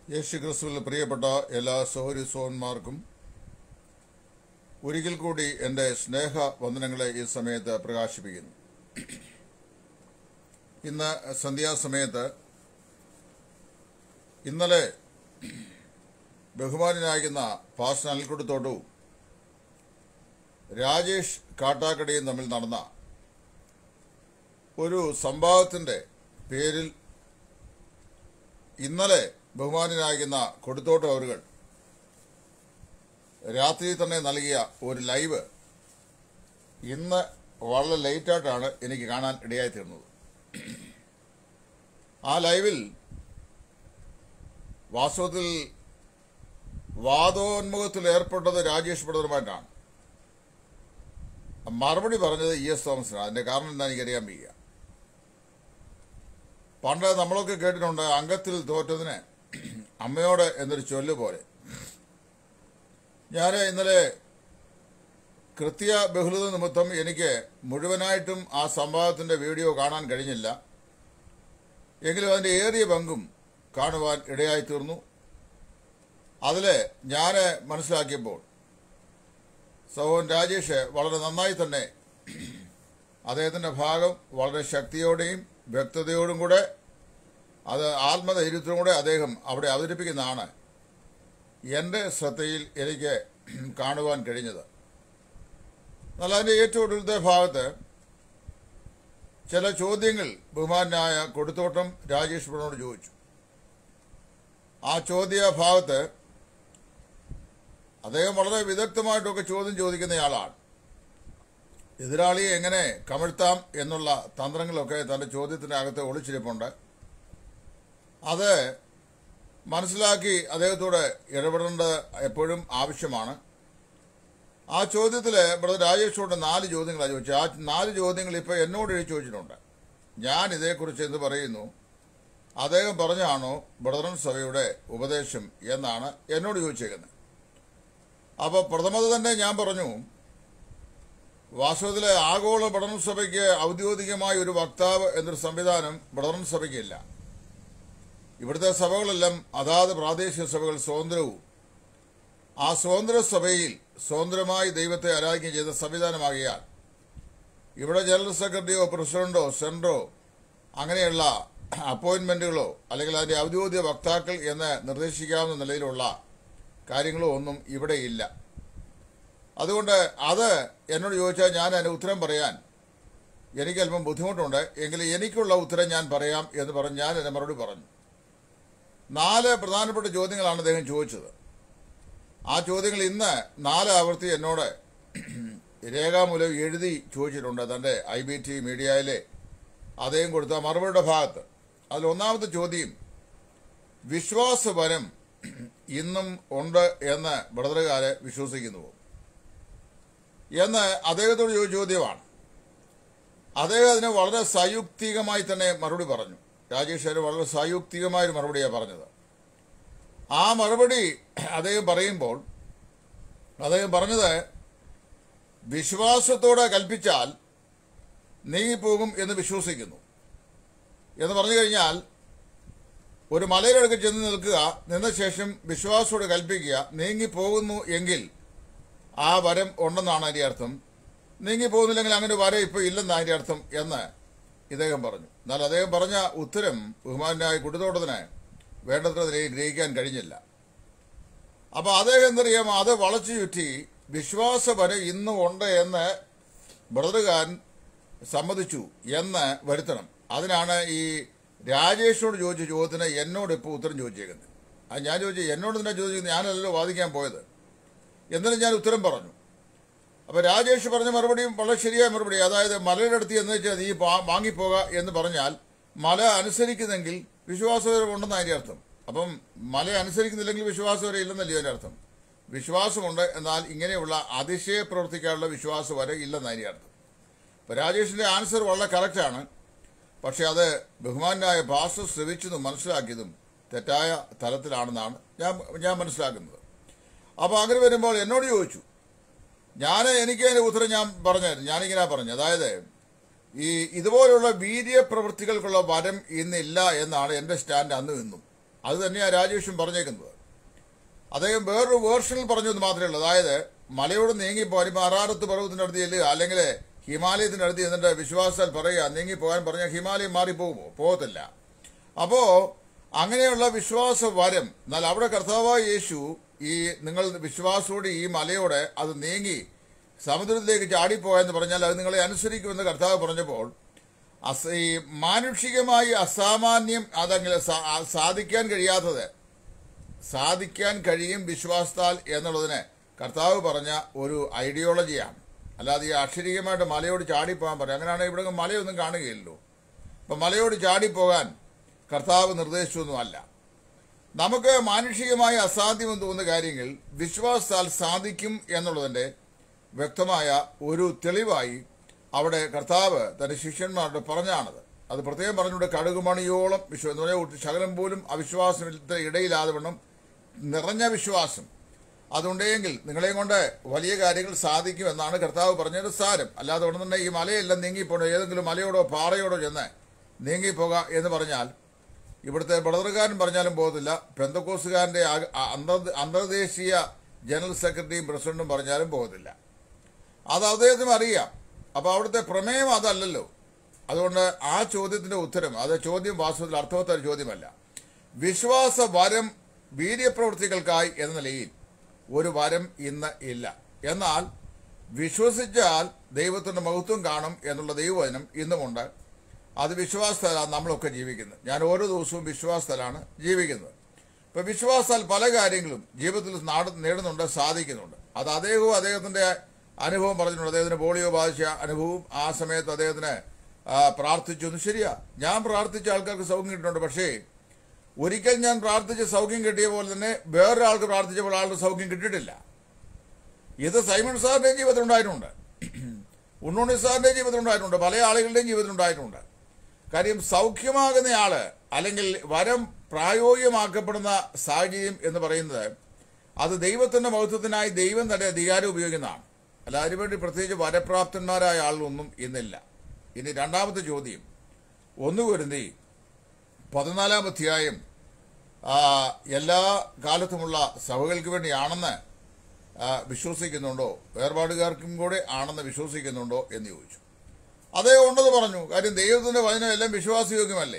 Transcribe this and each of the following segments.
യേശു ക്രിസ്തുവിൽ പ്രിയപ്പെട്ട എല്ലാ സഹോദരി സോന്മാർക്കും ഒരിക്കൽ കൂടി എൻ്റെ സ്നേഹ വന്ദനങ്ങളെ ഈ സമയത്ത് പ്രകാശിപ്പിക്കുന്നു ഇന്ന് സന്ധ്യാസമയത്ത് ഇന്നലെ ബഹുമാനായിരിക്കുന്ന പാസ്റ്റർ അനിൽക്കുടത്തോട്ടവും രാജേഷ് കാട്ടാക്കടയും തമ്മിൽ നടന്ന ഒരു സംവാദത്തിന്റെ പേരിൽ ഇന്നലെ ബഹുമാനായിരിക്കുന്ന കൊടുത്തോട്ടം അവരുകൾ രാത്രി തന്നെ നൽകിയ ഒരു ലൈവ് ഇന്ന് വളരെ ലേറ്റായിട്ടാണ് എനിക്ക് കാണാൻ ഇടയായി തീർന്നത് ആ ലൈവിൽ വാസ്തവത്തിൽ വാദോന്മുഖത്തിൽ ഏർപ്പെട്ടത് രാജേഷ് ബ്രദറുമായിട്ടാണ് മറുപടി പറഞ്ഞത് ഇ എസ് തോമസിനാണ് അതിന്റെ കാരണം എന്താ എനിക്കറിയാൻ വയ്യ പണ്ട് നമ്മളൊക്കെ കേട്ടിട്ടുണ്ട് അംഗത്തിൽ തോറ്റതിന് അമ്മയോട് എന്നൊരു ചൊല്ല് പോലെ ഞാൻ ഇന്നലെ കൃത്യ ബഹുലത നിമിത്തം എനിക്ക് മുഴുവനായിട്ടും ആ സംവാദത്തിന്റെ വീഡിയോ കാണാൻ കഴിഞ്ഞില്ല എങ്കിലും അതിന്റെ ഏറിയ പങ്കും കാണുവാൻ ഇടയായി തീർന്നു അതിൽ ഞാൻ മനസ്സിലാക്കിയപ്പോൾ സഹോദരൻ രാജേഷ് വളരെ നന്നായി തന്നെ അദ്ദേഹത്തിന്റെ ഭാഗം വളരെ ശക്തിയോടെയും വ്യക്തതയോടും കൂടെ അത് ആത്മധൈര്യത്തോടും കൂടെ അദ്ദേഹം അവിടെ അവതരിപ്പിക്കുന്നതാണ് എൻ്റെ ശ്രദ്ധയിൽ എനിക്ക് കാണുവാൻ കഴിഞ്ഞത് എന്നാൽ അതിൻ്റെ ഏറ്റവും ഒടുവിലത്തെ ഭാഗത്ത് ചില ചോദ്യങ്ങൾ ബഹുമാനായ കൊടുത്തോട്ടം രാജേഷ് പിള്ളനോട് ചോദിച്ചു ആ ചോദ്യ ഭാഗത്ത് അദ്ദേഹം വളരെ വിദഗ്ധമായിട്ടൊക്കെ ചോദ്യം ചോദിക്കുന്നയാളാണ് എതിരാളിയെ എങ്ങനെ കമഴ്ത്താം എന്നുള്ള തന്ത്രങ്ങളൊക്കെ തന്റെ ചോദ്യത്തിന്റെ അകത്ത് ഒളിച്ചിരിപ്പുണ്ട് അത് മനസ്സിലാക്കി അദ്ദേഹത്തോട് ഇടപെടേണ്ടത് എപ്പോഴും ആവശ്യമാണ് ആ ചോദ്യത്തിൽ ബ്രദർ രാജേഷോട് നാല് ചോദ്യങ്ങളാണ് ചോദിച്ചത് ആ നാല് ചോദ്യങ്ങൾ ഇപ്പോൾ എന്നോട് എഴുതി ചോദിച്ചിട്ടുണ്ട് ഞാൻ ഇതേക്കുറിച്ച് എന്ത് പറയുന്നു അദ്ദേഹം പറഞ്ഞാണോ ബ്രദറൻ സഭയുടെ ഉപദേശം എന്നാണ് എന്നോട് ചോദിച്ചേക്കുന്നത് അപ്പോൾ പ്രഥമത് തന്നെ ഞാൻ പറഞ്ഞു വാസ്തവത്തിലെ ആഗോള പഠന സഭയ്ക്ക് ഔദ്യോഗികമായ ഒരു വക്താവ് എന്നൊരു സംവിധാനം പഠന സഭയ്ക്കില്ല ഇവിടുത്തെ സഭകളെല്ലാം അതാത് പ്രാദേശിക സഭകൾ സ്വതന്ത്രവും ആ സ്വതന്ത്ര സഭയിൽ സ്വതന്ത്രമായി ദൈവത്തെ ആരാധന ചെയ്ത സംവിധാനമാകിയാൽ ഇവിടെ ജനറൽ സെക്രട്ടറിയോ പ്രസിഡന്റോ സെൻട്രോ അങ്ങനെയുള്ള അപ്പോയിന്റ്മെന്റുകളോ അല്ലെങ്കിൽ അതിന്റെ ഔദ്യോഗിക വക്താക്കൾ എന്ന് നിർദ്ദേശിക്കാവുന്ന നിലയിലുള്ള കാര്യങ്ങളോ ഒന്നും ഇവിടെ ഇല്ല അതുകൊണ്ട് അത് എന്നോട് ചോദിച്ചാൽ ഞാൻ അതിന് ഉത്തരം പറയാൻ എനിക്ക് അല്പം ബുദ്ധിമുട്ടുണ്ട് എങ്കിലും എനിക്കുള്ള ഉത്തരം ഞാൻ പറയാം എന്ന് പറഞ്ഞ് ഞാൻ എന്നെ മറുപടി പറഞ്ഞു നാല് പ്രധാനപ്പെട്ട ചോദ്യങ്ങളാണ് അദ്ദേഹം ചോദിച്ചത് ആ ചോദ്യങ്ങൾ ഇന്ന് നാല് ആവർത്തി എന്നോട് രേഖാമൂലം എഴുതി ചോദിച്ചിട്ടുണ്ട് തന്റെ ഐ ബി ടി മീഡിയയിലെ അദ്ദേഹം കൊടുത്ത മറുപടിയുടെ ഭാഗത്ത് അതിൽ ഒന്നാമത്തെ ചോദ്യം വിശ്വാസപരം ഇന്നും ഉണ്ട് എന്ന് ബ്രദറുകാരെ വിശ്വസിക്കുന്നുവോ എന്ന് അദ്ദേഹത്തോട് ചോദിച്ച ചോദ്യമാണ് അദ്ദേഹം അതിന് വളരെ സയുക്തികമായി തന്നെ മറുപടി പറഞ്ഞു രാജേഷ് അതിന് വളരെ സയുക്തികമായ ഒരു മറുപടിയാണ് പറഞ്ഞത് ആ മറുപടി അദ്ദേഹം പറയുമ്പോൾ അദ്ദേഹം പറഞ്ഞത് വിശ്വാസത്തോടെ കൽപ്പിച്ചാൽ നീങ്ങിപ്പോകും എന്ന് വിശ്വസിക്കുന്നു എന്ന് പറഞ്ഞു കഴിഞ്ഞാൽ ഒരു മലയിലടുക്ക് ചെന്ന് നിൽക്കുക നിന്ന ശേഷം വിശ്വാസത്തോട് കൽപ്പിക്കുക നീങ്ങിപ്പോകുന്നു എങ്കിൽ ആ വരം ഉണ്ടെന്നാണ് അതിന്റെ അർത്ഥം നീങ്ങിപ്പോകുന്നില്ലെങ്കിൽ അങ്ങനെ വരം ഇപ്പോൾ ഇല്ലെന്നാണ് അതിന്റെ അർത്ഥം എന്ന് ഇദ്ദേഹം പറഞ്ഞു എന്നാൽ അദ്ദേഹം പറഞ്ഞ ഉത്തരം ബഹുമാനായ കുട്ടിത്തോട്ടത്തിന് വേണ്ടത്ര നിലയിൽ ഗ്രഹിക്കാൻ കഴിഞ്ഞില്ല അപ്പൊ അദ്ദേഹം എന്തറിയാം അത് വളച്ചു ചുറ്റി വിശ്വാസവരം ഇന്നും ഉണ്ട് എന്ന് ബ്രദറുകാരൻ സമ്മതിച്ചു എന്ന് വരുത്തണം അതിനാണ് ഈ രാജേഷിനോട് ചോദിച്ച ചോദ്യത്തിന് എന്നോട് ഇപ്പോൾ ഉത്തരം ചോദിച്ചേക്കുന്നത് അത് ഞാൻ ചോദിച്ചു എന്നോട് തന്നെ ചോദിക്കുന്നത് ഞാനല്ലല്ലോ വാദിക്കാൻ പോയത് എന്നിട്ടും ഞാൻ ഉത്തരം പറഞ്ഞു അപ്പൊ രാജേഷ് പറഞ്ഞ മറുപടിയും വളരെ ശരിയായ മറുപടി അതായത് മലയുടെ അടുത്ത് എന്ന് വെച്ചാൽ നീ പാ- വാങ്ങിപ്പോക എന്ന് പറഞ്ഞാൽ മല അനുസരിക്കുന്നെങ്കിൽ വിശ്വാസവരം ഉണ്ടെന്ന് അതിന്റെ അർത്ഥം അപ്പം മല അനുസരിക്കുന്നില്ലെങ്കിൽ വിശ്വാസവരം ഇല്ലെന്നല്ലേ അതിന്റെ അർത്ഥം വിശ്വാസമുണ്ട് എന്നാൽ ഇങ്ങനെയുള്ള അതിശയ പ്രവർത്തിക്കാനുള്ള വിശ്വാസം വരെ ഇല്ലെന്ന് അതിന്റെ അർത്ഥം ഇപ്പൊ രാജേഷിന്റെ ആൻസർ വളരെ കറക്റ്റാണ് പക്ഷെ അത് ബഹുമാനായ പാസ്റ്റർ ശ്രവിച്ചതും മനസ്സിലാക്കിയതും തെറ്റായ തലത്തിലാണെന്നാണ് ഞാൻ ഞാൻ മനസ്സിലാക്കുന്നത് അപ്പോൾ അങ്ങനെ വരുമ്പോൾ എന്നോട് ചോദിച്ചു ഞാൻ എനിക്ക് അതിന്റെ ഉത്തരം ഞാൻ പറഞ്ഞായിരുന്നു ഞാനിങ്ങനെ പറഞ്ഞു അതായത് ഈ ഇതുപോലുള്ള വീര്യപ്രവൃത്തികൾക്കുള്ള വരം ഇന്നില്ല എന്നാണ് എന്റെ സ്റ്റാൻഡ് അന്ന് നിന്നും അത് തന്നെയാണ് രാജേഷും പറഞ്ഞേക്കുന്നത് അദ്ദേഹം വേറൊരു വേർഷനിൽ പറഞ്ഞത് മാത്രമേ ഉള്ളൂ അതായത് മലയോട് നീങ്ങിപ്പോകാൻ ഇപ്പൊ അറാറത്ത് പർവ്വതത്തിന്റെ അടുത്ത് ചെല്ലുക അല്ലെങ്കിൽ ഹിമാലയത്തിന്റെ അടുത്ത് എന്നിട്ട് വിശ്വാസത്താൽ പറയുക നീങ്ങിപ്പോകാൻ പറഞ്ഞാൽ ഹിമാലയം മാറിപ്പോകുമോ പോകത്തില്ല അപ്പോ അങ്ങനെയുള്ള വിശ്വാസ വരം എന്നാൽ അവിടെ കർത്താവായ യേശു ഈ നിങ്ങൾ വിശ്വാസത്തോടെ ഈ മലയോടെ അത് നീങ്ങി സമുദ്രത്തിലേക്ക് ചാടിപ്പോയെന്ന് പറഞ്ഞാൽ അത് നിങ്ങളെ അനുസരിക്കുമെന്ന് കർത്താവ് പറഞ്ഞപ്പോൾ അസ- ഈ മാനുഷികമായി അസാമാന്യം അതങ്ങനെ സാ- ആ- സാധിക്കാൻ കഴിയാത്തത് സാധിക്കാൻ കഴിയും വിശ്വാസത്താൽ എന്നുള്ളതിന് കർത്താവ് പറഞ്ഞ ഒരു ഐഡിയോളജിയാണ് അല്ലാതെ ഈ അക്ഷരീയമായിട്ട് മലയോട് ചാടിപ്പോകാൻ പറയും അങ്ങനെയാണെങ്കിൽ ഇവിടെ മലയൊന്നും കാണുകയില്ലല്ലോ അപ്പം മലയോട് ചാടിപ്പോകാൻ കർത്താവ് നിർദ്ദേശിച്ചൊന്നുമല്ല നമുക്ക് മാനുഷികമായി അസാധ്യമെന്ന് തോന്നുന്ന കാര്യങ്ങൾ വിശ്വാസത്താൽ സാധിക്കും എന്നുള്ളതിന്റെ വ്യക്തമായ ഒരു തെളിവായി അവിടെ കർത്താവ് തന്റെ ശിഷ്യന്മാരോട് പറഞ്ഞാണത് അത് പ്രത്യേകം പറഞ്ഞുകൊണ്ട് കടുകുമണിയോളം വിശ്വാസം എന്ന് പറഞ്ഞാൽ ഒട്ട് ശകലം പോലും അവിശ്വാസത്തിന്റെ ഇടയിലാതെ വണ്ണം നിറഞ്ഞ വിശ്വാസം അതുണ്ടെങ്കിൽ നിങ്ങളെയും കൊണ്ട് വലിയ കാര്യങ്ങൾ സാധിക്കും എന്നാണ് കർത്താവ് പറഞ്ഞത് സാരം അല്ലാതെ ഉടനെ തന്നെ ഈ മലയെല്ലാം നീങ്ങിപ്പോണോ ഏതെങ്കിലും മലയോടോ പാറയോടോ ചെന്ന് നീങ്ങിപ്പോക എന്ന് പറഞ്ഞാൽ ഇവിടുത്തെ ബ്രദറുകാരൻ പറഞ്ഞാലും പോകത്തില്ല പെന്തക്കോസുകാരന്റെ ആ- ആ- അന്തർ അന്തർദേശീയ ജനറൽ സെക്രട്ടറിയും പ്രസിഡന്റും പറഞ്ഞാലും പോകത്തില്ല അത് അദ്ദേഹത്തിനും അറിയാം അപ്പൊ അവിടുത്തെ പ്രമേയം അതല്ലല്ലോ അതുകൊണ്ട് ആ ചോദ്യത്തിന്റെ ഉത്തരം അത് ചോദ്യം വാസ്തവത്തിൽ അർത്ഥവത്ത ചോദ്യമല്ല വിശ്വാസ വരം വീര്യപ്രവൃത്തികൾക്കായി എന്ന നിലയിൽ ഒരു വരം ഇന്ന് ഇല്ല എന്നാൽ വിശ്വസിച്ചാൽ ദൈവത്തിന്റെ മഹത്വം കാണും എന്നുള്ള ദൈവവചനം ഇന്നുമുണ്ട് അത് വിശ്വാസത്തിലാണ് നമ്മളൊക്കെ ജീവിക്കുന്നത് ഞാൻ ഓരോ ദിവസവും വിശ്വാസത്തിലാണ് ജീവിക്കുന്നത് ഇപ്പൊ വിശ്വാസത്താൽ പല കാര്യങ്ങളും ജീവിതത്തിൽ നാട് നേടുന്നുണ്ട് സാധിക്കുന്നുണ്ട് അത് അദ്ദേഹവും അദ്ദേഹത്തിന്റെ അനുഭവം പറഞ്ഞിട്ടുണ്ട് അദ്ദേഹത്തിന് പോളിയോ ബാധിച്ച അനുഭവവും ആ സമയത്ത് അദ്ദേഹത്തിന് ആ, പ്രാർത്ഥിച്ചു എന്ന് ശരിയാ ഞാൻ പ്രാർത്ഥിച്ച ആൾക്കാർക്ക് സൗഖ്യം കിട്ടുന്നുണ്ട് പക്ഷേ ഒരിക്കൽ ഞാൻ പ്രാർത്ഥിച്ച് സൗഖ്യം കിട്ടിയ പോലെ തന്നെ വേറൊരാൾക്ക് പ്രാർത്ഥിച്ചപ്പോൾ ആൾക്ക് സൗഖ്യം കിട്ടിയിട്ടില്ല ഇത് സൈമൺ സാറിന്റെയും ജീവിതത്തിൽ ഉണ്ടായിട്ടുണ്ട് ഉണ്ണുണ്ണി സാറിന്റെയും ജീവിതത്തിൽ ഉണ്ടായിട്ടുണ്ട് പല ആളുകളുടെയും ജീവിതത്തിൽ ഉണ്ടായിട്ടുണ്ട് കാര്യം സൗഖ്യമാകുന്ന ആള് അല്ലെങ്കിൽ വരം പ്രായോഗികമാക്കപ്പെടുന്ന സാഹചര്യം എന്ന് പറയുന്നത് അത് ദൈവത്തിന്റെ മഹത്വത്തിനായി ദൈവം തന്നെ അധികാരം ഉപയോഗിക്കുന്നതാണ് അല്ല അതിനുവേണ്ടി പ്രത്യേകിച്ച് വരപ്രാപ്തന്മാരായ ആളൊന്നും ഇന്നില്ല ഇനി രണ്ടാമത്തെ ചോദ്യം ഒന്ന് വരുന്നേ പതിനാലാം അധ്യായം ആ, എല്ലാ കാലത്തുമുള്ള സഭകൾക്ക് വേണ്ടിയാണെന്ന് ആ, വിശ്വസിക്കുന്നുണ്ടോ വേർപാടുകാർക്കും കൂടെ ആണെന്ന് വിശ്വസിക്കുന്നുണ്ടോ എന്ന് ചോദിച്ചു അദ്ദേഹം ഉണ്ടെന്ന് പറഞ്ഞു കാര്യം ദൈവത്തിന്റെ വചനം എല്ലാം വിശ്വാസയോഗ്യമല്ലേ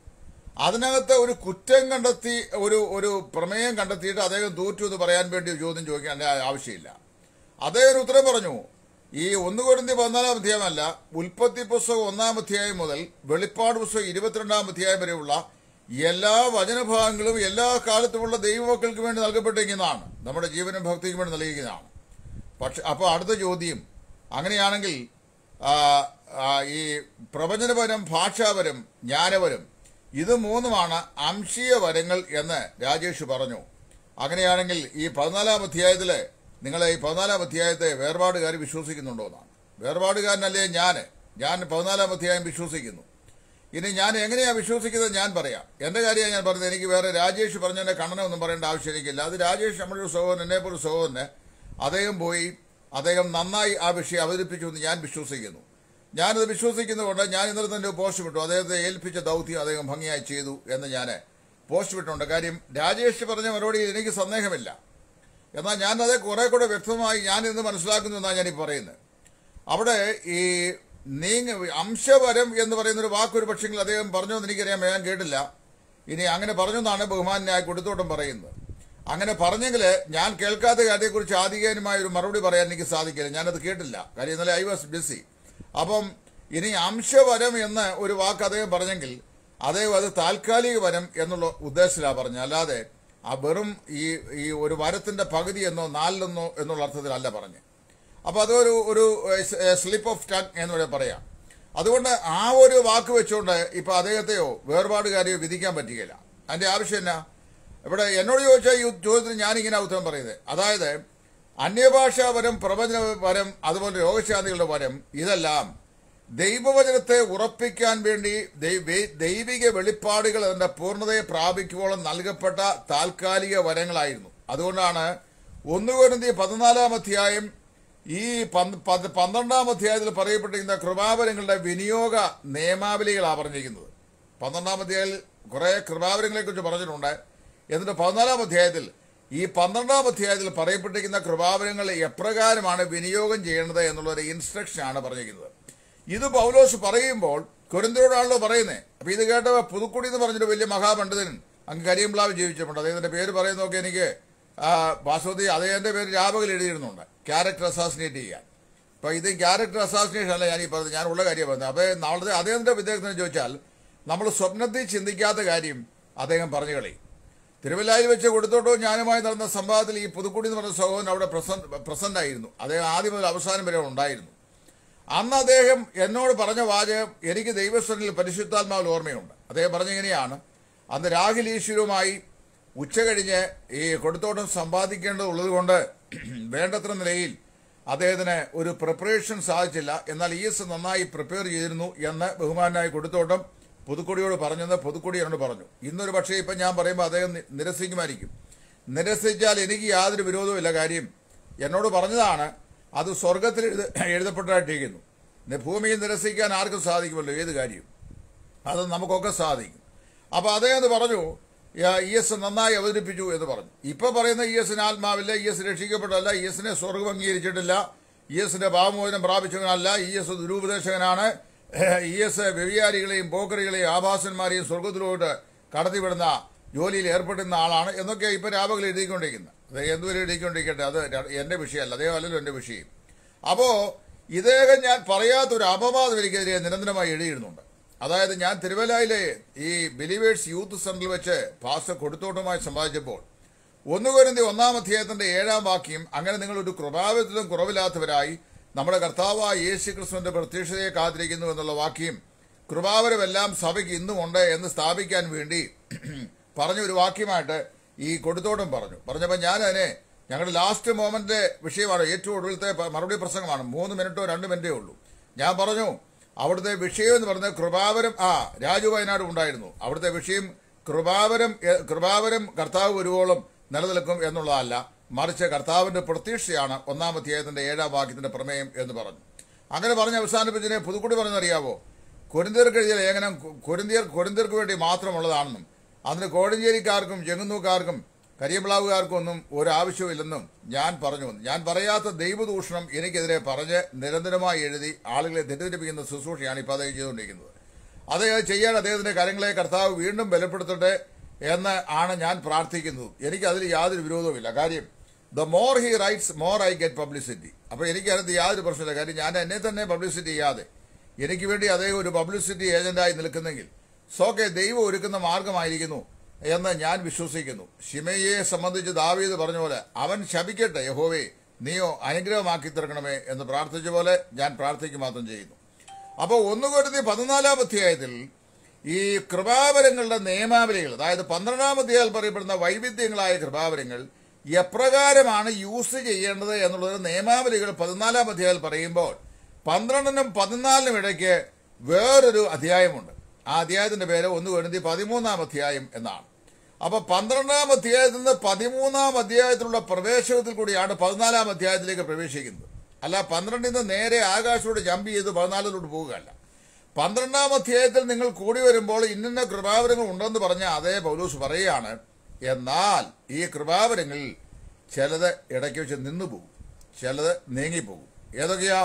അതിനകത്ത് ഒരു കുറ്റം കണ്ടെത്തി ഒരു ഒരു പ്രമേയം കണ്ടെത്തിയിട്ട് അദ്ദേഹം തോറ്റു എന്ന് പറയാൻ വേണ്ടി ഒരു ചോദ്യം ചോദിക്കാൻ ആവശ്യമില്ല അദ്ദേഹം ഒരു ഉത്തരം പറഞ്ഞു ഈ ഒന്ന് കൊരിന്തി പതിനാലാം അധ്യായമല്ല ഉൽപ്പത്തി പുസ്തകം ഒന്നാം അധ്യായം മുതൽ വെളിപ്പാട് പുസ്തകം ഇരുപത്തിരണ്ടാം അധ്യായം വരെയുള്ള എല്ലാ വചനഭാഗങ്ങളും എല്ലാ കാലത്തുമുള്ള ദൈവമക്കൾക്ക് വേണ്ടി നൽകപ്പെട്ടിരിക്കുന്നതാണ് നമ്മുടെ ജീവനും ഭക്തിക്കും വേണ്ടി നൽകിയിരിക്കുന്നതാണ് പക്ഷെ അപ്പോൾ അടുത്ത ചോദ്യം അങ്ങനെയാണെങ്കിൽ ആ, ആ, ഈ പ്രവചനപരം ഭാഷാപരം ജ്ഞാനപരം ഇത് മൂന്നുമാണ് അംശീയ വരങ്ങൾ എന്ന് രാജേഷ് പറഞ്ഞു അങ്ങനെയാണെങ്കിൽ ഈ പതിനാലാം അധ്യായത്തില് നിങ്ങൾ ഈ പതിനാലാം അധ്യായത്തെ വേർപാടുകാർ വിശ്വസിക്കുന്നുണ്ടോ എന്നാണ് വേർപാടുകാരനല്ലേ ഞാൻ ഞാൻ പതിനാലാം അധ്യായം വിശ്വസിക്കുന്നു ഇനി ഞാൻ എങ്ങനെയാ വിശ്വസിക്കുന്നത് ഞാൻ പറയാം എന്റെ കാര്യമാണ് ഞാൻ പറഞ്ഞത് എനിക്ക് വേറെ രാജേഷ് പറഞ്ഞതിന്റെ ഖണ്ഡനമൊന്നും പറയേണ്ട ആവശ്യം എനിക്കില്ല അത് രാജേഷ് നമ്മുടെ ഒരു സഹോദരൻ എന്നെ പോലെ സഹോദരന് അദ്ദേഹം പോയി അദ്ദേഹം നന്നായി ആ വിഷയം അവതരിപ്പിച്ചു എന്ന് ഞാൻ വിശ്വസിക്കുന്നു ഞാനത് വിശ്വസിക്കുന്നതുകൊണ്ട് ഞാൻ ഇന്നലെ തന്നെ ഒരു പോസ്റ്റ് വിട്ടു അദ്ദേഹത്തെ ഏൽപ്പിച്ച ദൗത്യം അദ്ദേഹം ഭംഗിയായി ചെയ്തു എന്ന് ഞാൻ പോസ്റ്റ് വിട്ടുണ്ട് കാര്യം രാജേഷ് പറഞ്ഞ മറുപടി എനിക്ക് സന്ദേഹമില്ല എന്നാൽ ഞാൻ അത് കുറെ കൂടെ വ്യക്തമായി ഞാൻ ഇന്ന് മനസ്സിലാക്കുന്നു എന്നാണ് ഞാൻ ഈ പറയുന്നത് അവിടെ ഈ നീങ്ങ അംശവരം എന്ന് പറയുന്ന ഒരു വാക്കൊരു പക്ഷെങ്കിൽ അദ്ദേഹം പറഞ്ഞു എന്ന് എനിക്കറിയാം ഞാൻ കേട്ടില്ല ഇനി അങ്ങനെ പറഞ്ഞു എന്നാണ് ബഹുമാനായ കൊടുത്തോട്ടം പറയുന്നത് അങ്ങനെ പറഞ്ഞെങ്കിൽ ഞാൻ കേൾക്കാത്ത കാര്യത്തെക്കുറിച്ച് ആധികാരികമായ ഒരു മറുപടി പറയാൻ എനിക്ക് സാധിക്കില്ല ഞാനത് കേട്ടില്ല കാര്യം ഇന്നലെ ഐ വാസ് ബിസി അപ്പം ഇനി അംശവരം എന്ന് ഒരു വാക്ക് അദ്ദേഹം പറഞ്ഞെങ്കിൽ അദ്ദേഹം അത് താൽക്കാലിക വരം എന്നുള്ള ഉദ്ദേശത്തിലാണ് പറഞ്ഞത് അല്ലാതെ ആ വെറും ഈ ഈ ഒരു വരത്തിന്റെ പകുതി എന്നോ നാലിലെന്നോ എന്നുള്ള അർത്ഥത്തിലല്ല പറഞ്ഞത് അപ്പൊ അതൊരു ഒരു സ്ലിപ്പ് ഓഫ് ടങ് എന്ന് വേണേൽ പറയാം അതുകൊണ്ട് ആ ഒരു വാക്ക് വെച്ചുകൊണ്ട് ഇപ്പൊ അദ്ദേഹത്തെയോ വേർപാടുകാരെയോ വിധിക്കാൻ പറ്റുകയില്ല അതിന്റെ ആവശ്യം എന്നാ ഇവിടെ എന്നോട് ചോദിച്ച ഈ ചോദ്യത്തിന് ഞാനിങ്ങനെ ഉത്തരം പറയുന്നത് അതായത് അന്യഭാഷാപരം പ്രവചന വരം അതുപോലെ രോഗശാന്തികളുടെ വരം ഇതെല്ലാം ദൈവവചനത്തെ ഉറപ്പിക്കാൻ വേണ്ടി ദൈവ- ദൈവിക വെളിപ്പാടുകൾ അതിന്റെ പൂർണ്ണതയെ പ്രാപിക്കുവോളം നൽകപ്പെട്ട താൽക്കാലിക വരങ്ങളായിരുന്നു അതുകൊണ്ടാണ് ഒന്നുകൊരുന്തി പതിനാലാം അധ്യായം ഈ പന്ത്- പന്ത്- പന്ത്രണ്ടാം അധ്യായത്തിൽ പറയപ്പെട്ടിരിക്കുന്ന കൃപാവരങ്ങളുടെ വിനിയോഗ നിയമാവലികളാണ് പറഞ്ഞിരിക്കുന്നത് പന്ത്രണ്ടാം അധ്യായത്തിൽ കുറെ കൃപാവരങ്ങളെ കുറിച്ച് പറഞ്ഞിട്ടുണ്ട് എന്നിട്ട് പതിനാലാം അധ്യായത്തിൽ ഈ പന്ത്രണ്ടാം അധ്യായത്തിൽ പറയപ്പെട്ടിരിക്കുന്ന കൃപാവരങ്ങൾ എപ്രകാരമാണ് വിനിയോഗം ചെയ്യേണ്ടത് എന്നുള്ള ഒരു ഇൻസ്ട്രക്ഷൻ ആണ് പറഞ്ഞിരിക്കുന്നത് ഇത് പൗലോസ് പറയുമ്പോൾ കുരന്തരോടാണല്ലോ പറയുന്നത് അപ്പൊ ഇത് കേട്ട പുതുക്കുടി എന്ന് പറഞ്ഞൊരു വലിയ മഹാപണ്ഡിതൻ അങ്ങ് കരിയമ്പ്ലാവ് ജീവിച്ചിട്ടുണ്ട് അദ്ദേഹത്തിന്റെ പേര് പറയുന്നതൊക്കെ എനിക്ക് ആ, വാസ്തവത്തിൽ അദ്ദേഹത്തിന്റെ പേര് രാപകൽ എഴുതിയിരുന്നുണ്ട് ക്യാരക്ടർ അസാസിനേറ്റ് ചെയ്യാൻ അപ്പൊ ഇത് ക്യാരക്ടർ അസാസിനേഷൻ അല്ല ഞാൻ ഈ പറഞ്ഞത് ഞാൻ ഉള്ള കാര്യം പറഞ്ഞത് അപ്പൊ നാളത്തെ അദ്ദേഹത്തിന്റെ വിദ്യാർത്ഥിനെ ചോദിച്ചാൽ നമ്മൾ സ്വപ്നത്തിൽ ചിന്തിക്കാത്ത കാര്യം അദ്ദേഹം പറഞ്ഞു കളയും തിരുവല്ലായിൽ വെച്ച് കൊടുത്തോട്ടോ ഞാനുമായി നടന്ന സംവാദത്തിൽ ഈ പുതുക്കുടി എന്ന് പറഞ്ഞ സഹോദരൻ അവിടെ പ്രസന്റ് ആയിരുന്നു അദ്ദേഹം ആദ്യം മുതൽ അവസാനം വരെ ഉണ്ടായിരുന്നു അന്ന് അദ്ദേഹം എന്നോട് പറഞ്ഞ വാചകം എനിക്ക് ദൈവസ്വനിൽ പരിശുദ്ധാത്മാവിൽ ഓർമ്മയുണ്ട് അദ്ദേഹം പറഞ്ഞിങ്ങനെയാണ് അന്ന് രാഹുൽ ഈശ്വരുമായി ഉച്ച കഴിഞ്ഞ് ഈ കൊടുത്തോട്ടം സമ്പാദിക്കേണ്ടതുള്ളത് കൊണ്ട് വേണ്ടത്ര നിലയിൽ അദ്ദേഹത്തിന് ഒരു പ്രിപ്പറേഷൻ സാധിച്ചില്ല എന്നാൽ ഇ എസ് നന്നായി പ്രിപ്പയർ ചെയ്തിരുന്നു എന്ന് ബഹുമാനായി കൊടുത്തോട്ടം പുതുക്കൊടിയോട് പറഞ്ഞെന്ന് പുതുക്കൊടി എന്നോട് പറഞ്ഞു ഇന്നൊരു പക്ഷേ ഇപ്പം ഞാൻ പറയുമ്പോൾ അദ്ദേഹം നി- നിരസിക്കുമായിരിക്കും നിരസിച്ചാൽ എനിക്ക് യാതൊരു വിരോധവുമില്ല കാര്യം എന്നോട് പറഞ്ഞതാണ് അത് സ്വർഗത്തിൽ എഴുത എഴുതപ്പെട്ടതായിട്ടിരിക്കുന്നു നി- ഭൂമിയിൽ നിരസിക്കാൻ ആർക്കും സാധിക്കുമല്ലോ ഏത് കാര്യം അത് നമുക്കൊക്കെ സാധിക്കും അപ്പോൾ അദ്ദേഹം അത് പറഞ്ഞു ഇ എസ് നന്നായി അവതരിപ്പിച്ചു എന്ന് പറഞ്ഞു ഇപ്പൊ പറയുന്ന ഇ എസിന് ആത്മാവില്ല ഇ എസ് രക്ഷിക്കപ്പെട്ടല്ല ഇ എസിനെ സ്വർഗം അംഗീകരിച്ചിട്ടില്ല ഇ എസിന്റെ ഭാവമോചനം പ്രാപിച്ചവനല്ല ഇ എസ് ദുരുപദേശകനാണ് ഇ എസ് വ്യവിചാരികളെയും പോക്കറികളെയും ആഭാസന്മാരെയും സ്വർഗത്തിലോട്ട് കടത്തിവിടുന്ന ജോലിയിൽ ഏർപ്പെടുന്ന ആളാണ് എന്നൊക്കെ ഇപ്പൊ രാപകൽ എഴുതിക്കൊണ്ടിരിക്കുന്നത് അത് എന്തുവരെ എഴുതിക്കൊണ്ടിരിക്കട്ടെ അത് ര- എന്റെ വിഷയമല്ല അദ്ദേഹം അല്ലല്ലോ എന്റെ വിഷയം അപ്പോ ഇദ്ദേഹം ഞാൻ പറയാത്തൊരു അപവാദം എനിക്കെതിരെ നിരന്തരമായി എഴുതിയിരുന്നുണ്ട് അതായത് ഞാൻ തിരുവല്ലയിലെ ഈ ബിലീവേഴ്സ് യൂത്ത് സെന്ററിൽ വെച്ച് പാസ്റ്റർ കൊടുത്തോട്ടമായി സമ്പാദിച്ചപ്പോൾ ഒന്നുകൊരുന്തി ഒന്നാം അധ്യായത്തിന്റെ ഏഴാം വാക്യം അങ്ങനെ നിങ്ങൾ ഒരു കൃപാവിധത്തിലും കുറവില്ലാത്തവരായി നമ്മുടെ കർത്താവായ യേശു ക്രിസ്തുവിന്റെ പ്രത്യക്ഷതയെ കാത്തിരിക്കുന്നു എന്നുള്ള വാക്യം കൃപാവരമെല്ലാം സഭയ്ക്ക് ഇന്നും ഉണ്ട് എന്ന് സ്ഥാപിക്കാൻ വേണ്ടി പറഞ്ഞ ഒരു വാക്യമായിട്ട് ഈ കൊടുത്തോട്ടം പറഞ്ഞു പറഞ്ഞപ്പോൾ ഞാൻ അതിനെ ഞങ്ങളുടെ ലാസ്റ്റ് മോമെന്റ് വിഷയമാണ് ഏറ്റവും ഒടുവിലത്തെ പ- മറുപടി പ്രസംഗമാണ് മൂന്ന് മിനിറ്റോ രണ്ട് മിനിറ്റേ ഉള്ളൂ ഞാൻ പറഞ്ഞു അവിടുത്തെ വിഷയം എന്ന് പറഞ്ഞത് കൃപാവരം ആ രാജു വയനാട് ഉണ്ടായിരുന്നു അവിടുത്തെ വിഷയം കൃപാവരം എ- കൃപാവരം കർത്താവ് വരുവോളം നിലനിൽക്കും എന്നുള്ളതല്ല മറിച്ച് കർത്താവിന്റെ പ്രതീക്ഷയാണ് ഒന്നാം അധ്യായത്തിന്റെ ഏഴാം വാക്യത്തിന്റെ പ്രമേയം എന്ന് പറഞ്ഞു അങ്ങനെ പറഞ്ഞ് അവസാനിപ്പിച്ചതിനെ പുതുക്കുടി പറഞ്ഞറിയാവോ കൊരിന്തിയർക്ക് എഴുതിയ ലേഖനം കൊ- കൊരിന്തിയർ കൊരിന്തിയർക്ക് വേണ്ടി മാത്രമുള്ളതാണെന്നും അതിന് കോഴഞ്ചേരിക്കാർക്കും ചെങ്ങന്നൂക്കാർക്കും കരിയമ്പ്ലാവുകാർക്കും ഒന്നും ഒരു ആവശ്യമില്ലെന്നും ഞാൻ പറഞ്ഞു ഞാൻ പറയാത്ത ദൈവദൂഷണം എനിക്കെതിരെ പറഞ്ഞ് നിരന്തരമായി എഴുതി ആളുകളെ തെറ്റിദ്ധരിപ്പിക്കുന്ന ശുശ്രൂഷയാണ് ഇപ്പോൾ അദ്ദേഹം ചെയ്തുകൊണ്ടിരിക്കുന്നത് അത് ചെയ്യാൻ അദ്ദേഹത്തിന്റെ കാര്യങ്ങളെ കർത്താവ് വീണ്ടും ബലപ്പെടുത്തട്ടെ എന്ന് ആണ് ഞാൻ പ്രാർത്ഥിക്കുന്നത് എനിക്ക് അതിൽ യാതൊരു വിരോധവുമില്ല കാര്യം the more he writes more I get publicity അപ്പോൾ എനിക്ക് അതിനകത്ത് യാതൊരു പ്രശ്നമില്ല കാര്യം ഞാൻ എന്നെ തന്നെ പബ്ലിസിറ്റി ചെയ്യാതെ എനിക്ക് വേണ്ടി അദ്ദേഹം ഒരു പബ്ലിസിറ്റി ഏജന്റായി നിൽക്കുന്നെങ്കിൽ സോക്കെ ദൈവം ഒരുക്കുന്ന മാർഗമായിരിക്കുന്നു എന്ന് ഞാൻ വിശ്വസിക്കുന്നു ഷിമയെ സംബന്ധിച്ച് ദാവീദ് പറഞ്ഞ പോലെ അവൻ ശപിക്കട്ടെ യഹോവേ നീയോ അനുഗ്രഹമാക്കി തീർക്കണമേ എന്ന് പ്രാർത്ഥിച്ച പോലെ ഞാൻ പ്രാർത്ഥിക്കുക മാത്രം ചെയ്യുന്നു അപ്പോൾ ഒന്നുകൊരുത്തി പതിനാലാം അധ്യായത്തിൽ ഈ കൃപാവരങ്ങളുടെ നിയമാവലികൾ അതായത് പന്ത്രണ്ടാം അധ്യായത്തിൽ പറയപ്പെടുന്ന വൈവിധ്യങ്ങളായ കൃപാവരങ്ങൾ എപ്രകാരമാണ് യൂസ് ചെയ്യേണ്ടത് എന്നുള്ളത് നിയമാവലികൾ പതിനാലാം അധ്യായത്തിൽ പറയുമ്പോൾ പന്ത്രണ്ടിനും പതിനാലിനും ഇടയ്ക്ക് വേറൊരു അധ്യായമുണ്ട് ആ അധ്യായത്തിന്റെ പേര് ഒന്ന് കൊരുന്തി പതിമൂന്നാം അധ്യായം എന്നാണ് അപ്പൊ പന്ത്രണ്ടാം അധ്യായത്തിൽ നിന്ന് പതിമൂന്നാം അധ്യായത്തിലുള്ള പ്രവേശനത്തിൽ കൂടിയാണ് പതിനാലാം അധ്യായത്തിലേക്ക് പ്രവേശിക്കുന്നത് അല്ല പന്ത്രണ്ടിൽ നിന്ന് നേരെ ആകാശത്തോട് ജമ്പ് ചെയ്ത് പതിനാലിലോട്ട് പോവുകയല്ല പന്ത്രണ്ടാം അധ്യായത്തിൽ നിങ്ങൾ കൂടി വരുമ്പോൾ ഇന്നിന്ന കൃപാവരങ്ങൾ ഉണ്ടെന്ന് പറഞ്ഞ അതേ പൗലൂസ് പറയുകയാണ് എന്നാൽ ഈ കൃപാവരങ്ങളിൽ ചിലത് ഇടയ്ക്ക് വെച്ച് നിന്നുപോകും ചിലത് നീങ്ങിപ്പോകും ഏതൊക്കെയാ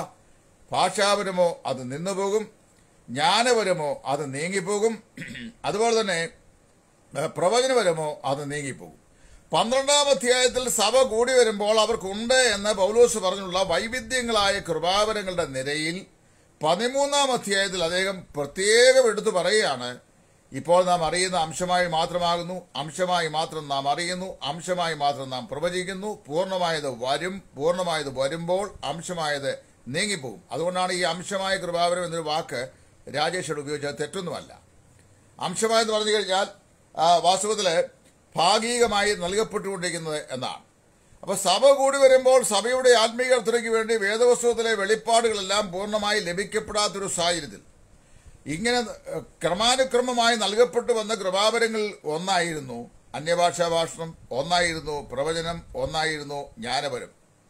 ഭാഷാപരമോ അത് നിന്നുപോകും ജ്ഞാനപരമോ അത് നീങ്ങിപ്പോകും അതുപോലെ തന്നെ ഏഹ്, പ്രവചനപരമോ അത് നീങ്ങിപ്പോകും പന്ത്രണ്ടാം അധ്യായത്തിൽ സഭ കൂടി വരുമ്പോൾ അവർക്കുണ്ട് എന്ന് പൗലോസ് പറഞ്ഞുള്ള വൈവിധ്യങ്ങളായ കൃപാവരങ്ങളുടെ നിരയിൽ പതിമൂന്നാം അധ്യായത്തിൽ അദ്ദേഹം പ്രത്യേകം എടുത്തു പറയുകയാണ് ഇപ്പോൾ നാം അറിയുന്ന അംശമായി മാത്രമാകുന്നു അംശമായി മാത്രം നാം അറിയുന്നു അംശമായി മാത്രം നാം പ്രവചിക്കുന്നു പൂർണ്ണമായത് വരും പൂർണ്ണമായത് വരുമ്പോൾ അംശമായത് നീങ്ങിപ്പോകും അതുകൊണ്ടാണ് ഈ അംശമായ കൃപാവരം എന്നൊരു വാക്ക് രാജേഷോട് ഉപയോഗിച്ചത് തെറ്റൊന്നുമല്ല അംശമായെന്ന് പറഞ്ഞു കഴിഞ്ഞാൽ ആ, വാസ്തവത്തില് ഭാഗികമായി നൽകപ്പെട്ടുകൊണ്ടിരിക്കുന്നത് എന്നാണ് അപ്പൊ സഭ കൂടി വരുമ്പോൾ സഭയുടെ ആത്മീയർത്ഥനയ്ക്ക് വേണ്ടി വേദപുസ്തകത്തിലെ വെളിപ്പാടുകളെല്ലാം പൂർണ്ണമായി ലഭിക്കപ്പെടാത്തൊരു സാഹചര്യത്തിൽ ഇങ്ങനെ ഏഹ്, ക്രമാനുക്രമമായി നൽകപ്പെട്ടു വന്ന കൃപാവരങ്ങൾ ഒന്നായിരുന്നു അന്യഭാഷാ ഭാഷണം ഒന്നായിരുന്നു പ്രവചനം ഒന്നായിരുന്നു ജ്ഞാനപരം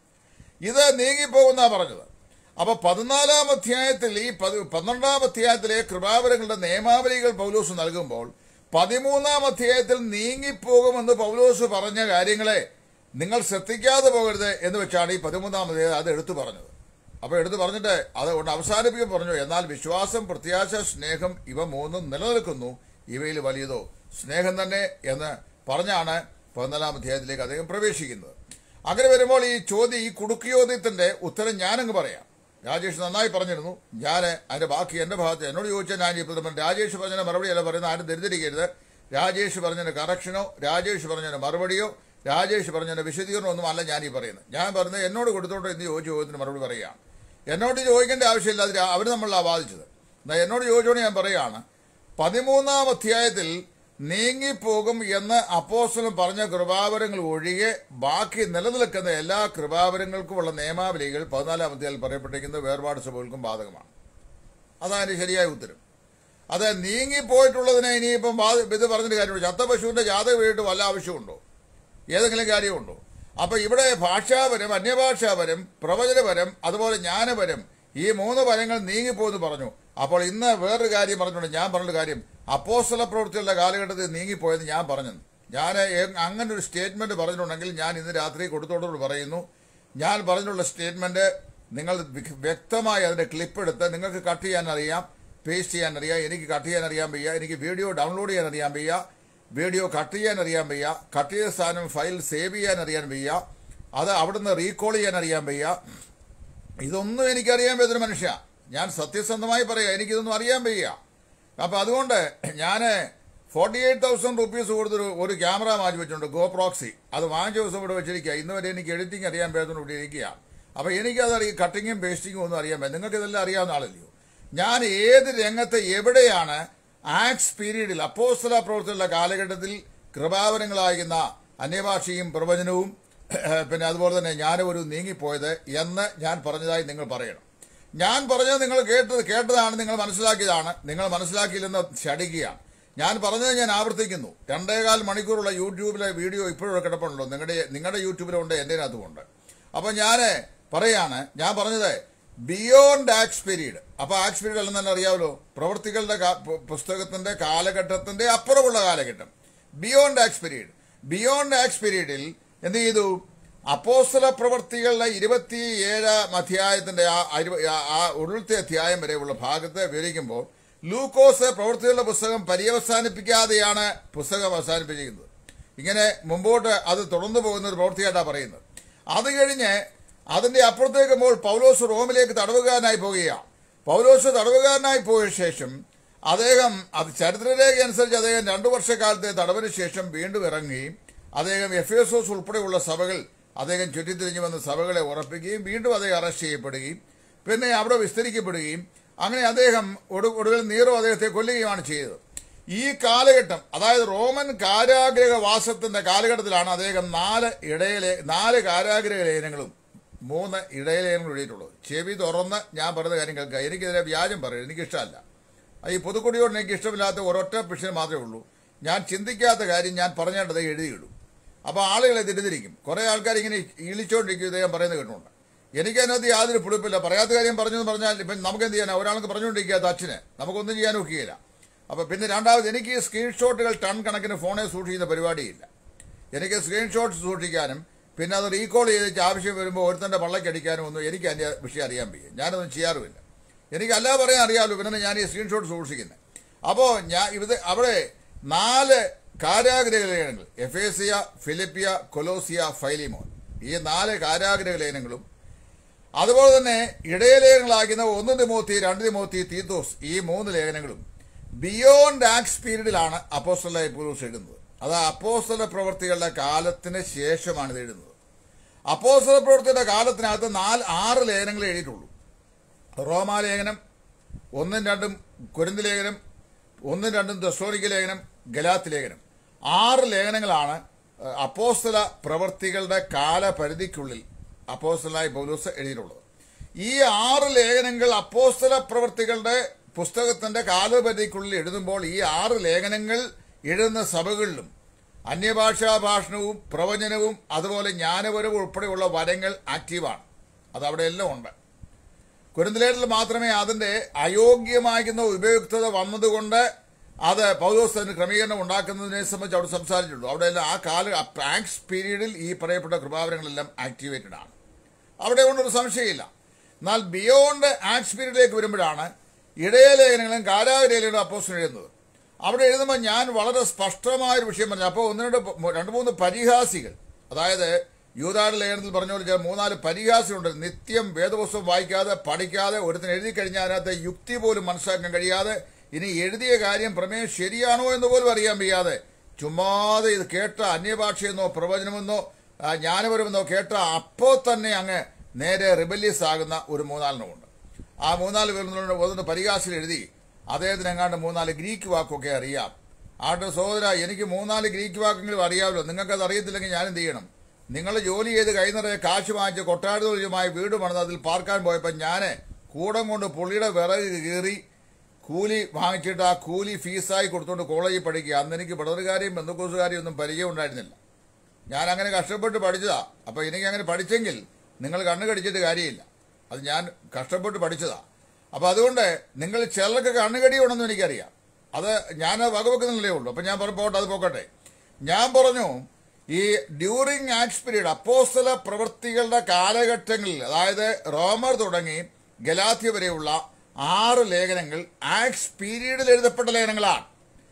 ഇത് നീങ്ങിപ്പോകുന്ന പറഞ്ഞത് അപ്പൊ പതിനാലാം അധ്യായത്തിൽ ഈ പതി- പന്ത്രണ്ടാം അധ്യായത്തിലെ കൃപാവരങ്ങളുടെ നിയമാവലികൾ പൗലൂസ് നൽകുമ്പോൾ പതിമൂന്നാം അധ്യായത്തിൽ നീങ്ങിപ്പോകുമെന്ന് പൗലോസ് പറഞ്ഞ കാര്യങ്ങളെ നിങ്ങൾ ശ്രദ്ധിക്കാതെ പോകരുത് എന്ന് വെച്ചാണ് ഈ പതിമൂന്നാം അധ്യായം അത് എടുത്തു പറഞ്ഞത് അപ്പോൾ എടുത്തു പറഞ്ഞിട്ട് അതുകൊണ്ട് അവസാനിപ്പിക്കും പറഞ്ഞു എന്നാൽ വിശ്വാസം പ്രത്യാശ സ്നേഹം ഇവ മൂന്നും നിലനിൽക്കുന്നു ഇവയിൽ വലിയതോ സ്നേഹം തന്നെ എന്ന് പറഞ്ഞാണ് പതിനാലാം അധ്യായത്തിലേക്ക് അദ്ദേഹം പ്രവേശിക്കുന്നത് അങ്ങനെ വരുമ്പോൾ ഈ ചോദ്യം ഈ കുടുക്കിയോദ്യത്തിന്റെ ഉത്തരം ഞാനങ്ങ് പറയാം രാജേഷ് നന്നായി പറഞ്ഞിരുന്നു ഞാൻ അതിന്റെ ബാക്കി എന്റെ ഭാഗത്ത് എന്നോട് ചോദിച്ചാൽ ഞാൻ ഇപ്പോൾ പറഞ്ഞു രാജേഷ് പറഞ്ഞതിന് മറുപടി അല്ല പറയുന്നത് ആരും തെറ്റിദ്ധരിക്കരുത് രാജേഷ് പറഞ്ഞതിന് കറക്ഷനോ രാജേഷ് പറഞ്ഞതിന് മറുപടിയോ രാജേഷ് പറഞ്ഞതിന് വിശദീകരണമോ ഒന്നും അല്ല ഞാൻ ഈ പറയുന്നത് ഞാൻ പറഞ്ഞത് എന്നോട് കൊടുത്തോട്ടോ എന്ന് ചോദിച്ച ചോദ്യത്തിന് മറുപടി പറയുകയാണ് എന്നോട് ചോദിക്കേണ്ട ആവശ്യമില്ല അത് അവർ നമ്മളാണ് ബാധിച്ചത് എന്നാൽ എന്നോട് ചോദിച്ചോണ്ട് ഞാൻ പറയുകയാണ് പതിമൂന്നാം അധ്യായത്തിൽ നീങ്ങിപ്പോകും എന്ന് അപ്പോസ്തലൻ പറഞ്ഞ കൃപാവരങ്ങൾ ഒഴികെ ബാക്കി നിലനിൽക്കുന്ന എല്ലാ കൃപാവരങ്ങൾക്കുമുള്ള നിയമാവലികൾ പതിനാലാം അധ്യായത്തിൽ പറയപ്പെട്ടിരിക്കുന്നത് വേർപാട് സഭകൾക്കും ബാധകമാണ് അതാണ് ശരിയായ ഉത്തരം അത് നീങ്ങിപ്പോയിട്ടുള്ളതിനെ ഇനിയിപ്പം ബാധ- ഇത് പറഞ്ഞിട്ട് കാര്യമുണ്ട് ചത്ത പശുവിന്റെ ജാതകം വീട്ട് വല്ല ആവശ്യമുണ്ടോ ഏതെങ്കിലും കാര്യമുണ്ടോ അപ്പൊ ഇവിടെ ഭാഷാപരം അന്യഭാഷാപരം പ്രവചനപരം അതുപോലെ ജ്ഞാനപരം ഈ മൂന്ന് പരങ്ങൾ നീങ്ങിപ്പോന്ന് പറഞ്ഞു അപ്പോൾ ഇന്ന് വേറൊരു കാര്യം പറഞ്ഞുകൊണ്ട് ഞാൻ പറഞ്ഞൊരു കാര്യം അപ്പോസ്തല പ്രവൃത്തിയുള്ള കാലഘട്ടത്തിൽ നീങ്ങിപ്പോയെന്ന് ഞാൻ പറഞ്ഞു ഞാൻ എ- അങ്ങനെ ഒരു സ്റ്റേറ്റ്മെന്റ് പറഞ്ഞിട്ടുണ്ടെങ്കിൽ ഞാൻ ഇന്ന് രാത്രി കൊടുത്തോടോട് പറയുന്നു ഞാൻ പറഞ്ഞിട്ടുള്ള സ്റ്റേറ്റ്മെന്റ് നിങ്ങൾ വ്യ- വ്യക്തമായി അതിന്റെ ക്ലിപ്പ് എടുത്ത് നിങ്ങൾക്ക് കട്ട് ചെയ്യാൻ അറിയാം പേസ്റ്റ് ചെയ്യാൻ അറിയാം എനിക്ക് കട്ട് ചെയ്യാൻ അറിയാൻ വയ്യ എനിക്ക് വീഡിയോ ഡൗൺലോഡ് ചെയ്യാൻ അറിയാൻ വയ്യ വീഡിയോ കട്ട് ചെയ്യാൻ അറിയാൻ വയ്യ കട്ട് ചെയ്ത സാധനം ഫയൽ സേവ് ചെയ്യാൻ അറിയാൻ വയ്യ അത് അവിടുന്ന് റീകോൾ ചെയ്യാൻ അറിയാൻ വയ്യ ഇതൊന്നും എനിക്കറിയാൻ പറ്റുന്ന മനുഷ്യ ഞാൻ സത്യസന്ധമായി പറയാം എനിക്കിതൊന്നും അറിയാൻ വയ്യ അപ്പം അതുകൊണ്ട് ഞാൻ ഫോർട്ടി എയ്റ്റ് തൗസൻഡ് റുപ്പീസ് കൊടുത്തൊരു ഒരു ക്യാമറ മാറ്റി വെച്ചിട്ടുണ്ട് ഗോ പ്രോക്സി അത് വാങ്ങിച്ച ദിവസം ഇവിടെ വെച്ചിരിക്കുക ഇന്ന് വരെ എനിക്ക് എഡിറ്റിംഗ് അറിയാൻ പറ്റുന്ന ഇവിടെ ഇരിക്കുക അപ്പം എനിക്കത് അറിയാം കട്ടിങ്ങും പേസ്റ്റിങ്ങും ഒന്നും അറിയാൻ പറ്റും നിങ്ങൾക്ക് ഇതെല്ലാം അറിയാവുന്ന ആളല്ലയോ ഞാൻ ഏത് രംഗത്ത് എവിടെയാണ് ആക്സ് പീരീഡിൽ അപ്പോസ്തല പ്രവർത്തിയുള്ള കാലഘട്ടത്തിൽ കൃപാവരങ്ങളാകുന്ന അന്യഭാഷയും പ്രവചനവും പിന്നെ അതുപോലെ തന്നെ ജ്ഞാനവും നീങ്ങിപ്പോയത് എന്ന് ഞാൻ പറഞ്ഞതായി നിങ്ങൾ പറയണം ഞാൻ പറഞ്ഞത് നിങ്ങൾ കേട്ടത് കേട്ടതാണ് നിങ്ങൾ മനസ്സിലാക്കിയതാണ് നിങ്ങൾ മനസ്സിലാക്കിയില്ലെന്ന് ശടിക്കുകയാണ് ഞാൻ പറഞ്ഞത് ഞാൻ ആവർത്തിക്കുന്നു രണ്ടേകാൽ മണിക്കൂറുള്ള യൂട്യൂബിലെ വീഡിയോ ഇപ്പോഴും കിടപ്പുണ്ടല്ലോ നിങ്ങളുടെ നിങ്ങളുടെ യൂട്യൂബിലുണ്ട് എൻ്റെ അകത്തുമുണ്ട് അപ്പോൾ ഞാൻ പറയാണ് ഞാൻ പറഞ്ഞത് ബിയോണ്ട് ആക്സ് പീരീഡ് അപ്പോൾ ആക്സ് പീരീഡ് അല്ലെന്ന് തന്നെ അറിയാമല്ലോ പ്രവൃത്തികളുടെ കാ- പു- പുസ്തകത്തിന്റെ കാലഘട്ടത്തിന്റെ അപ്പുറമുള്ള കാലഘട്ടം beyond Acts period beyond Acts പീരീഡിൽ എന്ത് ചെയ്തു അപ്പോസ്തല പ്രവൃത്തികളുടെ ഇരുപത്തിയേഴാം അധ്യായത്തിന്റെ ആ അരു- ആ- ആ ഒടുവിലത്തെ അധ്യായം വരെയുള്ള ഭാഗത്ത് വിവരിക്കുമ്പോൾ ലൂക്കോസ് പ്രവൃത്തികളുടെ പുസ്തകം പര്യവസാനിപ്പിക്കാതെയാണ് പുസ്തകം അവസാനിപ്പിച്ചിരിക്കുന്നത് ഇങ്ങനെ മുമ്പോട്ട് അത് തുടർന്നു പോകുന്ന ഒരു പ്രവൃത്തിയായിട്ടാണ് പറയുന്നത് അത് കഴിഞ്ഞ് അതിന്റെ അപ്പുറത്തേക്ക് പോൾ പൗലോസ് റോമിലേക്ക് തടവുകാരനായി പോവുകയാണ് പൗലോസ് തടവുകാരനായി പോയ ശേഷം അദ്ദേഹം അത് ചരിത്രരേഖ അനുസരിച്ച് അദ്ദേഹം രണ്ടു വർഷക്കാലത്തെ തടവിന് ശേഷം വീണ്ടും ഇറങ്ങി അദ്ദേഹം എഫ് എസ് ഓസ് ഉൾപ്പെടെയുള്ള സഭകൾ അദ്ദേഹം ചുറ്റിത്തിരിഞ്ഞു വന്ന് സഭകളെ ഉറപ്പിക്കുകയും വീണ്ടും അദ്ദേഹം അറസ്റ്റ് ചെയ്യപ്പെടുകയും പിന്നെ അവിടെ വിസ്തരിക്കപ്പെടുകയും അങ്ങനെ അദ്ദേഹം ഒടു- ഒടുവിൽ നീറോ അദ്ദേഹത്തെ കൊല്ലുകയുമാണ് ചെയ്തത് ഈ കാലഘട്ടം അതായത് റോമൻ കാരാഗ്രഹവാസത്തിന്റെ കാലഘട്ടത്തിലാണ് അദ്ദേഹം നാല് ഇടയിലെ നാല് കാരാഗ്രഹ ലേഖനങ്ങളും മൂന്ന് ഇടയലേഖനങ്ങൾ എഴുതിയിട്ടുള്ളത് ചെവി തുറന്ന് ഞാൻ പറയുന്ന കാര്യം കേൾക്കുക എനിക്കിതിനെ വ്യാജം പറയും എനിക്കിഷ്ടമല്ല ഈ പുതുക്കുടിയോട് എനിക്ക് ഇഷ്ടമില്ലാത്ത ഒരൊറ്റ പിഷൻ മാത്രമേ ഉള്ളൂ ഞാൻ ചിന്തിക്കാത്ത കാര്യം ഞാൻ പറഞ്ഞേണ്ടത് എഴുതിയിടും അപ്പോൾ ആളുകളെ തെറ്റിദ്ധരിക്കും കുറേ ആൾക്കാർ ഇങ്ങനെ ഇളിച്ചോണ്ടിരിക്കും ഇദ്ദേഹം പറയുന്നത് കേട്ടുകൊണ്ട് എനിക്ക് അതിനകത്ത് യാതൊരു പുളിപ്പില്ല പറയാത്ത കാര്യം പറഞ്ഞു എന്ന് പറഞ്ഞാൽ ഇപ്പം നമുക്ക് എന്ത് ചെയ്യാനാ ഒരാൾക്ക് പറഞ്ഞുകൊണ്ടിരിക്കാത്ത അച്ഛന് നമുക്കൊന്നും ചെയ്യാൻ ഒക്കുകയില്ല അപ്പോൾ പിന്നെ രണ്ടാമത് എനിക്ക് ഈ സ്ക്രീൻഷോട്ടുകൾ ടൺ കണക്കിന് ഫോണിൽ സൂക്ഷിക്കുന്ന പരിപാടിയില്ല എനിക്ക് സ്ക്രീൻഷോട്ട് സൂക്ഷിക്കാനും പിന്നെ അത് റീകോൾ ചെയ്തിട്ട് ആവശ്യം വരുമ്പോൾ ഒരുത്തൻ്റെ പള്ളക്കടിക്കാനും ഒന്നും എനിക്ക് അതിൻ്റെ വിഷയം അറിയാൻ വയ്യ ഞാനൊന്നും ചെയ്യാറുമില്ല എനിക്ക് അല്ലാതെ പറയാൻ അറിയാമല്ലോ പിന്നെ ഞാൻ ഈ സ്ക്രീൻഷോട്ട് സൂക്ഷിക്കുന്നത് അപ്പോൾ ഞാൻ ഇത് അവിടെ നാല് കാരാഗ്രഹ ലേഖനങ്ങൾ എഫേസിയ ഫിലിപ്പിയ കൊലോസിയ ഫൈലിമോൻ ഈ നാല് കാരാഗ്രഹ ലേഖനങ്ങളും അതുപോലെ തന്നെ ഇടയലേഖനങ്ങളാകുന്ന ഒന്ന് തിമോത്തി രണ്ട് തിമോത്തി തീത്തോസ് ഈ മൂന്ന് ലേഖനങ്ങളും ബിയോണ്ട് ആക്സ് പീരീഡിലാണ് അപ്പോസ്റ്റലായി പൗലോസ് എഴുതുന്നത് അത് അപ്പോസ്തല പ്രവൃത്തികളുടെ കാലത്തിന് ശേഷമാണ് ഇത് എഴുതുന്നത് അപ്പോസ്തല പ്രവൃത്തിയുടെ കാലത്തിനകത്ത് നാല് ആറ് ലേഖനങ്ങൾ എഴുതിയിട്ടുള്ളൂ റോമാലേഖനം ഒന്നും രണ്ടും കുരുന്ത് ലേഖനം ഒന്നും രണ്ടും ദസ്തോനിക ലേഖനം ഗലാത്ത് ലേഖനം ആറ് ലേഖനങ്ങളാണ് അഹ്, അപ്പോസ്തല പ്രവൃത്തികളുടെ കാലപരിധിക്കുള്ളിൽ അപ്പോസ്തലായി പൗലൂസ് എഴുതിയിട്ടുള്ളത് ഈ ആറ് ലേഖനങ്ങൾ അപ്പോസ്തല പ്രവൃത്തികളുടെ പുസ്തകത്തിന്റെ കാലപരിധിക്കുള്ളിൽ എഴുതുമ്പോൾ ഈ ആറ് ലേഖനങ്ങൾ എഴുതുന്ന സഭകളിലും അന്യഭാഷാ ഭാഷണവും പ്രവചനവും അതുപോലെ ജ്ഞാനപരവും ഉൾപ്പെടെയുള്ള വരങ്ങൾ ആക്റ്റീവാണ് അത് അവിടെ എല്ലാം ഉണ്ട് കുരുന്തലേറ്റിൽ മാത്രമേ അതിന്റെ അയോഗ്യമാകുന്ന ഉപയുക്തത വന്നതുകൊണ്ട് അത് പൗലോസ് തന്നെ ക്രമീകരണം ഉണ്ടാക്കുന്നതിനെ സംബന്ധിച്ച് അവിടെ സംസാരിച്ചിട്ടുള്ളൂ അവിടെ എല്ലാം ആ കാല ആക്സ് പീരീഡിൽ ഈ പറയപ്പെട്ട കൃപാവരങ്ങളെല്ലാം ആക്ടിവേറ്റഡ് ആണ് അവിടെ കൊണ്ടൊരു സംശയമില്ല എന്നാൽ ബിയോണ്ട് ആക്സ് പീരീഡിലേക്ക് വരുമ്പോഴാണ് ഇടയലേഖനങ്ങളും കാലാവലേഖനങ്ങളും അപ്പോസ്റ്റൽ എഴുതുന്നത് അവിടെ എഴുതുമ്പോൾ ഞാൻ വളരെ സ്പഷ്ടമായ ഒരു വിഷയം പറഞ്ഞു അപ്പോൾ ഒന്ന് രണ്ട് പ- രണ്ട് മൂന്ന് പരിഹാസികൾ അതായത് യൂതാട് ലേഖനത്തിൽ പറഞ്ഞ പോലെ ചില മൂന്നാല് പരിഹാസികളുണ്ട് നിത്യം വേദപുസ്തകം വായിക്കാതെ പഠിക്കാതെ ഒരുത്തിന് എഴുതി കഴിഞ്ഞാൽ അതിനകത്ത് യുക്തി പോലും മനസ്സിലാക്കാൻ കഴിയാതെ ഇനി എഴുതിയ കാര്യം പ്രമേയം ശരിയാണോ എന്ന് പോലും അറിയാൻ വയ്യാതെ ചുമ്മാതെ ഇത് കേട്ട അന്യഭാഷയെന്നോ പ്രവചനമെന്നോ ആ, ജ്ഞാനപരമെന്നോ കേട്ട അപ്പോൾ തന്നെ അങ്ങ് നേരെ റിബല്യസ് ആകുന്ന ഒരു മൂന്നാലിനുമുണ്ട് ആ മൂന്നാല് പേരുന്നുണ്ട് ഒന്ന് പരിഹാസിൽ എഴുതി അദ്ദേഹത്തിന് എങ്ങാണ്ട് മൂന്നാല് ഗ്രീക്ക് വാക്കൊക്കെ അറിയാം ആട്ടെ സഹോദര എനിക്ക് മൂന്നാല് ഗ്രീക്ക് വാക്കെങ്കിലും അറിയാമല്ലോ നിങ്ങൾക്കത് അറിയത്തില്ലെങ്കിൽ ഞാൻ എന്ത് ചെയ്യണം നിങ്ങൾ ജോലി ചെയ്ത് കൈ നിറയെ കാശ് വാങ്ങിച്ച് കൊട്ടാരതുല്യമായ വീട് പണിത് അതിൽ പാർക്കാൻ പോയപ്പോൾ ഞാൻ കൂടം കൊണ്ട് പുള്ളിയുടെ വിറക് കീറി കൂലി വാങ്ങിച്ചിട്ട് ആ കൂലി ഫീസായി കൊടുത്തുകൊണ്ട് കോളേജിൽ പഠിക്കുക അന്ന് എനിക്ക് പിടറുകാരെയും ബന്ധുക്കൂസുകാരെയും ഒന്നും പരിചയം ഉണ്ടായിരുന്നില്ല ഞാൻ അങ്ങനെ കഷ്ടപ്പെട്ട് പഠിച്ചതാ അപ്പൊ എനിക്ക് അങ്ങനെ പഠിച്ചെങ്കിൽ നിങ്ങൾ കണ്ണു കടിച്ചിട്ട് കാര്യമില്ല അത് ഞാൻ കഷ്ടപ്പെട്ട് പഠിച്ചതാ അപ്പൊ അതുകൊണ്ട് നിങ്ങൾ ചിലർക്ക് കണ്ണുകടി ഉണ്ടെന്ന് എനിക്കറിയാം അത് ഞാൻ വകവെക്കുന്നില്ലേ ഉള്ളൂ അപ്പൊ ഞാൻ പറഞ്ഞു പോട്ടെ അത് പോക്കട്ടെ ഞാൻ പറഞ്ഞു ഈ ഡ്യൂറിങ് ആക്സ് പീരീഡ് അപ്പോസ്തല പ്രവൃത്തികളുടെ കാലഘട്ടങ്ങളിൽ അതായത് റോമർ തുടങ്ങി ഗലാത്യ വരെയുള്ള ആറ് ലേഖനങ്ങൾ ആക്സ് പീരീഡിൽ എഴുതപ്പെട്ട ലേഖനങ്ങളാണ്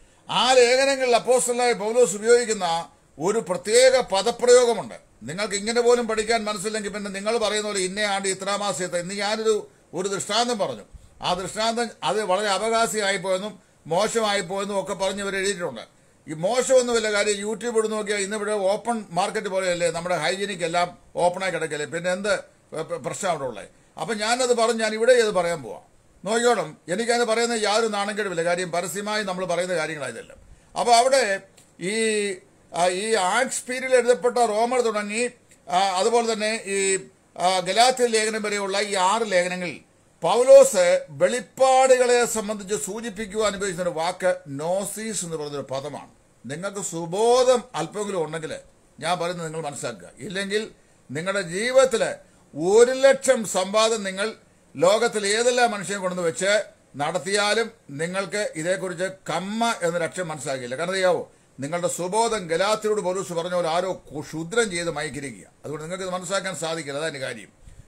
ആ ലേഖനങ്ങളിൽ അപ്പോസ്റ്റലായ പൗലോസ് ഉപയോഗിക്കുന്ന ഒരു പ്രത്യേക പദപ്രയോഗമുണ്ട് നിങ്ങൾക്ക് ഇങ്ങനെ പോലും പഠിക്കാൻ മനസ്സില്ലെങ്കിൽ പിന്നെ നിങ്ങൾ പറയുന്ന പോലെ ഇന്ന ആണ്ട് ഇത്രാ മാസത്തെ ഇന്ന് ഞാനൊരു ഒരു ദൃഷ്ടാന്തം പറഞ്ഞു ആ ദൃഷ്ടാന്തം അത് വളരെ അപകാശമായിപ്പോയെന്നും മോശമായിപ്പോയെന്നും ഒക്കെ പറഞ്ഞ് ഇവർ എഴുതിയിട്ടുണ്ട് ഈ മോശമൊന്നുമില്ല കാര്യം യൂട്യൂബ് ഇടുന്ന നോക്കിയാൽ ഇന്ന് ഇവിടെ ഓപ്പൺ മാർക്കറ്റ് പോലെയല്ലേ നമ്മുടെ ഹൈജീനിക് എല്ലാം ഓപ്പണായി കിടക്കല്ലേ പിന്നെ എന്ത് പ്ര- പ്രശ്നം അവിടെ ഉള്ളത് അപ്പം ഞാനത് പറഞ്ഞ് ഞാൻ ഇവിടെ ഇത് പറയാൻ പോവാം നോക്കിയോണം എനിക്കത് പറയുന്ന യാതൊരു നാണക്കേടുമില്ല കാര്യം പരസ്യമായി നമ്മൾ പറയുന്ന കാര്യങ്ങളായതെല്ലാം അപ്പോൾ അവിടെ ഈ ആ, ഈ ആർട്സ് പീരീഡിൽ എഴുതപ്പെട്ട റോമർ തുടങ്ങി ആ, അതുപോലെ തന്നെ ഈ ആ, ഗലാത്യ ലേഖനം വരെയുള്ള ഈ ആറ് ലേഖനങ്ങളിൽ പൗലോസ് വെളിപ്പാടുകളെ സംബന്ധിച്ച് സൂചിപ്പിക്കുവാൻ ഉപയോഗിക്കുന്ന ഒരു വാക്ക് നോസീസ് എന്ന് പറയുന്നൊരു പദമാണ് നിങ്ങൾക്ക് സുബോധം അല്പമെങ്കിലും ഉണ്ടെങ്കിൽ ഞാൻ പറയുന്നത് നിങ്ങൾ മനസ്സിലാക്കുക ഇല്ലെങ്കിൽ നിങ്ങളുടെ ജീവിതത്തിൽ ഒരു ലക്ഷം സമ്പാദം നിങ്ങൾ ലോകത്തിൽ ഏതെല്ലാം മനുഷ്യനെ കൊണ്ടുവന്ന് വെച്ച് നടത്തിയാലും നിങ്ങൾക്ക് ഇതേക്കുറിച്ച് കമ്മ എന്നൊരു അക്ഷരം മനസ്സിലാക്കിയില്ല കാരണം അറിയാവോ നിങ്ങളുടെ സുബോധം ഗലാത്തിയോട് പോലീസ് പറഞ്ഞ പോലെ ആരോ ക്ഷുദ്രം ചെയ്ത് മയക്കിരിക്കുക അതുകൊണ്ട് നിങ്ങൾക്ക് ഇത് മനസ്സിലാക്കാൻ സാധിക്കില്ല അതാണ് കാര്യം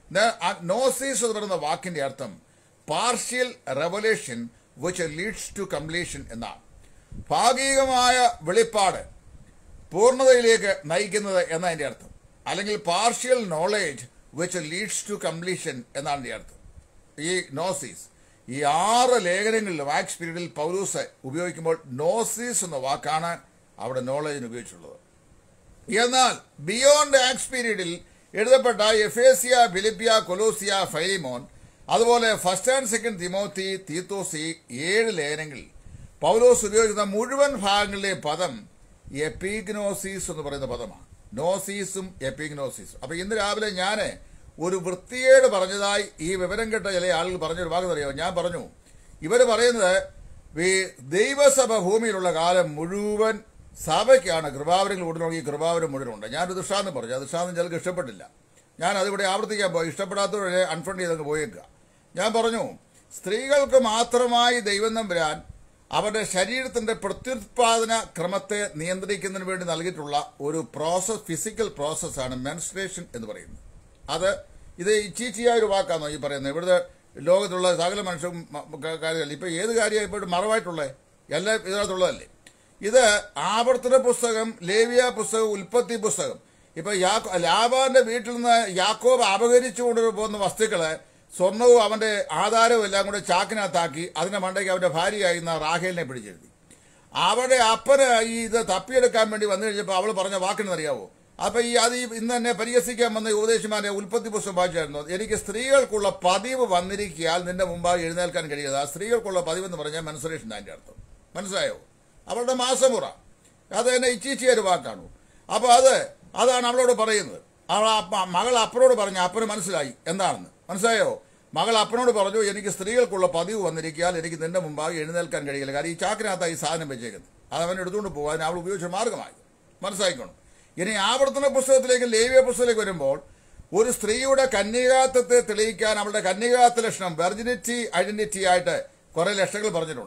നോസീസ് എന്ന് പറയുന്ന വാക്കിന്റെ അർത്ഥം partial revelation which leads to completion എന്നാണ് ഭാഗികമായ വെളിപ്പാട് പൂർണ്ണതയിലേക്ക് നയിക്കുന്നത് എന്നതിന്റെ അർത്ഥം അല്ലെങ്കിൽ partial knowledge which leads to completion എന്നാണ് ഇതിന്റെ അർത്ഥം ഈ നോസീസ് ഈ ആറ് ലേഖനങ്ങളിലും ആക്സ് പീരീഡിൽ പൗലൂസ് ഉപയോഗിക്കുമ്പോൾ നോസീസ് എന്ന വാക്കാണ് അവിടെ നോളേജിന് ഉപയോഗിച്ചിട്ടുള്ളത് എന്നാൽ ബിയോണ്ട് ആക്സ് പീരീഡിൽ എഴുതപ്പെട്ട എഫേസിയ ഫിലിപ്പിയ കൊലോസിയ ഫൈലിമോൻ അതുപോലെ ഫസ്റ്റ് ആൻഡ് സെക്കൻഡ് തിമോത്തി തീത്തോസി ഏഴ് ലേഖനങ്ങളിൽ പൗലോസ് ഉപയോഗിക്കുന്ന മുഴുവൻ ഭാഗങ്ങളിലെ പദം എപ്പിഗ്നോസിസ് എന്ന് പറയുന്ന പദമാണ് നോസീസും എപ്പിഗ്നോസിസും അപ്പൊ ഇന്ന് രാവിലെ ഞാൻ ഒരു വൃത്തിയേട് പറഞ്ഞതായി ഈ വിവരം കേട്ട ചില ആളുകൾ പറഞ്ഞൊരു ഭാഗം അറിയാമോ ഞാൻ പറഞ്ഞു ഇവര് പറയുന്നത് ഈ ദൈവസഭ ഭൂമിയിലുള്ള കാലം മുഴുവൻ സഭയ്ക്കാണ് കൃപാവരങ്ങൾ ഉടനോക്കി കൃപാവരം മുഴുവനുണ്ട് ഞാനൊരു ദൃഷ്ടാന്തം പറഞ്ഞു ആ ദൃഷ്ടാന്തം ചിലർക്ക് ഇഷ്ടപ്പെട്ടില്ല ഞാൻ അതിവിടെ ആവർത്തിക്കാൻ പോയി ഇഷ്ടപ്പെടാത്തവരെ അൺഫണ്ട് ചെയ്തങ്ങ് പോയേക്കുക ഞാൻ പറഞ്ഞു സ്ത്രീകൾക്ക് മാത്രമായി ദൈവം നമ്പുരാൻ അവരുടെ ശരീരത്തിന്റെ പ്രത്യുത്പാദന ക്രമത്തെ നിയന്ത്രിക്കുന്നതിന് വേണ്ടി നൽകിയിട്ടുള്ള ഒരു പ്രോസസ് ഫിസിക്കൽ പ്രോസസ്സാണ് മെൻസ്ട്രേഷൻ എന്ന് പറയുന്നത് അത് ഇത് ഇച്ചീച്ചിയായ ഒരു വാക്കാണോ ഈ പറയുന്നത് ഇവിടുത്തെ ലോകത്തുള്ള സകല മനുഷ്യരും കാര്യങ്ങൾ ഇപ്പൊ ഏത് കാര്യമായിപ്പോഴും മറവായിട്ടുള്ളത് എല്ലാം ഇതിനകത്തുള്ളതല്ലേ ഇത് ആവർത്തന പുസ്തകം ലേവിയ പുസ്തകം ഉൽപ്പത്തി പുസ്തകം ഇപ്പൊ യാക്കോ ലാബാന്റെ വീട്ടിൽ നിന്ന് യാക്കോബ് അപഹരിച്ചുകൊണ്ട് പോകുന്ന വസ്തുക്കള് സ്വർണവും അവന്റെ ആധാരവും എല്ലാം കൂടെ ചാക്കിനകത്താക്കി അതിന്റെ മണ്ടയ്ക്ക് അവന്റെ ഭാര്യയായിരുന്ന റാഹേലിനെ പിടിച്ചെഴുതി അവിടെ അപ്പന് ഈ ഇത് തപ്പിയെടുക്കാൻ വേണ്ടി വന്നു കഴിഞ്ഞപ്പോൾ അവൾ പറഞ്ഞ വാക്കിനെന്നറിയാവോ അപ്പൊ ഈ അത് ഈ ഇന്ന് തന്നെ പരിഹസിക്കാൻ വന്ന ഉപദേശമാരെ ഉൽപ്പത്തി പുസ്തകം വായിച്ചായിരുന്നു എനിക്ക് സ്ത്രീകൾക്കുള്ള പതിവ് വന്നിരിക്കാൻ നിന്റെ മുമ്പായി എഴുന്നേൽക്കാൻ കഴിയാതെ ആ സ്ത്രീകൾക്കുള്ള പതിവ് എന്ന് പറഞ്ഞാൽ മെൻസുറേഷൻ അതിന്റെ അർത്ഥം മനസ്സിലായോ അവളുടെ മാസമുറ അത് തന്നെ ഇച്ചീച്ചിയ ഒരു വാക്കാണ് അപ്പൊ അത് അതാണ് അവളോട് പറയുന്നത് അവൾ അപ്പ- മകൾ അപ്പനോട് പറഞ്ഞു അപ്പന് മനസ്സിലായി എന്താണെന്ന് മനസ്സിലായോ മകൾ അപ്പനോട് പറഞ്ഞു എനിക്ക് സ്ത്രീകൾക്കുള്ള പതിവ് വന്നിരിക്കാൻ എനിക്ക് നിന്റെ മുമ്പാകെ എഴുന്നേൽക്കാൻ കഴിയില്ല കാരണം ഈ ചാക്കിനകത്താണ് ഈ സാധനം വെച്ചേക്കുന്നത് അത് അവൻ എടുത്തുകൊണ്ട് പോകാൻ അവൾ ഉപയോഗിച്ച മാർഗമായി മനസ്സിലാക്കണം ഇനി ആവർത്തന പുസ്തകത്തിലേക്ക് ലേവ്യ പുസ്തകത്തിലേക്ക് വരുമ്പോൾ ഒരു സ്ത്രീയുടെ കന്യകാത്വത്തെ തെളിയിക്കാൻ അവളുടെ കന്യകാത്വ ലക്ഷണം വെർജിനിറ്റി ഐഡന്റിറ്റി ആയിട്ട് കുറെ ലക്ഷണങ്ങൾ പറഞ്ഞിട്ടുണ്ട്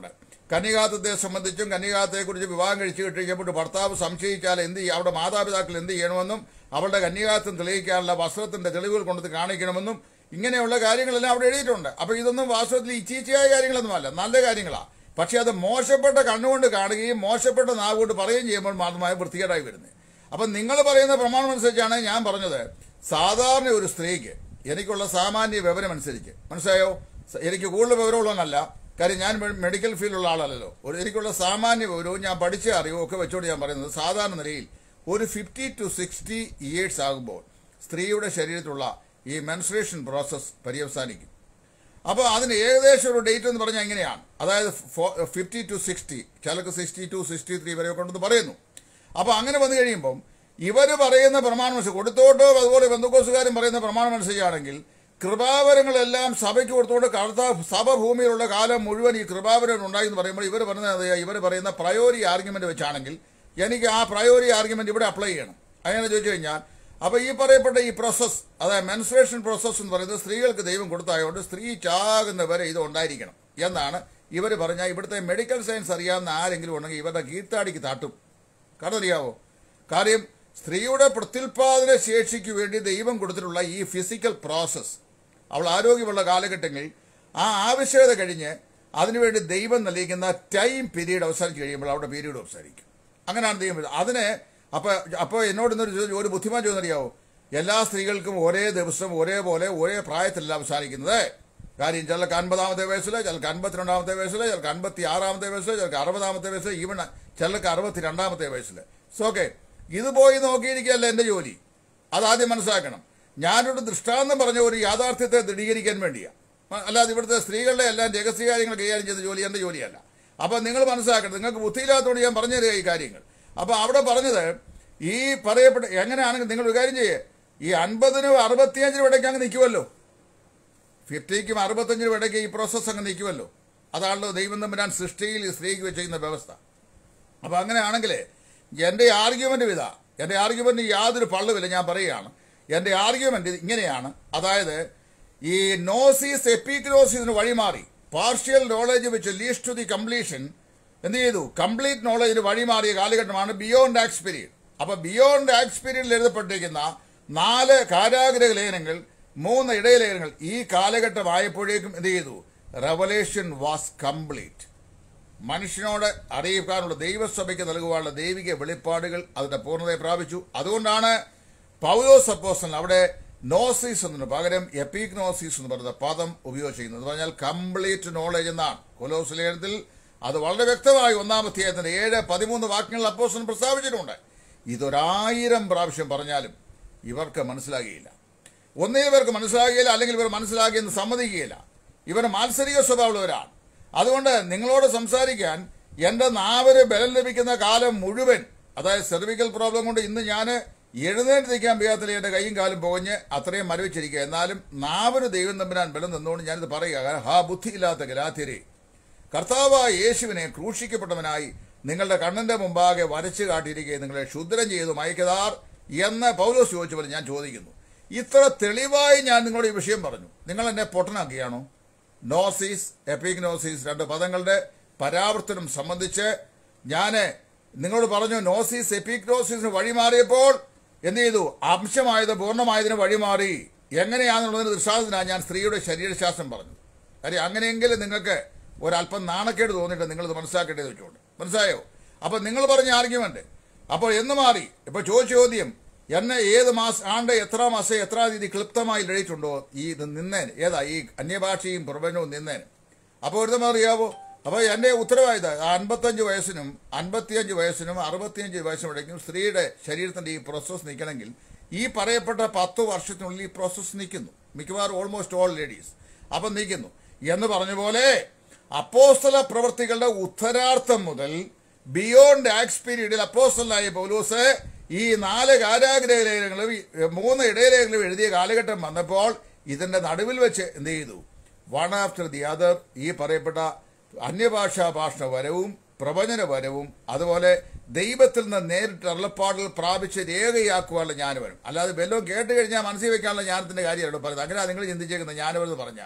കന്യകാത്വത്തെ സംബന്ധിച്ചും കന്യകാത്വത്തെക്കുറിച്ച് വിവാഹം കഴിച്ചു കഴിക്കപ്പെട്ട് ഭർത്താവ് സംശയിച്ചാൽ എന്ത് ചെയ്യും അവിടെ മാതാപിതാക്കൾ എന്ത് ചെയ്യണമെന്നും അവളുടെ കന്യകാത്വം തെളിയിക്കാനുള്ള വസ്ത്രത്തിന്റെ തെളിവുകൾ കൊണ്ടത് കാണിക്കണമെന്നും ഇങ്ങനെയുള്ള കാര്യങ്ങളെല്ലാം അവിടെ എഴുതിയിട്ടുണ്ട് അപ്പൊ ഇതൊന്നും വാസ്തവത്തിൽ ഇച്ചീച്ചയായ കാര്യങ്ങളൊന്നുമല്ല നല്ല കാര്യങ്ങളാണ് പക്ഷെ അത് മോശപ്പെട്ട കണ്ണുകൊണ്ട് കാണുകയും മോശപ്പെട്ട നാവുകൊണ്ട് പറയുകയും ചെയ്യുമ്പോൾ മാത്രമായി വൃത്തികേടായി വരുന്നത് അപ്പൊ നിങ്ങൾ പറയുന്ന പ്രമാണം അനുസരിച്ചാണ് ഞാൻ പറഞ്ഞത് സാധാരണ ഒരു സ്ത്രീക്ക് എനിക്കുള്ള സാമാന്യ വിവരം അനുസരിച്ച് മനസ്സിലായോ സ- എനിക്ക് കൂടുതൽ വിവരമുള്ളവനല്ല കാര്യം ഞാൻ മെ- മെഡിക്കൽ ഫീൽഡുള്ള ആളല്ലല്ലോ ഒരു എനിക്കുള്ള സാമാന്യ വിവരവും ഞാൻ പഠിച്ച അറിവും ഒക്കെ വെച്ചുകൊണ്ട് ഞാൻ പറയുന്നത് സാധാരണ നിലയിൽ ഒരു ഫിഫ്റ്റി ടു സിക്സ്റ്റി ഇയേഴ്സ് ആകുമ്പോൾ സ്ത്രീയുടെ ശരീരത്തിലുള്ള ഈ മെൻസ്ട്രേഷൻ പ്രോസസ് പര്യവസാനിക്കും അപ്പോൾ അതിന് ഏകദേശം ഒരു ഡേറ്റ് എന്ന് പറഞ്ഞാൽ എങ്ങനെയാണ് അതായത് ഫിഫ്റ്റി ടു സിക്സ്റ്റി ചിലക്ക് സിക്സ്റ്റി ടു സിക്സ്റ്റി ത്രീ വരെ കൊണ്ടെന്ന് പറയുന്നു അപ്പോൾ അങ്ങനെ വന്നു കഴിയുമ്പം ഇവർ പറയുന്ന പ്രമാണം അനുസരിച്ച് കൊടുത്തോട്ടോ അതുപോലെ ബന്ധുക്കോസുകാരും പറയുന്ന പ്രമാണം അനുസരിച്ചാണെങ്കിൽ കൃപാവരങ്ങളെല്ലാം സഭയ്ക്ക് കൊടുത്തുകൊണ്ട് കർത്ത സഭ ഭൂമിയിലുള്ള കാലം മുഴുവൻ ഈ കൃപാവരം ഉണ്ടായി എന്ന് പറയുമ്പോൾ ഇവർ പറയുന്നത് ഇവർ പറയുന്ന പ്രയോറി ആർഗ്യുമെന്റ് വെച്ചാണെങ്കിൽ എനിക്ക് ആ പ്രയോറി ആർഗ്യുമെന്റ് ഇവിടെ അപ്ലൈ ചെയ്യണം അങ്ങനെ ചോദിച്ചു കഴിഞ്ഞാൽ അപ്പൊ ഈ പറയപ്പെട്ട ഈ പ്രോസസ് അതായത് മെൻസ്ട്രേഷൻ പ്രോസസ് എന്ന് പറയുന്നത് സ്ത്രീകൾക്ക് ദൈവം കൊടുത്തായതുകൊണ്ട് സ്ത്രീ ചാകുന്ന വരെ ഇത് ഉണ്ടായിരിക്കണം എന്നാണ് ഇവർ പറഞ്ഞാൽ ഇവിടുത്തെ മെഡിക്കൽ സയൻസ് അറിയാവുന്ന ആരെങ്കിലും ഉണ്ടെങ്കിൽ ഇവരുടെ കീഴ്ത്താടിക്ക് താട്ടും കാരണം അറിയാവോ കാര്യം സ്ത്രീയുടെ പ്രത്യുൽപാദന ശേഷിക്ക് വേണ്ടി ദൈവം കൊടുത്തിട്ടുള്ള ഈ ഫിസിക്കൽ പ്രോസസ് അവൾ ആരോഗ്യമുള്ള കാലഘട്ടങ്ങളിൽ ആ ആവശ്യകത കഴിഞ്ഞ് അതിനുവേണ്ടി ദൈവം നൽകിക്കുന്ന ടൈം പീരീഡ് അവസാനിച്ച് കഴിയുമ്പോൾ അവിടെ പീരീഡ് അവസാനിക്കും അങ്ങനെയാണ് ദൈവം ചെയ്തത്. അതിന് അപ്പോൾ അപ്പോൾ എന്നോട് ഇന്നൊരു ചോദ്യം- ഒരു ബുദ്ധിമാൻ ചോദിച്ചറിയാവോ എല്ലാ സ്ത്രീകൾക്കും ഒരേ ദിവസം ഒരേപോലെ ഒരേ പ്രായത്തിലല്ല അവസാനിക്കുന്നത് കാര്യം ചിലർക്ക് അൻപതാമത്തെ വയസ്സിൽ ചിലർക്ക് അൻപത്തിരണ്ടാമത്തെ വയസ്സിൽ ചിലർക്ക് അൻപത്തി ആറാമത്തെ വയസ്സിൽ ചിലർക്ക് അറുപതാമത്തെ വയസ്സിൽ ഈവൻ ചിലർക്ക് അറുപത്തി രണ്ടാമത്തെ വയസ്സിൽ സോ ഓക്കെ ഇത് പോയി നോക്കിയിരിക്കുകയല്ല എൻ്റെ ജോലി അതാദ്യം മനസ്സിലാക്കണം ഞാനൊരു ദൃഷ്ടാന്തം പറഞ്ഞ ഒരു യാഥാർത്ഥ്യത്തെ ദൃഢീകരിക്കാൻ വേണ്ടിയാണ് അല്ലാതെ ഇവിടുത്തെ സ്ത്രീകളുടെ എല്ലാം രഹസ്യ കാര്യങ്ങൾ കൈകാര്യം ചെയ്ത ജോലി എൻ്റെ ജോലിയല്ല അപ്പൊ നിങ്ങൾ മനസ്സിലാക്കണം നിങ്ങൾക്ക് ബുദ്ധിയില്ലാത്തതുകൊണ്ട് ഞാൻ പറഞ്ഞു തരിക ഈ കാര്യങ്ങൾ അപ്പൊ അവിടെ പറഞ്ഞത് ഈ പറയപ്പെട്ട എങ്ങനെയാണെങ്കിൽ നിങ്ങൾ ഒരു കാര്യം ചെയ്യേ ഈ അൻപതിനും അറുപത്തിയഞ്ചിനും ഇടയ്ക്ക് അങ്ങ് നിൽക്കുമല്ലോ ഫിഫ്റ്റിക്കും അറുപത്തഞ്ചിനും ഇടയ്ക്ക് ഈ പ്രോസസ്സ് അങ്ങ് നിൽക്കുമല്ലോ അതാണല്ലോ ദൈവം തമ്പുരാൻ സൃഷ്ടിയിൽ ഈ സ്ത്രീക്ക് വെച്ചിരിക്കുന്ന വ്യവസ്ഥ അപ്പൊ അങ്ങനെയാണെങ്കിൽ എന്റെ ആർഗ്യുമെന്റ് ഇതാ എന്റെ ആർഗ്യുമെന്റ് യാതൊരു പള്ളുമില്ല ഞാൻ പറയുകയാണ് എന്റെ ആർഗ്യുമെന്റ് ഇങ്ങനെയാണ് അതായത് ഈ നോസിസ് എപ്പിക്രോസിന് വഴിമാറി partial knowledge which leads to the completion എന്ത് ചെയ്തു കംപ്ലീറ്റ് നോളജിന് വഴിമാറിയ കാലഘട്ടമാണ് ബിയോണ്ട് ആക്സ് പീരീഡ് അപ്പൊ ബിയോണ്ട് ആക്സ് പീരീഡിൽ എഴുതപ്പെട്ടിരിക്കുന്ന നാല് കാരാഗ്രഹ ലേഖനങ്ങൾ മൂന്ന് ഇടയലേഖനങ്ങൾ ഈ കാലഘട്ടമായപ്പോഴേക്കും എന്ത് ചെയ്തു റവലേഷൻ വാസ് കംപ്ലീറ്റ് മനുഷ്യനോട് അറിയിക്കാനുള്ള ദൈവസഭയ്ക്ക് നൽകുവാനുള്ള ദൈവിക വെളിപ്പാടുകൾ അതിന്റെ പൂർണ്ണതയെ പ്രാപിച്ചു അതുകൊണ്ടാണ് പൗലോസ് അപ്പോസ്റ്റൽ അവിടെ നോസിസ് എന്നതിന് പകരം എപ്പിഗ്നോസിസ് എന്ന് പറയുന്ന പദം ഉപയോഗിച്ചിരിക്കുന്നത് എന്ന് പറഞ്ഞാൽ കംപ്ലീറ്റ് നോളജ് എന്നാണ് കൊലോസ് ലേഖനത്തിൽ അത് വളരെ വ്യക്തമായി ഒന്നാമത്തെ അധ്യായത്തിന്റെ ഏഴ് പതിമൂന്ന് വാക്യങ്ങൾ അപ്പോസ്റ്റൽ പ്രസ്താവിച്ചിട്ടുണ്ട് ഇതൊരായിരം പ്രാവശ്യം പറഞ്ഞാലും ഇവർക്ക് മനസ്സിലാകുകയില്ല ഒന്നേ ഇവർക്ക് മനസ്സിലാകുകയില്ല അല്ലെങ്കിൽ ഇവർ മനസ്സിലാക്കിയെന്ന് സമ്മതിക്കുകയില്ല ഇവർ മാത്സരിക സ്വഭാവമുള്ളവരാണ് അതുകൊണ്ട് നിങ്ങളോട് സംസാരിക്കാൻ എന്റെ നാവിന് ബലം ലഭിക്കുന്ന കാലം മുഴുവൻ അതായത് സെർവിക്കൽ പ്രോബ്ലം കൊണ്ട് ഇന്ന് ഞാൻ എഴുന്നേറ്റ് നിൽക്കാൻ വയ്യാത്തില്ല എന്റെ കൈയും കാലും പുകഞ്ഞ് അത്രയും മരവിച്ചിരിക്കുക എന്നാലും നാവിന് ദൈവം തമ്പുരാൻ ബലം നിന്നുകൊണ്ട് ഞാനിത് പറയുക ഹാ ബുദ്ധിയില്ലാത്ത ഗലാത്തിരെ കർത്താവായ യേശുവിനെ ക്രൂശിക്കപ്പെട്ടവനായി നിങ്ങളുടെ കണ്ണിന്റെ മുമ്പാകെ വരച്ചു കാട്ടിയിരിക്കുകയും നിങ്ങളെ ക്ഷുദ്രം ചെയ്തു മയക്കതാർ എന്ന് പൗലോസ് ചോദിച്ചപ്പോൾ ഞാൻ ചോദിക്കുന്നു ഇത്ര തെളിവായി ഞാൻ നിങ്ങളോട് ഈ വിഷയം പറഞ്ഞു നിങ്ങൾ എന്നെ പൊട്ടനാക്കിയാണോ നോസിസ് എപ്പിഗ്നോസിസ് രണ്ട് പദങ്ങളുടെ പരാവർത്തനം സംബന്ധിച്ച് ഞാൻ നിങ്ങളോട് പറഞ്ഞു നോസിസ് എപ്പിഗ്നോസിസിന് വഴിമാറിയപ്പോൾ എന്ത് ചെയ്തു അംശമായത് പൂർണ്ണമായതിന് വഴിമാറി എങ്ങനെയാണെന്നുള്ളതിന് ദൃഷ്ടാന്തത്തിനാണ് ഞാൻ സ്ത്രീയുടെ ശരീരശാസ്ത്രം പറഞ്ഞു കാര്യം അങ്ങനെയെങ്കിൽ നിങ്ങൾക്ക് ഒരല്പം നാണക്കേട് തോന്നിയിട്ട് നിങ്ങളിത് മനസ്സിലാക്കേണ്ടത് വെച്ചുകൊണ്ട് മനസ്സിലായോ അപ്പൊ നിങ്ങൾ പറഞ്ഞ ആർഗ്യുമെന്റ് അപ്പോൾ എന്ന് മാറി ഇപ്പൊ ചോദിച്ച ചോദ്യം എന്നെ ഏത് മാസം ആണ്ട് എത്ര മാസം എത്ര തീയതി ക്ലിപ്തമായി എഴുതിയിട്ടുണ്ടോ ഈ ഇത് നിന്നേന് ഏതാ ഈ അന്യഭാഷയും പ്രപഞ്ചവും നിന്നേന് അപ്പോൾ ഒരു അറിയാവോ അപ്പോൾ എന്റെ ഉത്തരവാദിത്ത അൻപത്തഞ്ച് വയസ്സിനും അൻപത്തിയഞ്ച് വയസ്സിനും അറുപത്തിയഞ്ച് വയസ്സിനും ഇടയ്ക്കും സ്ത്രീയുടെ ശരീരത്തിന്റെ ഈ പ്രോസസ്സ് നിൽക്കണമെങ്കിൽ ഈ പറയപ്പെട്ട പത്ത് വർഷത്തിനുള്ളിൽ ഈ പ്രോസസ്സ് നിൽക്കുന്നു മിക്കവാറും ഓൾമോസ്റ്റ് ഓൾ ലേഡീസ് അപ്പം നിൽക്കുന്നു എന്ന് പറഞ്ഞ പോലെ അപ്പോസ്തല പ്രവർത്തികളുടെ ഉത്തരാർത്ഥം മുതൽ ബിയോണ്ട് ആക്സ് പീരീഡിൽ അപ്പോസ്തലായ പൗലൂസ് ഈ നാല് കാരാഗ്രഹ ലേഖനങ്ങളും ഈ മൂന്ന് ഇടയലേഖനങ്ങളും എഴുതിയ കാലഘട്ടം വന്നപ്പോൾ ഇതിന്റെ നടുവിൽ വെച്ച് എന്ത് ചെയ്തു വൺ ആഫ്റ്റർ ദി അതർ ഈ പറയപ്പെട്ട അന്യഭാഷാ ഭാഷണ വരവും പ്രവചന വരവും അതുപോലെ ദൈവത്തിൽ നിന്ന് നേരിട്ട് അരുളപ്പാടുകൾ പ്രാപിച്ച് രേഖയാക്കുവാനുള്ള ജ്ഞാനം വരും അല്ലാതെ വല്ലതും കേട്ട് കഴിഞ്ഞാൽ മനസ്സിൽ വെക്കാനുള്ള ജ്ഞാനത്തിന്റെ കാര്യമാണ് പറയുന്നത് അങ്ങനെ നിങ്ങൾ ചിന്തിച്ചേക്കുന്നത് ജ്ഞാനമെന്ന് പറഞ്ഞാൽ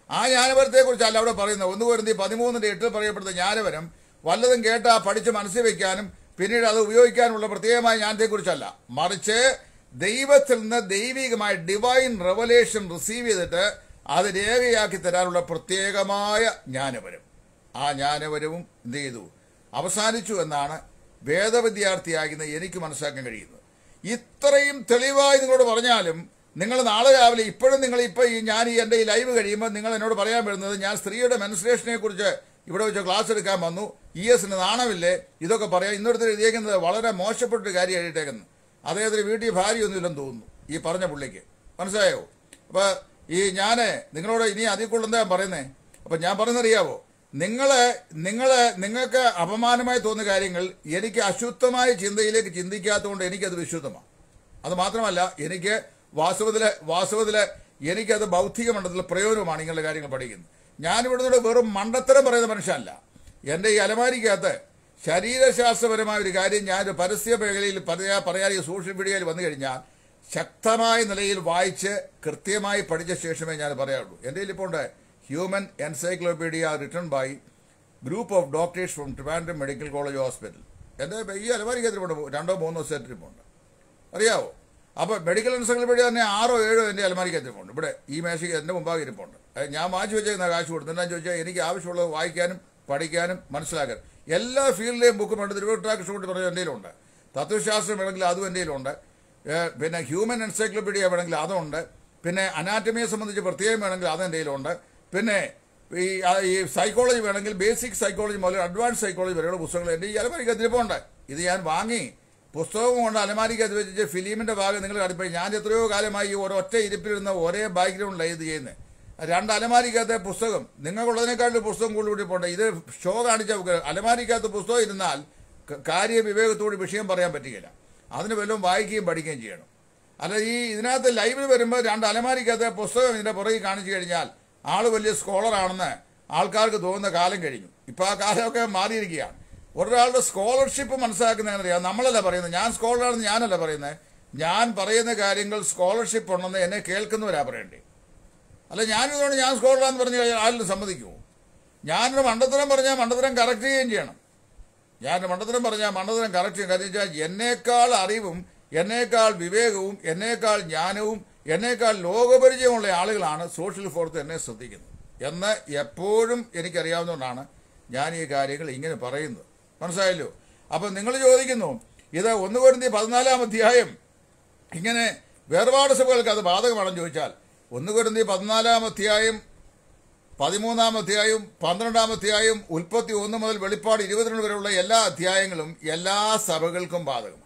ആ ജ്ഞാനപരത്തെക്കുറിച്ചല്ല അവിടെ പറയുന്നത് ഒന്ന് വരുന്ന പതിമൂന്നിന്റെ എട്ടിൽ പറയപ്പെടുന്ന ജ്ഞാനപരം വല്ലതും കേട്ടാ പഠിച്ച് മനസ്സിൽ വെക്കാനും പിന്നീട് അത് ഉപയോഗിക്കാനുള്ള പ്രത്യേകമായ ജ്ഞാനത്തെക്കുറിച്ചല്ല മറിച്ച് ദൈവത്തിൽ നിന്ന് ദൈവികമായ ഡിവൈൻ റെവലേഷൻ റിസീവ് ചെയ്തിട്ട് അത് രേഖയാക്കി തരാനുള്ള പ്രത്യേകമായ ജ്ഞാനപരം ആ ജ്ഞാനപരവും എന്ത് ചെയ്തു അവസാനിച്ചു എന്നാണ് വേദവിദ്യാർത്ഥിയാകുന്ന എനിക്ക് മനസ്സിലാക്കാൻ കഴിയുന്നത് ഇത്രയും തെളിവായി നിങ്ങളോട് പറഞ്ഞാലും നിങ്ങൾ നാളെ രാവിലെ ഇപ്പോഴും നിങ്ങൾ ഇപ്പോൾ ഈ ഞാൻ ഈ എൻ്റെ ഈ ലൈവ് കഴിയുമ്പോൾ നിങ്ങൾ എന്നോട് പറയാൻ വരുന്നത് ഞാൻ സ്ത്രീയുടെ മെൻസ്ട്രേഷനെ കുറിച്ച് ഇവിടെ വെച്ച് ക്ലാസ് എടുക്കാൻ വന്നു ഇ എസിന് നാണമില്ലേ ഇതൊക്കെ പറയാം ഇന്നൊരുത്തർ എഴുതിയേക്കുന്നത് വളരെ മോശപ്പെട്ടൊരു കാര്യം എഴുതിയേക്കുന്നത് അദ്ദേഹത്തിന് വീട്ടിൽ ഭാര്യയൊന്നുമില്ലെന്ന് തോന്നുന്നു ഈ പറഞ്ഞ പുള്ളിക്ക് മനസ്സിലായോ അപ്പോൾ ഈ ഞാൻ നിങ്ങളോട് ഇനി അതിൽ കൂടുതൽ എന്താ പറയുന്നത് അപ്പം ഞാൻ പറയുന്നറിയാവോ നിങ്ങള് നിങ്ങള് നിങ്ങൾക്ക് അപമാനമായി തോന്നുന്ന കാര്യങ്ങൾ എനിക്ക് അശുദ്ധമായ ചിന്തയിലേക്ക് ചിന്തിക്കാത്തതുകൊണ്ട് എനിക്കത് വിശുദ്ധമാണ് അത് മാത്രമല്ല എനിക്ക് വാസ്തവത്തില് വാസ്തവത്തില് എനിക്കത് ബൗദ്ധിക മണ്ഡലത്തിൽ പ്രയോജനമാണ് ഇങ്ങനെയുള്ള കാര്യങ്ങൾ പഠിക്കുന്നത് ഞാനിവിടുന്ന് വെറും മണ്ടത്തരം പറയുന്ന മനുഷ്യനല്ല എൻ്റെ ഈ അലമാരിക്കകത്ത് ശരീരശാസ്ത്രപരമായ ഒരു കാര്യം ഞാൻ പരസ്യ മേഖലയിൽ പറയാ പറയാൻ ഈ സോഷ്യൽ മീഡിയയിൽ വന്നു കഴിഞ്ഞാൽ ശക്തമായ നിലയിൽ വായിച്ച് കൃത്യമായി പഠിച്ച ശേഷമേ ഞാൻ പറയാറുള്ളൂ എൻ്റെ കയ്യിൽ ഇപ്പോൾ ഉണ്ട് human encyclopedia written by group of doctors from Trivandrum medical college hospital എൻ്റെ ഈ അലമാരിക്കകത്തിലുണ്ട് രണ്ടോ മൂന്നോ സെറ്റ് ഇരിപ്പുണ്ട് അറിയാവോ അപ്പോൾ മെഡിക്കൽ എൻസൈക്ലോപീഡിയ തന്നെ ആറോ ഏഴോ എൻ്റെ അലമാരിക്കകത്തിരിപ്പുണ്ട് ഇവിടെ ഈ മേശയ്ക്ക് എൻ്റെ മുമ്പാകെ ഇരിപ്പുണ്ട് അത് ഞാൻ വാങ്ങിച്ചു വെച്ചേക്കുന്ന കാശ് കൊടുത്തു എന്താ ചോദിച്ചാൽ എനിക്ക് ആവശ്യമുള്ളത് വായിക്കാനും പഠിക്കാനും മനസ്സിലാക്കാനും എല്ലാ ഫീൽഡിലെയും ബുക്കും ഉണ്ട് തിരുവട്ടാകൃഷ്ണ കൊണ്ട് പറഞ്ഞ എൻ്റെ കയ്യിലുണ്ട് തത്വശാസ്ത്രം വേണമെങ്കിൽ അതും എൻ്റെ കയ്യിലുണ്ട് ഏഹ് പിന്നെ ഹ്യൂമൻ എൻസൈക്ലോപീഡിയ വേണമെങ്കിൽ അതുണ്ട് പിന്നെ അനാറ്റമിയെ സംബന്ധിച്ച് പ്രത്യേകം വേണമെങ്കിൽ അത് എൻ്റെ കയ്യിലുണ്ട് പിന്നെ ഈ ആ, ഈ സൈക്കോളജി വേണമെങ്കിൽ ബേസിക് സൈക്കോളജി മുതൽ അഡ്വാൻസ് സൈക്കോളജി വരെയുള്ള പുസ്തകങ്ങൾ എൻ്റെ ഈ അലമാരിക്കകത്ത് ഇരിപ്പുണ്ട് ഇത് ഞാൻ വാങ്ങി പുസ്തകവും കൊണ്ട് അലമാരിക്കകത്ത് വെച്ചിട്ട് ഫിലിമിന്റെ ഭാഗം നിങ്ങൾ കണ്ടിപ്പോൾ ഞാൻ എത്രയോ കാലമായി ഈ ഒരൊറ്റ ഇരിപ്പിലിരുന്ന ഒരേ ബാക്ക്ഗ്രൗണ്ടിലാണ് ഇത് ചെയ്യുന്നത് രണ്ട് അലമാരിക്കകത്തെ പുസ്തകം നിങ്ങൾക്കുള്ളതിനേക്കാളും പുസ്തകം കൂടുതൽ പോട്ടെ ഇത് ഷോ കാണിച്ച അലമാരിക്കകത്ത് പുസ്തകം ഇരുന്നാൽ ക- കാര്യ വിവേകത്തോട് വിഷയം പറയാൻ പറ്റുകയില്ല അതിന് വല്ലതും വായിക്കുകയും പഠിക്കുകയും ചെയ്യണം അല്ല ഈ ഇതിനകത്ത് ലൈവിൽ വരുമ്പോൾ രണ്ട് അലമാരിക്കകത്തെ പുസ്തകം ഇതിന്റെ പുറകിൽ കാണിച്ചു കഴിഞ്ഞാൽ ആള് വലിയ സ്കോളറാണെന്ന് ആൾക്കാർക്ക് തോന്നുന്ന കാലം കഴിഞ്ഞു ഇപ്പൊ ആ കാലമൊക്കെ മാറിയിരിക്കുകയാണ് ഒരാളുടെ സ്കോളർഷിപ്പ് മനസ്സിലാക്കുന്ന എങ്ങനെയാ നമ്മളല്ല പറയുന്നത് ഞാൻ സ്കോളറാണെന്ന് ഞാനല്ല പറയുന്നത് ഞാൻ പറയുന്ന കാര്യങ്ങൾ സ്കോളർഷിപ്പ് ഉണ്ടെന്ന് എന്നെ കേൾക്കുന്നവരാ പറയണ്ടേ അല്ല ഞാനിതുകൊണ്ട് ഞാൻ സ്കോളറാന്ന് പറഞ്ഞു കഴിഞ്ഞാൽ ആരും സമ്മതിക്കുമോ ഞാനൊരു മണ്ടത്തരം പറഞ്ഞാൽ മണ്ടത്തരം കറക്റ്റ് ചെയ്യുകയും ചെയ്യണം ഞാൻ മണ്ടത്തരം പറഞ്ഞാൽ മണ്ടത്തരം കറക്റ്റ് ചെയ്യും കാര്യം വെച്ചാൽ എന്നേക്കാൾ അറിവും എന്നേക്കാൾ വിവേകവും എന്നേക്കാൾ ജ്ഞാനവും എന്നേക്കാൾ ലോകപരിചയമുള്ള ആളുകളാണ് സോഷ്യൽ ഫോർത്ത് എന്നെ ശ്രദ്ധിക്കുന്നത് എന്ന് എപ്പോഴും എനിക്കറിയാവുന്നതുകൊണ്ടാണ് ഞാൻ ഈ കാര്യങ്ങൾ ഇങ്ങനെ പറയുന്നത് മനസ്സിലായല്ലോ അപ്പം നിങ്ങൾ ചോദിക്കുന്നു ഇത് ഒന്ന് കൊരുന്തി പതിനാലാം അധ്യായം ഇങ്ങനെ വേർപാട് സഭകൾക്ക് അത് ബാധകമാണെന്ന് ചോദിച്ചാൽ ഒന്ന് കൊരുന്തി പതിനാലാം അധ്യായം പതിമൂന്നാം അധ്യായവും പന്ത്രണ്ടാം അധ്യായവും ഉൽപ്പത്തി ഒന്ന് മുതൽ വെളിപ്പാട് ഇരുപത്തിരണ്ട് വരെയുള്ള എല്ലാ അധ്യായങ്ങളും എല്ലാ സഭകൾക്കും ബാധകമാണ്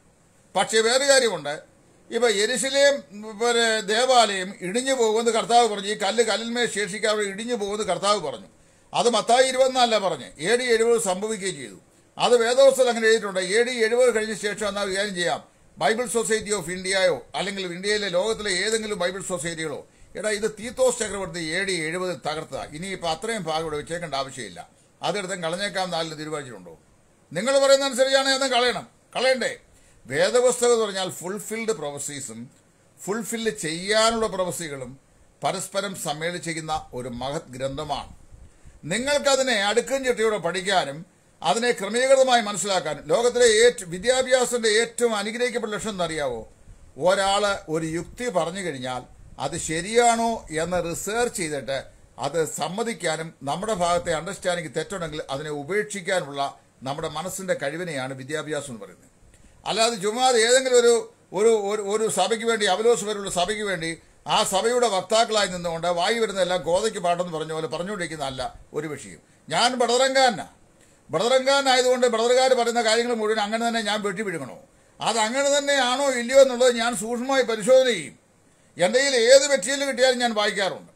പക്ഷേ വേറെ കാര്യമുണ്ട് ഇപ്പൊ എരിശിലേം പിന്നെ ദേവാലയം ഇടിഞ്ഞു പോകുമെന്ന് കർത്താവ് പറഞ്ഞു ഈ കല്ല് കല്ലിന്മേൽ ശേഷിക്കാതെ ഇടിഞ്ഞു പോകുമെന്ന് കർത്താവ് പറഞ്ഞു അത് മത്തായി ഇരുപത്തിനാലല്ല പറഞ്ഞ് എ ഡി എഴുപത് സംഭവിക്കുകയും ചെയ്തു അത് വേദോസ്തൽ അങ്ങനെ എഴുതിയിട്ടുണ്ട് എ ഡി എഴുപത് കഴിഞ്ഞ ശേഷം എന്നാൽ കാര്യം ചെയ്യാം ബൈബിൾ സൊസൈറ്റി ഓഫ് ഇന്ത്യയോ അല്ലെങ്കിൽ ഇന്ത്യയിലെ ലോകത്തിലെ ഏതെങ്കിലും ബൈബിൾ സൊസൈറ്റികളോ എടാ ഇത് തീത്തോസ് ചക്രവർത്തി എ ഡി എഴുപത് തകർത്ത ഇനിയിപ്പോൾ അത്രയും ഭാഗം ഇവിടെ വെച്ചേക്കേണ്ട ആവശ്യമില്ല അതെടുത്ത് കളഞ്ഞേക്കാം നാലിൽ തീരുമാനിച്ചിട്ടുണ്ടോ നിങ്ങൾ പറയുന്ന അനുസരിച്ചാണ് എന്ന് കളയണം കളയണ്ടേ വേദപുസ്തകം എന്ന് പറഞ്ഞാൽ ഫുൾഫിൽഡ് പ്രൊഫസീസും ഫുൾഫില്ല് ചെയ്യാനുള്ള പ്രൊഫസികളും പരസ്പരം സമ്മേളിച്ചിരിക്കുന്ന ഒരു മഹത് ഗ്രന്ഥമാണ് നിങ്ങൾക്കതിനെ അടുക്കും ചിട്ടയോടെ പഠിക്കാനും അതിനെ ക്രമീകൃതമായി മനസ്സിലാക്കാനും ലോകത്തിലെ ഏറ്റവും വിദ്യാഭ്യാസത്തിന്റെ ഏറ്റവും അനുഗ്രഹിക്കപ്പെട്ട ലക്ഷ്യം എന്നറിയാവോ ഒരാള് ഒരു യുക്തി പറഞ്ഞു കഴിഞ്ഞാൽ അത് ശരിയാണോ എന്ന് റിസർച്ച് ചെയ്തിട്ട് അത് സമ്മതിക്കാനും നമ്മുടെ ഭാഗത്തെ അണ്ടർസ്റ്റാൻഡിങ് തെറ്റുണ്ടെങ്കിൽ അതിനെ ഉപേക്ഷിക്കാനുള്ള നമ്മുടെ മനസ്സിന്റെ കഴിവിനെയാണ് വിദ്യാഭ്യാസം എന്ന് പറയുന്നത് അല്ലാതെ ചുമ്മാതെ ഏതെങ്കിലും ഒരു ഒരു ഒരു- ഒരു സഭയ്ക്ക് വേണ്ടി അവലോസ് വരെയുള്ള സഭയ്ക്ക് വേണ്ടി ആ സഭയുടെ വക്താക്കളായി നിന്നുകൊണ്ട് വായി വരുന്നതെല്ലാം കോതയ്ക്ക് പാട്ടെന്ന് പറഞ്ഞ പോലെ പറഞ്ഞുകൊണ്ടിരിക്കുന്നതല്ല ഒരു വിഷയം ഞാൻ ബടറങ്കാരനാ ബടറങ്കാരനായതുകൊണ്ട് ബടറുകാർ പറയുന്ന കാര്യങ്ങൾ മുഴുവൻ അങ്ങനെ തന്നെ ഞാൻ വെട്ടിപ്പിടുക്കണോ അത് അങ്ങനെ തന്നെയാണോ ഇല്ലയോ എന്നുള്ളത് ഞാൻ സൂക്ഷ്മമായി പരിശോധന ചെയ്യും എൻ്റെ കയ്യിൽ ഏത് മെറ്റീരിയൽ കിട്ടിയാലും ഞാൻ വായിക്കാറുണ്ട്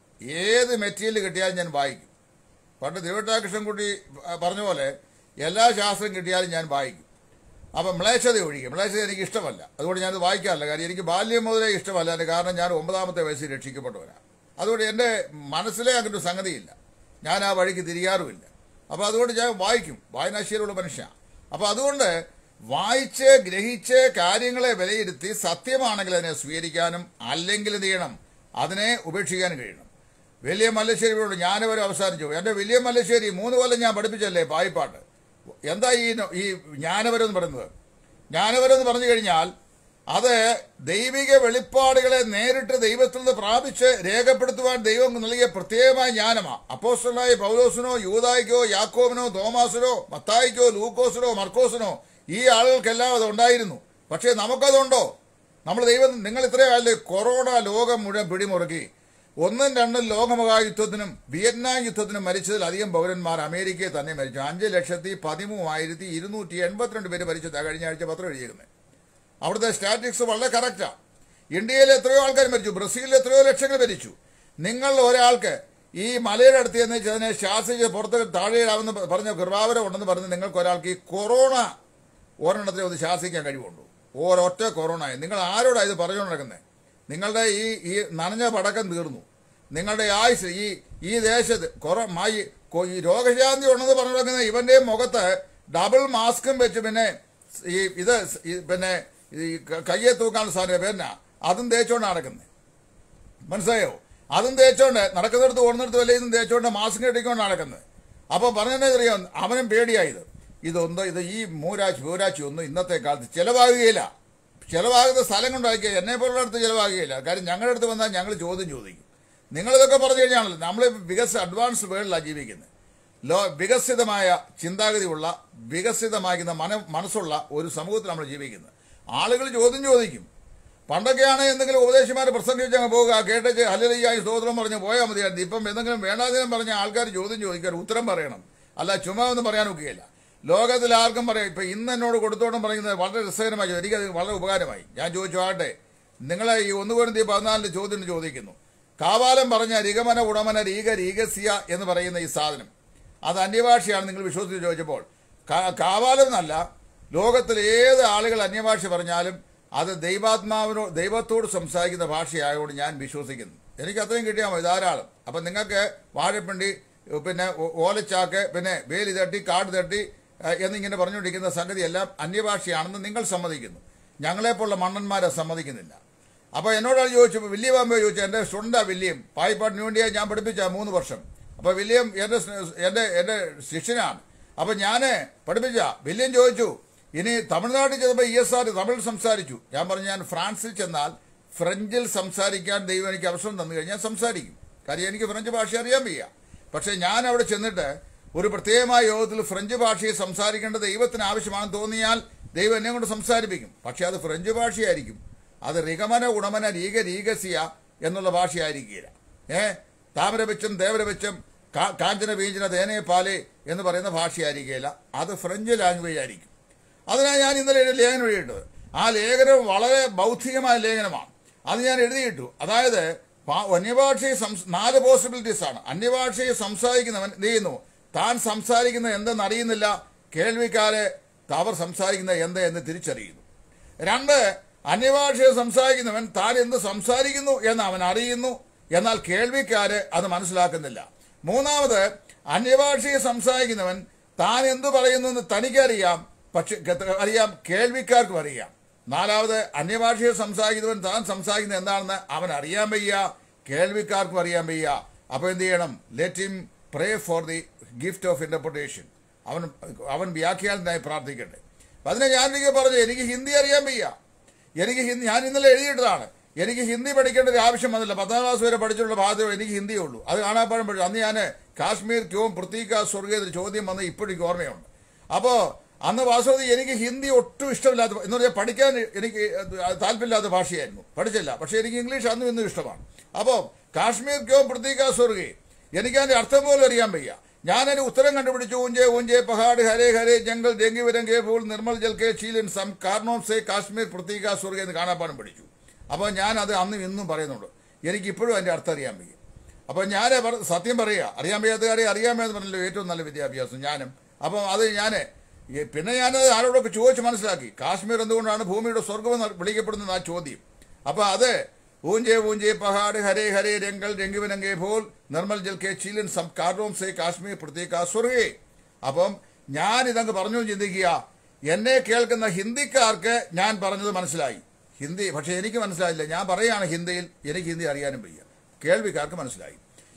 ഏത് മെറ്റീരിയൽ കിട്ടിയാലും ഞാൻ വായിക്കും പണ്ട് തിരുവട്ടാകൃഷ്ണൻകുട്ടി പറഞ്ഞ പോലെ എല്ലാ ശാസ്ത്രം കിട്ടിയാലും ഞാൻ വായിക്കും അപ്പം മ്ലേച്ഛത ഒഴികെ മ്ലേച്ഛത എനിക്ക് ഇഷ്ടമല്ല അതുകൊണ്ട് ഞാനത് വായിക്കാറില്ല കാര്യം എനിക്ക് ബാല്യം മുതലേ ഇഷ്ടമല്ല അതിന് കാരണം ഞാൻ ഒമ്പതാമത്തെ വയസ്സിൽ രക്ഷിക്കപ്പെട്ടവരാണ് അതുകൊണ്ട് എൻ്റെ മനസ്സിലെ അങ്ങനെ ഒരു സംഗതിയില്ല ഞാൻ ആ വഴിക്ക് തിരിയാറുമില്ല അപ്പോൾ അതുകൊണ്ട് ഞാൻ വായിക്കും വായനാശീലമുള്ള മനുഷ്യനാണ് അപ്പോൾ അതുകൊണ്ട് വായിച്ച് ഗ്രഹിച്ച് കാര്യങ്ങളെ വിലയിരുത്തി സത്യമാണെങ്കിൽ അതിനെ സ്വീകരിക്കാനും അല്ലെങ്കിൽ എന്ത് ചെയ്യണം അതിനെ ഉപേക്ഷിക്കാനും കഴിയണം വലിയ മല്ലശ്ശേരിയോട് ഞാനിവരെ അവസാനിച്ചു എൻ്റെ വലിയ മല്ലശ്ശേരി മൂന്ന് കൊല്ലം ഞാൻ പഠിപ്പിച്ചല്ലേ പായിപ്പാട്ട് എന്താ ഈ നോ- ഈ ജ്ഞാനവരം എന്ന് പറയുന്നത് ജ്ഞാനവരം എന്ന് പറഞ്ഞു കഴിഞ്ഞാൽ അത് ദൈവിക വെളിപ്പാടുകളെ നേരിട്ട് ദൈവത്തിൽ നിന്ന് പ്രാപിച്ച് രേഖപ്പെടുത്തുവാൻ ദൈവം നൽകിയ പ്രത്യേകമായ ജ്ഞാനമാണ് അപ്പോസ്റ്റലായ പൗലോസിനോ യൂതായിക്കോ യാക്കോബിനോ തോമാസിനോ മത്തായിക്കോ ലൂക്കോസിനോ മർക്കോസിനോ ഈ ആളുകൾക്കെല്ലാം അത് ഉണ്ടായിരുന്നു പക്ഷേ നമുക്കതുണ്ടോ നമ്മൾ ദൈവം നിങ്ങൾ ഇത്രയും കാലം കൊറോണ ലോകം മുഴുവൻ പിടിമുറുക്കി ഒന്നും രണ്ടും ലോകമഹായുദ്ധത്തിനും വിയറ്റ്നാം യുദ്ധത്തിനും മരിച്ചതിൽ അധികം പൗരന്മാർ അമേരിക്കയിൽ തന്നെ മരിച്ചു അഞ്ച് ലക്ഷത്തി പതിമൂവായിരത്തി ഇരുന്നൂറ്റി എൺപത്തിരണ്ട് പേര് മരിച്ചതാണ് കഴിഞ്ഞ ആഴ്ച പത്രം എഴുതിയിരുന്നത് അവിടുത്തെ സ്റ്റാറ്റിക്സ് വളരെ കറക്റ്റാ ഇന്ത്യയിൽ എത്രയോ ആൾക്കാർ മരിച്ചു ബ്രസീലിൽ എത്രയോ ലക്ഷങ്ങൾ മരിച്ചു നിങ്ങൾ ഒരാൾക്ക് ഈ മലയുടെ അടുത്ത് ചെന്ന് അതിനെ ശാസിച്ച് പുറത്ത് താഴെയിടാമെന്ന് പറഞ്ഞ കൃപാവരം ഉണ്ടെന്ന് പറഞ്ഞ് നിങ്ങൾക്ക് ഒരാൾക്ക് ഈ കൊറോണ ഒരെണ്ണത്തെ ഒന്ന് ശാസിക്കാൻ കഴിവുണ്ടോ ഒരൊറ്റ കൊറോണ നിങ്ങൾ ആരോടാ ഇത് പറഞ്ഞുകൊണ്ട് നടക്കുന്നത് നിങ്ങളുടെ ഈ ഈ നനഞ്ഞ പടക്കം തീർന്നു നിങ്ങളുടെ ആയുസ് ഈ ഈ ദേശത്ത് കൊറോ മായി കൊ- ഈ രോഗശാന്തി ഉണ്ടെന്ന് പറഞ്ഞു നടക്കുന്ന ഇവന്റെ മുഖത്ത് ഡബിൾ മാസ്കും വെച്ച് പിന്നെ ഈ ഇത് സ് ഈ പിന്നെ ഈ ക- കയ്യെ തൂക്കാനുള്ള സാധനം പേരിനാ അതും തേച്ചോണ്ട് നടക്കുന്നത് മനസ്സിലായോ അതും തേച്ചോണ്ട് നടക്കുന്നിടത്ത് ഓടുന്നിടത്ത് വല്ല ഇതും തേച്ചോണ്ട് മാസ്ക് കെട്ടിക്കൊണ്ട് നടക്കുന്നത് അപ്പോൾ പറഞ്ഞറിയാം അവനും പേടിയായത് ഇതൊന്നും ഇത് ഈ മൂരാഴ്ച മൂരാഴ്ച ഒന്നും ഇന്നത്തെ കാലത്ത് ചിലവാകുകയില്ല ചിലവാകുന്ന സ്ഥലം കൊണ്ടായിരിക്കുക എന്നെ പോലുള്ള അടുത്ത് ചിലവാകുകയില്ല കാര്യം ഞങ്ങളുടെ അടുത്ത് വന്നാൽ ഞങ്ങൾ ചോദ്യം ചോദിക്കും നിങ്ങളിതൊക്കെ പറഞ്ഞു കഴിഞ്ഞാണല്ലോ നമ്മൾ വികസ അഡ്വാൻസ് വേൾഡിലാണ് ജീവിക്കുന്നത് ലോ വികസിതമായ ചിന്താഗതിയുള്ള വികസിതമാകുന്ന മന മനസ്സുള്ള ഒരു സമൂഹത്തിൽ നമ്മൾ ജീവിക്കുന്നത് ആളുകൾ ചോദ്യം ചോദിക്കും പണ്ടൊക്കെയാണ് എന്തെങ്കിലും ഉപദേശിമാർ പ്രസംഗിച്ച് അങ്ങ് പോവുക കേട്ടേച്ച് ഹലലിയായി സ്തോത്രം പറഞ്ഞ് പോയാൽ മതിയായിരുന്നു ഇപ്പം എന്തെങ്കിലും വേണ്ടാതിനും പറഞ്ഞ ആൾക്കാർ ചോദ്യം ചോദിക്കാൻ ഉത്തരം പറയണം അല്ല ചുമ്മാ ഒന്നും പറയാൻ ഒക്കുകയില്ല ലോകത്തിൽ ആർക്കും പറയാം ഇപ്പം ഇന്ന് എന്നോട് കൊടുത്തോളം പറയുന്നത് വളരെ രസകരമായി ചോദിച്ചു. എനിക്കത് വളരെ ഉപകാരമായി ഞാൻ ചോദിച്ചു ആട്ടെ നിങ്ങളെ ഈ ഒന്ന് പോയിരത്തി പതിനാലിന് ചോദ്യം ചോദിക്കുന്നു കാവാലം പറഞ്ഞ രിഗമന ഉടമന രീക രീഗസ്യ എന്ന് പറയുന്ന ഈ സാധനം അത് അന്യഭാഷയാണ് നിങ്ങൾ വിശ്വസിച്ച് ചോദിച്ചപ്പോൾ കാ- കാവാലം എന്നല്ല ലോകത്തിൽ ഏത് ആളുകൾ അന്യഭാഷ പറഞ്ഞാലും അത് ദൈവാത്മാവിനോ ദൈവത്തോട് സംസാരിക്കുന്ന ഭാഷയായതുകൊണ്ട് ഞാൻ വിശ്വസിക്കുന്നു എനിക്ക് അത്രയും കിട്ടിയാൽ മതി ധാരാളം അപ്പം നിങ്ങൾക്ക് വാഴപ്പിണ്ടി പിന്നെ ഓ- ഓലച്ചാക്ക് പിന്നെ വേലി തട്ടി കാട് തട്ടി ഏഹ്, എന്നിങ്ങനെ പറഞ്ഞുകൊണ്ടിരിക്കുന്ന സംഗതിയെല്ലാം അന്യഭാഷയാണെന്ന് നിങ്ങൾ സമ്മതിക്കുന്നു ഞങ്ങളെപ്പോലുള്ള മണ്ണന്മാരെ സമ്മതിക്കുന്നില്ല അപ്പോൾ എന്നോടാണ് ചോദിച്ചു വില്യം അമ്മ ചോദിച്ചു എൻ്റെ സ്റ്റുഡൻ്റാ വില്യം പായിപ്പാട്ടിന് വേണ്ടിയാ ഞാൻ പഠിപ്പിച്ച മൂന്ന് വർഷം അപ്പോൾ വില്യം എൻ്റെ സ്- എൻ്റെ എൻ്റെ ശിഷ്യനാണ് അപ്പോൾ ഞാൻ പഠിപ്പിച്ച വില്യം ചോദിച്ചു ഇനി തമിഴ്നാട്ടിൽ ചെന്നപ്പോൾ ഇ എസ് ആർ തമിഴ് സംസാരിച്ചു ഞാൻ പറഞ്ഞു ഞാൻ ഫ്രാൻസിൽ ചെന്നാൽ ഫ്രഞ്ചിൽ സംസാരിക്കാൻ ദൈവം എനിക്ക് അവസരം തന്നു കഴിഞ്ഞാൽ സംസാരിക്കും കാര്യം എനിക്ക് ഫ്രഞ്ച് ഭാഷ അറിയാൻ വയ്യ പക്ഷേ ഞാൻ അവിടെ ചെന്നിട്ട് ഒരു പ്രത്യേകമായ യോഗത്തിൽ ഫ്രഞ്ച് ഭാഷയെ സംസാരിക്കേണ്ട ദൈവത്തിന് ആവശ്യമാണെന്ന് തോന്നിയാൽ ദൈവം എന്നെ കൊണ്ട് സംസാരിപ്പിക്കും പക്ഷേ അത് ഫ്രഞ്ച് ഭാഷയായിരിക്കും അത് റിഗമന ഉടമന രീക രീഗസിയ എന്നുള്ള ഭാഷയായിരിക്കില്ല ഏ താമരവെച്ചും ദേവരവെച്ചും കാ- കാഞ്ചന വീഞ്ചന തേനേ പാലേ എന്ന് പറയുന്ന ഭാഷയായിരിക്കില്ല അത് ഫ്രഞ്ച് ലാംഗ്വേജ് ആയിരിക്കും അതിനാണ് ഞാൻ ഇന്നലെ ഒരു ലേഖനം എഴുതിയിട്ടത് ആ ലേഖനം വളരെ ബൗദ്ധികമായ ലേഖനമാണ് അത് ഞാൻ എഴുതിയിട്ടു അതായത് പ- അന്യഭാഷയെ സംസ് നാല് പോസിബിലിറ്റീസ് ആണ് അന്യഭാഷയെ സംസാരിക്കുന്നവൻ എന്ത് ചെയ്യുന്നു താൻ സംസാരിക്കുന്നത് എന്തെന്ന് അറിയുന്നില്ല കേൾവിക്കാരെ അവർ സംസാരിക്കുന്നത് എന്ത് എന്ന് തിരിച്ചറിയുന്നു രണ്ട് അന്യഭാഷയെ സംസാരിക്കുന്നവൻ താൻ എന്ത് സംസാരിക്കുന്നു എന്ന് അവൻ അറിയുന്നു എന്നാൽ കേൾവിക്കാര് അത് മനസ്സിലാക്കുന്നില്ല മൂന്നാമത് അന്യഭാഷയെ സംസാരിക്കുന്നവൻ താൻ എന്തു പറയുന്നു എന്ന് തനിക്കറിയാം പക്ഷെ അറിയാം കേൾവിക്കാർക്കും അറിയാം നാലാമത് അന്യഭാഷയെ സംസാരിക്കുന്നവൻ താൻ സംസാരിക്കുന്നത് എന്താണെന്ന് അവൻ അറിയാൻ വയ്യ കേൾവിക്കാർക്കും അറിയാൻ വയ്യ അപ്പൊ എന്ത് ചെയ്യണം let him pray for the gift of interpretation അവൻ അവൻ വ്യാഖ്യാനത്തിനായി പ്രാർത്ഥിക്കട്ടെ അപ്പൊ അതിനെ ഞാൻ എനിക്ക് പറഞ്ഞു എനിക്ക് ഹിന്ദി അറിയാൻ വയ്യ എനിക്ക് ഹിന്ദി ഞാൻ ഇന്നലെ എഴുതിയിട്ടതാണ് എനിക്ക് ഹിന്ദി പഠിക്കേണ്ട ഒരു ആവശ്യം വന്നില്ല പത്താം ക്ലാസ് വരെ പഠിച്ചിട്ടുള്ള ഭാഗത്ത് എനിക്ക് ഹിന്ദിയേ ഉള്ളൂ അത് കാണാപ്പാടം പഠിച്ചു അന്ന് ഞാൻ കാശ്മീർ ക്യോം പ്രത്യേക സ്വർഗീയ എന്നൊരു ചോദ്യം വന്ന് ഇപ്പോഴും എനിക്ക് ഓർമ്മയുണ്ട് അപ്പോൾ അന്ന് വാസ്തവത്തിൽ എനിക്ക് ഹിന്ദി ഒട്ടും ഇഷ്ടമില്ലാത്ത എന്ന് പറഞ്ഞാൽ പഠിക്കാൻ എനിക്ക് താല്പര്യമില്ലാത്ത ഭാഷയായിരുന്നു പഠിച്ചില്ല പക്ഷേ എനിക്ക് ഇംഗ്ലീഷ് അന്നും ഇന്നും ഇഷ്ടമാണ് അപ്പോൾ കാശ്മീർ ക്യോം പ്രത്യേക സ്വർഗേ എനിക്ക് അതിന്റെ അർത്ഥം പോലും അറിയാൻ വയ്യ ഞാനൊരു ഉത്തരം കണ്ടുപിടിച്ചു ഊഞ്ചെ ഊഞ്ചെ പഹാഡ് ഹരേ ഹരേ ജംഗൽ ഡെങ്കി വിരങ്കെ ഫൂൾ നിർമ്മൽ ജൽ കെ ചീലൻ സം കാർണോം സേ കാശ്മീർ പ്രത്യേക സ്വർഗ എന്ന് കാണാപ്പാടും പഠിച്ചു അപ്പോൾ ഞാൻ അത് അന്നും ഇന്നും പറയുന്നുണ്ട് എനിക്ക് ഇപ്പോഴും അതിന്റെ അർത്ഥം അറിയാൻ വയ്യ അപ്പോൾ ഞാൻ പറ- സത്യം പറയുക അറിയാൻ വയ്യാത്ത കാര്യം അറിയാമെന്ന് പറഞ്ഞല്ലോ ഏറ്റവും നല്ല വിദ്യാഭ്യാസം ഞാനും അപ്പം അത് ഞാൻ പിന്നെ ഞാനത് ആരോടൊക്കെ ചോദിച്ച് മനസ്സിലാക്കി കാശ്മീർ എന്തുകൊണ്ടാണ് ഭൂമിയുടെ സ്വർഗമെന്ന് വിളിക്കപ്പെടുന്നത് ആ ചോദ്യം അപ്പോൾ അത് ഊഞ്ചെ ഊഞ്ചെ പഹാഡ് ഹരേ ഹരേ രംഗൽ രംഗിവരംഗേ ഭോൽ നിർമ്മൽ ജൽ കെ ചീലൻ സം കാർഡോം സേ കാശ്മീർ പ്രത്യേക സ്വർഗേ അപ്പം ഞാൻ ഇതങ്ങ് പറഞ്ഞു ചിന്തിക്കുക എന്നെ കേൾക്കുന്ന ഹിന്ദിക്കാർക്ക് ഞാൻ പറഞ്ഞത് മനസ്സിലായി ഹിന്ദി പക്ഷേ എനിക്ക് മനസ്സിലായില്ല ഞാൻ പറയുകയാണ് ഹിന്ദിയിൽ എനിക്ക് ഹിന്ദി അറിയാനും വയ്യ കേൾവിക്കാർക്ക് മനസ്സിലായി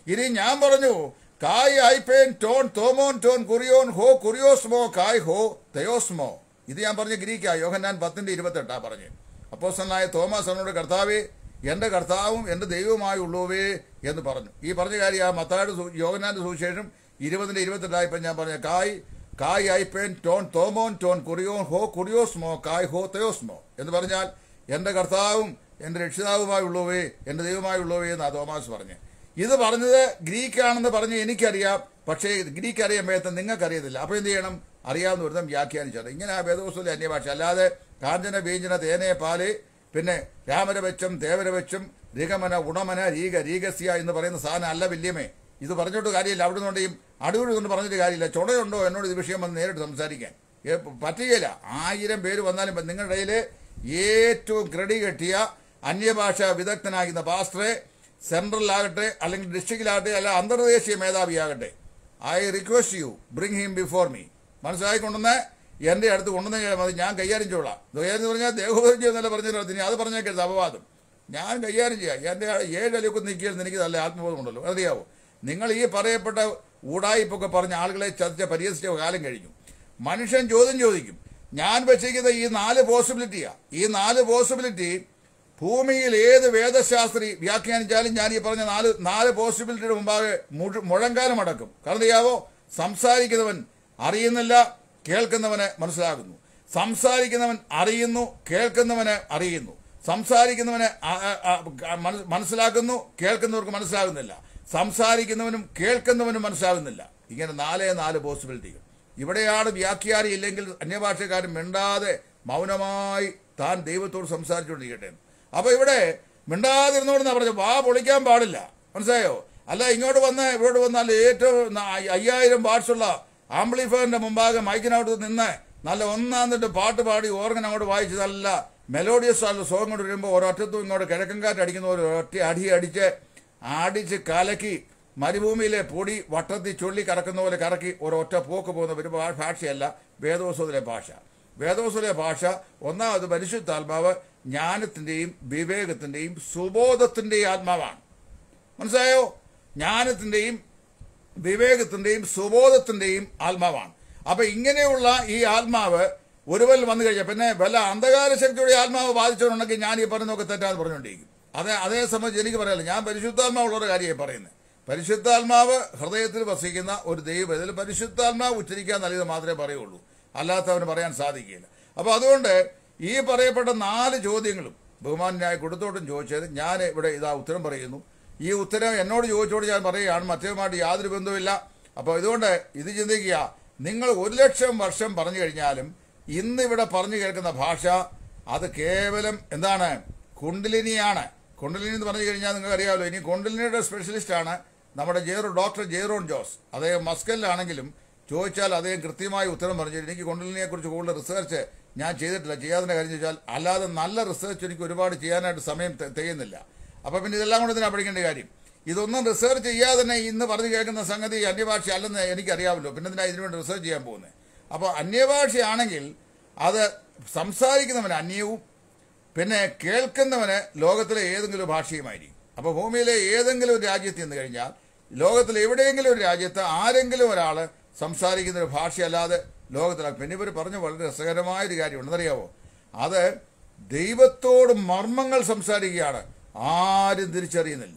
ഇനി ഞാൻ പറഞ്ഞു കായ് ഐപേൻ ടോൺ തോമോൻ ടോൺ കുറിയോൻ ഹോ കുറിയോസ്മോ കായ് ഹോ തെയോസ്മോ ഇത് ഞാൻ പറഞ്ഞ ഗ്രീക്കാ യോഹന്നാൻ പത്തിന്റെ ഇരുപത്തെട്ടാ പറഞ്ഞു അപ്പോസ്റ്റലായ തോമസ് അവനോട് കർത്താവേ എന്റെ കർത്താവും എന്റെ ദൈവവുമായി ഉള്ളൂവേ എന്ന് പറഞ്ഞു ഈ പറഞ്ഞ കാര്യം ആ മത്തായുടെ സു- യോഹന്നാന്റെ സുവിശേഷം ഇരുപതിന്റെ ഇരുപത്തെട്ടായപ്പോൾ ഞാൻ പറഞ്ഞ കായ് കായ് ഐപ്പേൻ ടോൺ തോമോൻ ടോൺ കുറിയോൻ ഹോ കുറിയോസ്മോ കായ് ഹോ തെയോസ്മോ എന്ന് പറഞ്ഞാൽ എന്റെ കർത്താവും എന്റെ രക്ഷിതാവുമായി ഉള്ളവേ എന്റെ ദൈവമായി ഉള്ളവേ എന്ന് ആ തോമാസ് പറഞ്ഞു ഇത് പറഞ്ഞത് ഗ്രീക്കാണെന്ന് പറഞ്ഞ് എനിക്കറിയാം പക്ഷേ ഗ്രീക്ക് അറിയാൻ വേണ്ട നിങ്ങൾക്കറിയത്തില്ല അപ്പോൾ എന്ത് ചെയ്യണം അറിയാവുന്ന ഒരുത്തം വ്യാഖ്യാനിച്ചത് ഇങ്ങനെ ആ വേദപുസ്തകത്തിലെ അന്യഭാഷ അല്ലാതെ കാഞ്ചന ബീഞ്ചന തേനെ പാല് പിന്നെ രാമരവച്ചം ദേവരവച്ചം രിഗമന ഉണമന രീഗ രീഗസ്യ എന്ന് പറയുന്ന സാധനം അല്ല വല്യമേ ഇത് പറഞ്ഞിട്ട് കാര്യമില്ല അവിടെ നിന്നുകൊണ്ടും അടൂര് കൊണ്ട് പറഞ്ഞിട്ട് കാര്യമില്ല ചുടയുണ്ടോ എന്നോട് ഇത് വിഷയം വന്ന് നേരിട്ട് സംസാരിക്കാൻ ഏ, പറ്റുകയില്ല ആയിരം പേര് വന്നാലും ഇപ്പം നിങ്ങളുടെ ഇടയിൽ ഏറ്റവും ക്രെഡി കെട്ടിയ അന്യഭാഷ വിദഗ്ധനാകുന്ന പാസ്റ്ററെ സെൻട്രലിലാകട്ടെ അല്ലെങ്കിൽ ഡിസ്ട്രിക്റ്റിലാകട്ടെ അല്ല അന്തർദേശീയ മേധാവിയാകട്ടെ I request you bring him before me മനസ്സിലായിക്കൊണ്ടെന്ന് എന്റെ അടുത്ത് കൊണ്ടുവന്ന് മതി ഞാൻ കൈകാര്യം ചെയ്തോളാം കൈകാര്യം എന്ന് പറഞ്ഞാൽ ദേഹോപരിചയം എന്നല്ല പറഞ്ഞിട്ട് ഇനി അത് പറഞ്ഞേക്കരുത് അപവാദം ഞാൻ കൈകാര്യം ചെയ്യാം എൻ്റെ ഏഴ് അലിയൊക്കെ നിൽക്കിയെന്ന് എനിക്ക് നല്ല ആത്മബോധമുണ്ടല്ലോ അറിയാവോ നിങ്ങൾ ഈ പറയപ്പെട്ട ഊടായിപ്പൊക്കെ പറഞ്ഞ ആളുകളെ ചതിച്ച പരിഹസിച്ച കാലം കഴിഞ്ഞു മനുഷ്യൻ ചോദ്യം ചോദിക്കും ഞാൻ വെച്ചിരിക്കുന്ന ഈ നാല് പോസിബിലിറ്റിയാ ഈ നാല് പോസിബിലിറ്റി ഭൂമിയിൽ ഏത് വേദശാസ്ത്രി വ്യാഖ്യാനിച്ചാലും ഞാൻ ഈ പറഞ്ഞ നാല് നാല് പോസിബിലിറ്റിയുടെ മുമ്പാകെ മുഴു- മുഴങ്കാലം അടക്കും കാരണം അറിയാവോ സംസാരിക്കുന്നവൻ അറിയുന്നില്ല കേൾക്കുന്നവന് മനസ്സിലാകുന്നു സംസാരിക്കുന്നവൻ അറിയുന്നു കേൾക്കുന്നവന് അറിയുന്നു സംസാരിക്കുന്നവന് അ- അ- അ- മനസ്- മനസ്സിലാക്കുന്നു കേൾക്കുന്നവർക്ക് മനസ്സിലാകുന്നില്ല സംസാരിക്കുന്നവനും കേൾക്കുന്നവനും മനസ്സിലാകുന്നില്ല ഇങ്ങനെ നാലേ നാല് പോസിബിലിറ്റികൾ ഇവിടെയാണ് വ്യാഖ്യാനം ഇല്ലെങ്കിൽ അന്യഭാഷക്കാരൻ മിണ്ടാതെ മൗനമായി താൻ ദൈവത്തോട് സംസാരിച്ചുകൊണ്ടിരിക്കട്ടെ എന്ന്. അപ്പൊ ഇവിടെ മിണ്ടാതിരുന്നോടെന്നാ പറഞ്ഞു വാ പൊളിക്കാൻ പാടില്ല മനസ്സിലായോ അല്ല ഇങ്ങോട്ട് വന്ന് ഇവിടെ വന്നാൽ ഏറ്റവും ന- അയ്യായിരം വാട്സുള്ള ആംപ്ലിഫയറിന്റെ മുമ്പാകെ മൈക്കിനോട്ട് നിന്ന് നല്ല ഒന്നാന്നിട്ട് പാട്ട് പാടി ഓർഗൻ അങ്ങോട്ട് വായിച്ച് നല്ല മെലോഡിയസ് ആയിട്ടുള്ള സോങ് കൊണ്ട് വരുമ്പോൾ ഒരൊറ്റത്തും ഇങ്ങോട്ട് കിഴക്കൻ കാറ്റ് അടിക്കുന്ന ഒരു ഒറ്റ അടി അടിച്ച് അടിച്ച് കലക്കി മരുഭൂമിയിലെ പൊടി വട്ടത്തിൽ ചൊല്ലി കറക്കുന്ന പോലെ കറക്കി ഒരൊറ്റ പോക്ക് പോകുന്ന ഒരു ഭാ- ഭാഷയല്ല വേദോത്സവത്തിലെ ഭാഷ വേദോത്സവത്തിലെ ഭാഷ ഒന്നാമത് പരിശുദ്ധാത്മാവ് ജ്ഞാനത്തിന്റെയും വിവേകത്തിന്റെയും സുബോധത്തിന്റെയും ആത്മാവാണ് മനസ്സിലായോ ജ്ഞാനത്തിന്റെയും വിവേകത്തിന്റെയും സുബോധത്തിന്റെയും ആത്മാവാണ് അപ്പൊ ഇങ്ങനെയുള്ള ഈ ആത്മാവ് ഒരുവൻ വന്നു കഴിഞ്ഞാൽ പിന്നെ വല്ല അന്ധകാര ശക്തിയുടെ ആത്മാവ് ബാധിച്ചവരുണ്ടെങ്കിൽ ഞാൻ ഈ പറയുന്നതൊക്കെ തെറ്റാന്ന് പറഞ്ഞുകൊണ്ടിരിക്കും അതേ അതേ സംബന്ധിച്ച് എനിക്ക് പറയാനില്ല ഞാൻ പരിശുദ്ധാത്മാവുള്ള കാര്യമായി പറയുന്നത് പരിശുദ്ധാത്മാവ് ഹൃദയത്തിൽ വസിക്കുന്ന ഒരു ദൈവം ഇതിൽ പരിശുദ്ധാത്മാവ് ഉച്ചരിക്കാൻ നൽകിയത് മാത്രമേ പറയുള്ളൂ അല്ലാത്തവന് പറയാൻ സാധിക്കില്ല അപ്പൊ അതുകൊണ്ട് ഈ പറയപ്പെട്ട നാല് ചോദ്യങ്ങളും ബഹുമാനായ കൊടുത്തോട്ടും ചോദിച്ചത് ഞാൻ ഇവിടെ ഇതാ ഉത്തരം പറയുന്നു ഈ ഉത്തരം എന്നോട് ചോദിച്ചോട് ഞാൻ പറയുകയാണ് മറ്റേതുമായിട്ട് യാതൊരു ബന്ധവുമില്ല അപ്പോൾ ഇതുകൊണ്ട് ഇത് ചിന്തിക്കുക നിങ്ങൾ ഒരു ലക്ഷം വർഷം പറഞ്ഞു കഴിഞ്ഞാലും ഇന്ന് ഇവിടെ പറഞ്ഞു കേൾക്കുന്ന ഭാഷ അത് കേവലം എന്താണ് കുണ്ടലിനിയാണ് കുണ്ടലിനി എന്ന് പറഞ്ഞു കഴിഞ്ഞാൽ നിങ്ങൾക്ക് അറിയാമല്ലോ ഇനി കുണ്ടലിനിയുടെ സ്പെഷ്യലിസ്റ്റ് ആണ് നമ്മുടെ ജെയറോ ഡോക്ടർ ജെയറോൺ ജോസ് അദ്ദേഹം മസ്കലിലാണെങ്കിലും ചോദിച്ചാൽ അദ്ദേഹം കൃത്യമായി ഉത്തരം പറഞ്ഞു എനിക്ക് കുണ്ടലിനിയെ കുറിച്ച് കൂടുതൽ റിസർച്ച് ഞാൻ ചെയ്തിട്ടില്ല ചെയ്യാതിന്റെ കാര്യം ചോദിച്ചാൽ അല്ലാതെ നല്ല റിസർച്ച് എനിക്ക് ഒരുപാട് ചെയ്യാനായിട്ട് സമയം തെ- തികയുന്നില്ല അപ്പൊ പിന്നെ ഇതെല്ലാം കൊണ്ട് ഇതിനാ പഠിക്കേണ്ട കാര്യം ഇതൊന്നും റിസർച്ച് ചെയ്യാതെ തന്നെ ഇന്ന് പറഞ്ഞു കേൾക്കുന്ന സംഗതി അന്യഭാഷ അല്ലെന്ന് എനിക്കറിയാമല്ലോ പിന്നെ എന്തിനാ ഇതിനുവേണ്ടി റിസർച്ച് ചെയ്യാൻ പോകുന്നത് അപ്പോൾ അന്യഭാഷയാണെങ്കിൽ അത് സംസാരിക്കുന്നവന് അന്യവും പിന്നെ കേൾക്കുന്നവന് ലോകത്തിലെ ഏതെങ്കിലും ഒരു ഭാഷയുമായിരിക്കും അപ്പോൾ ഭൂമിയിലെ ഏതെങ്കിലും ഒരു രാജ്യത്ത് ചെന്ന് കഴിഞ്ഞാൽ ലോകത്തിലെ എവിടെയെങ്കിലും ഒരു രാജ്യത്ത് ആരെങ്കിലും ഒരാൾ സംസാരിക്കുന്ന ഒരു ഭാഷയല്ലാതെ ലോകത്തില പിന്നെ ഇവർ പറഞ്ഞ വളരെ രസകരമായ ഒരു കാര്യം ഉണ്ടെന്നറിയാവോ അത് ദൈവത്തോട് മർമ്മങ്ങൾ സംസാരിക്കുകയാണ് ആരും തിരിച്ചറിയുന്നില്ല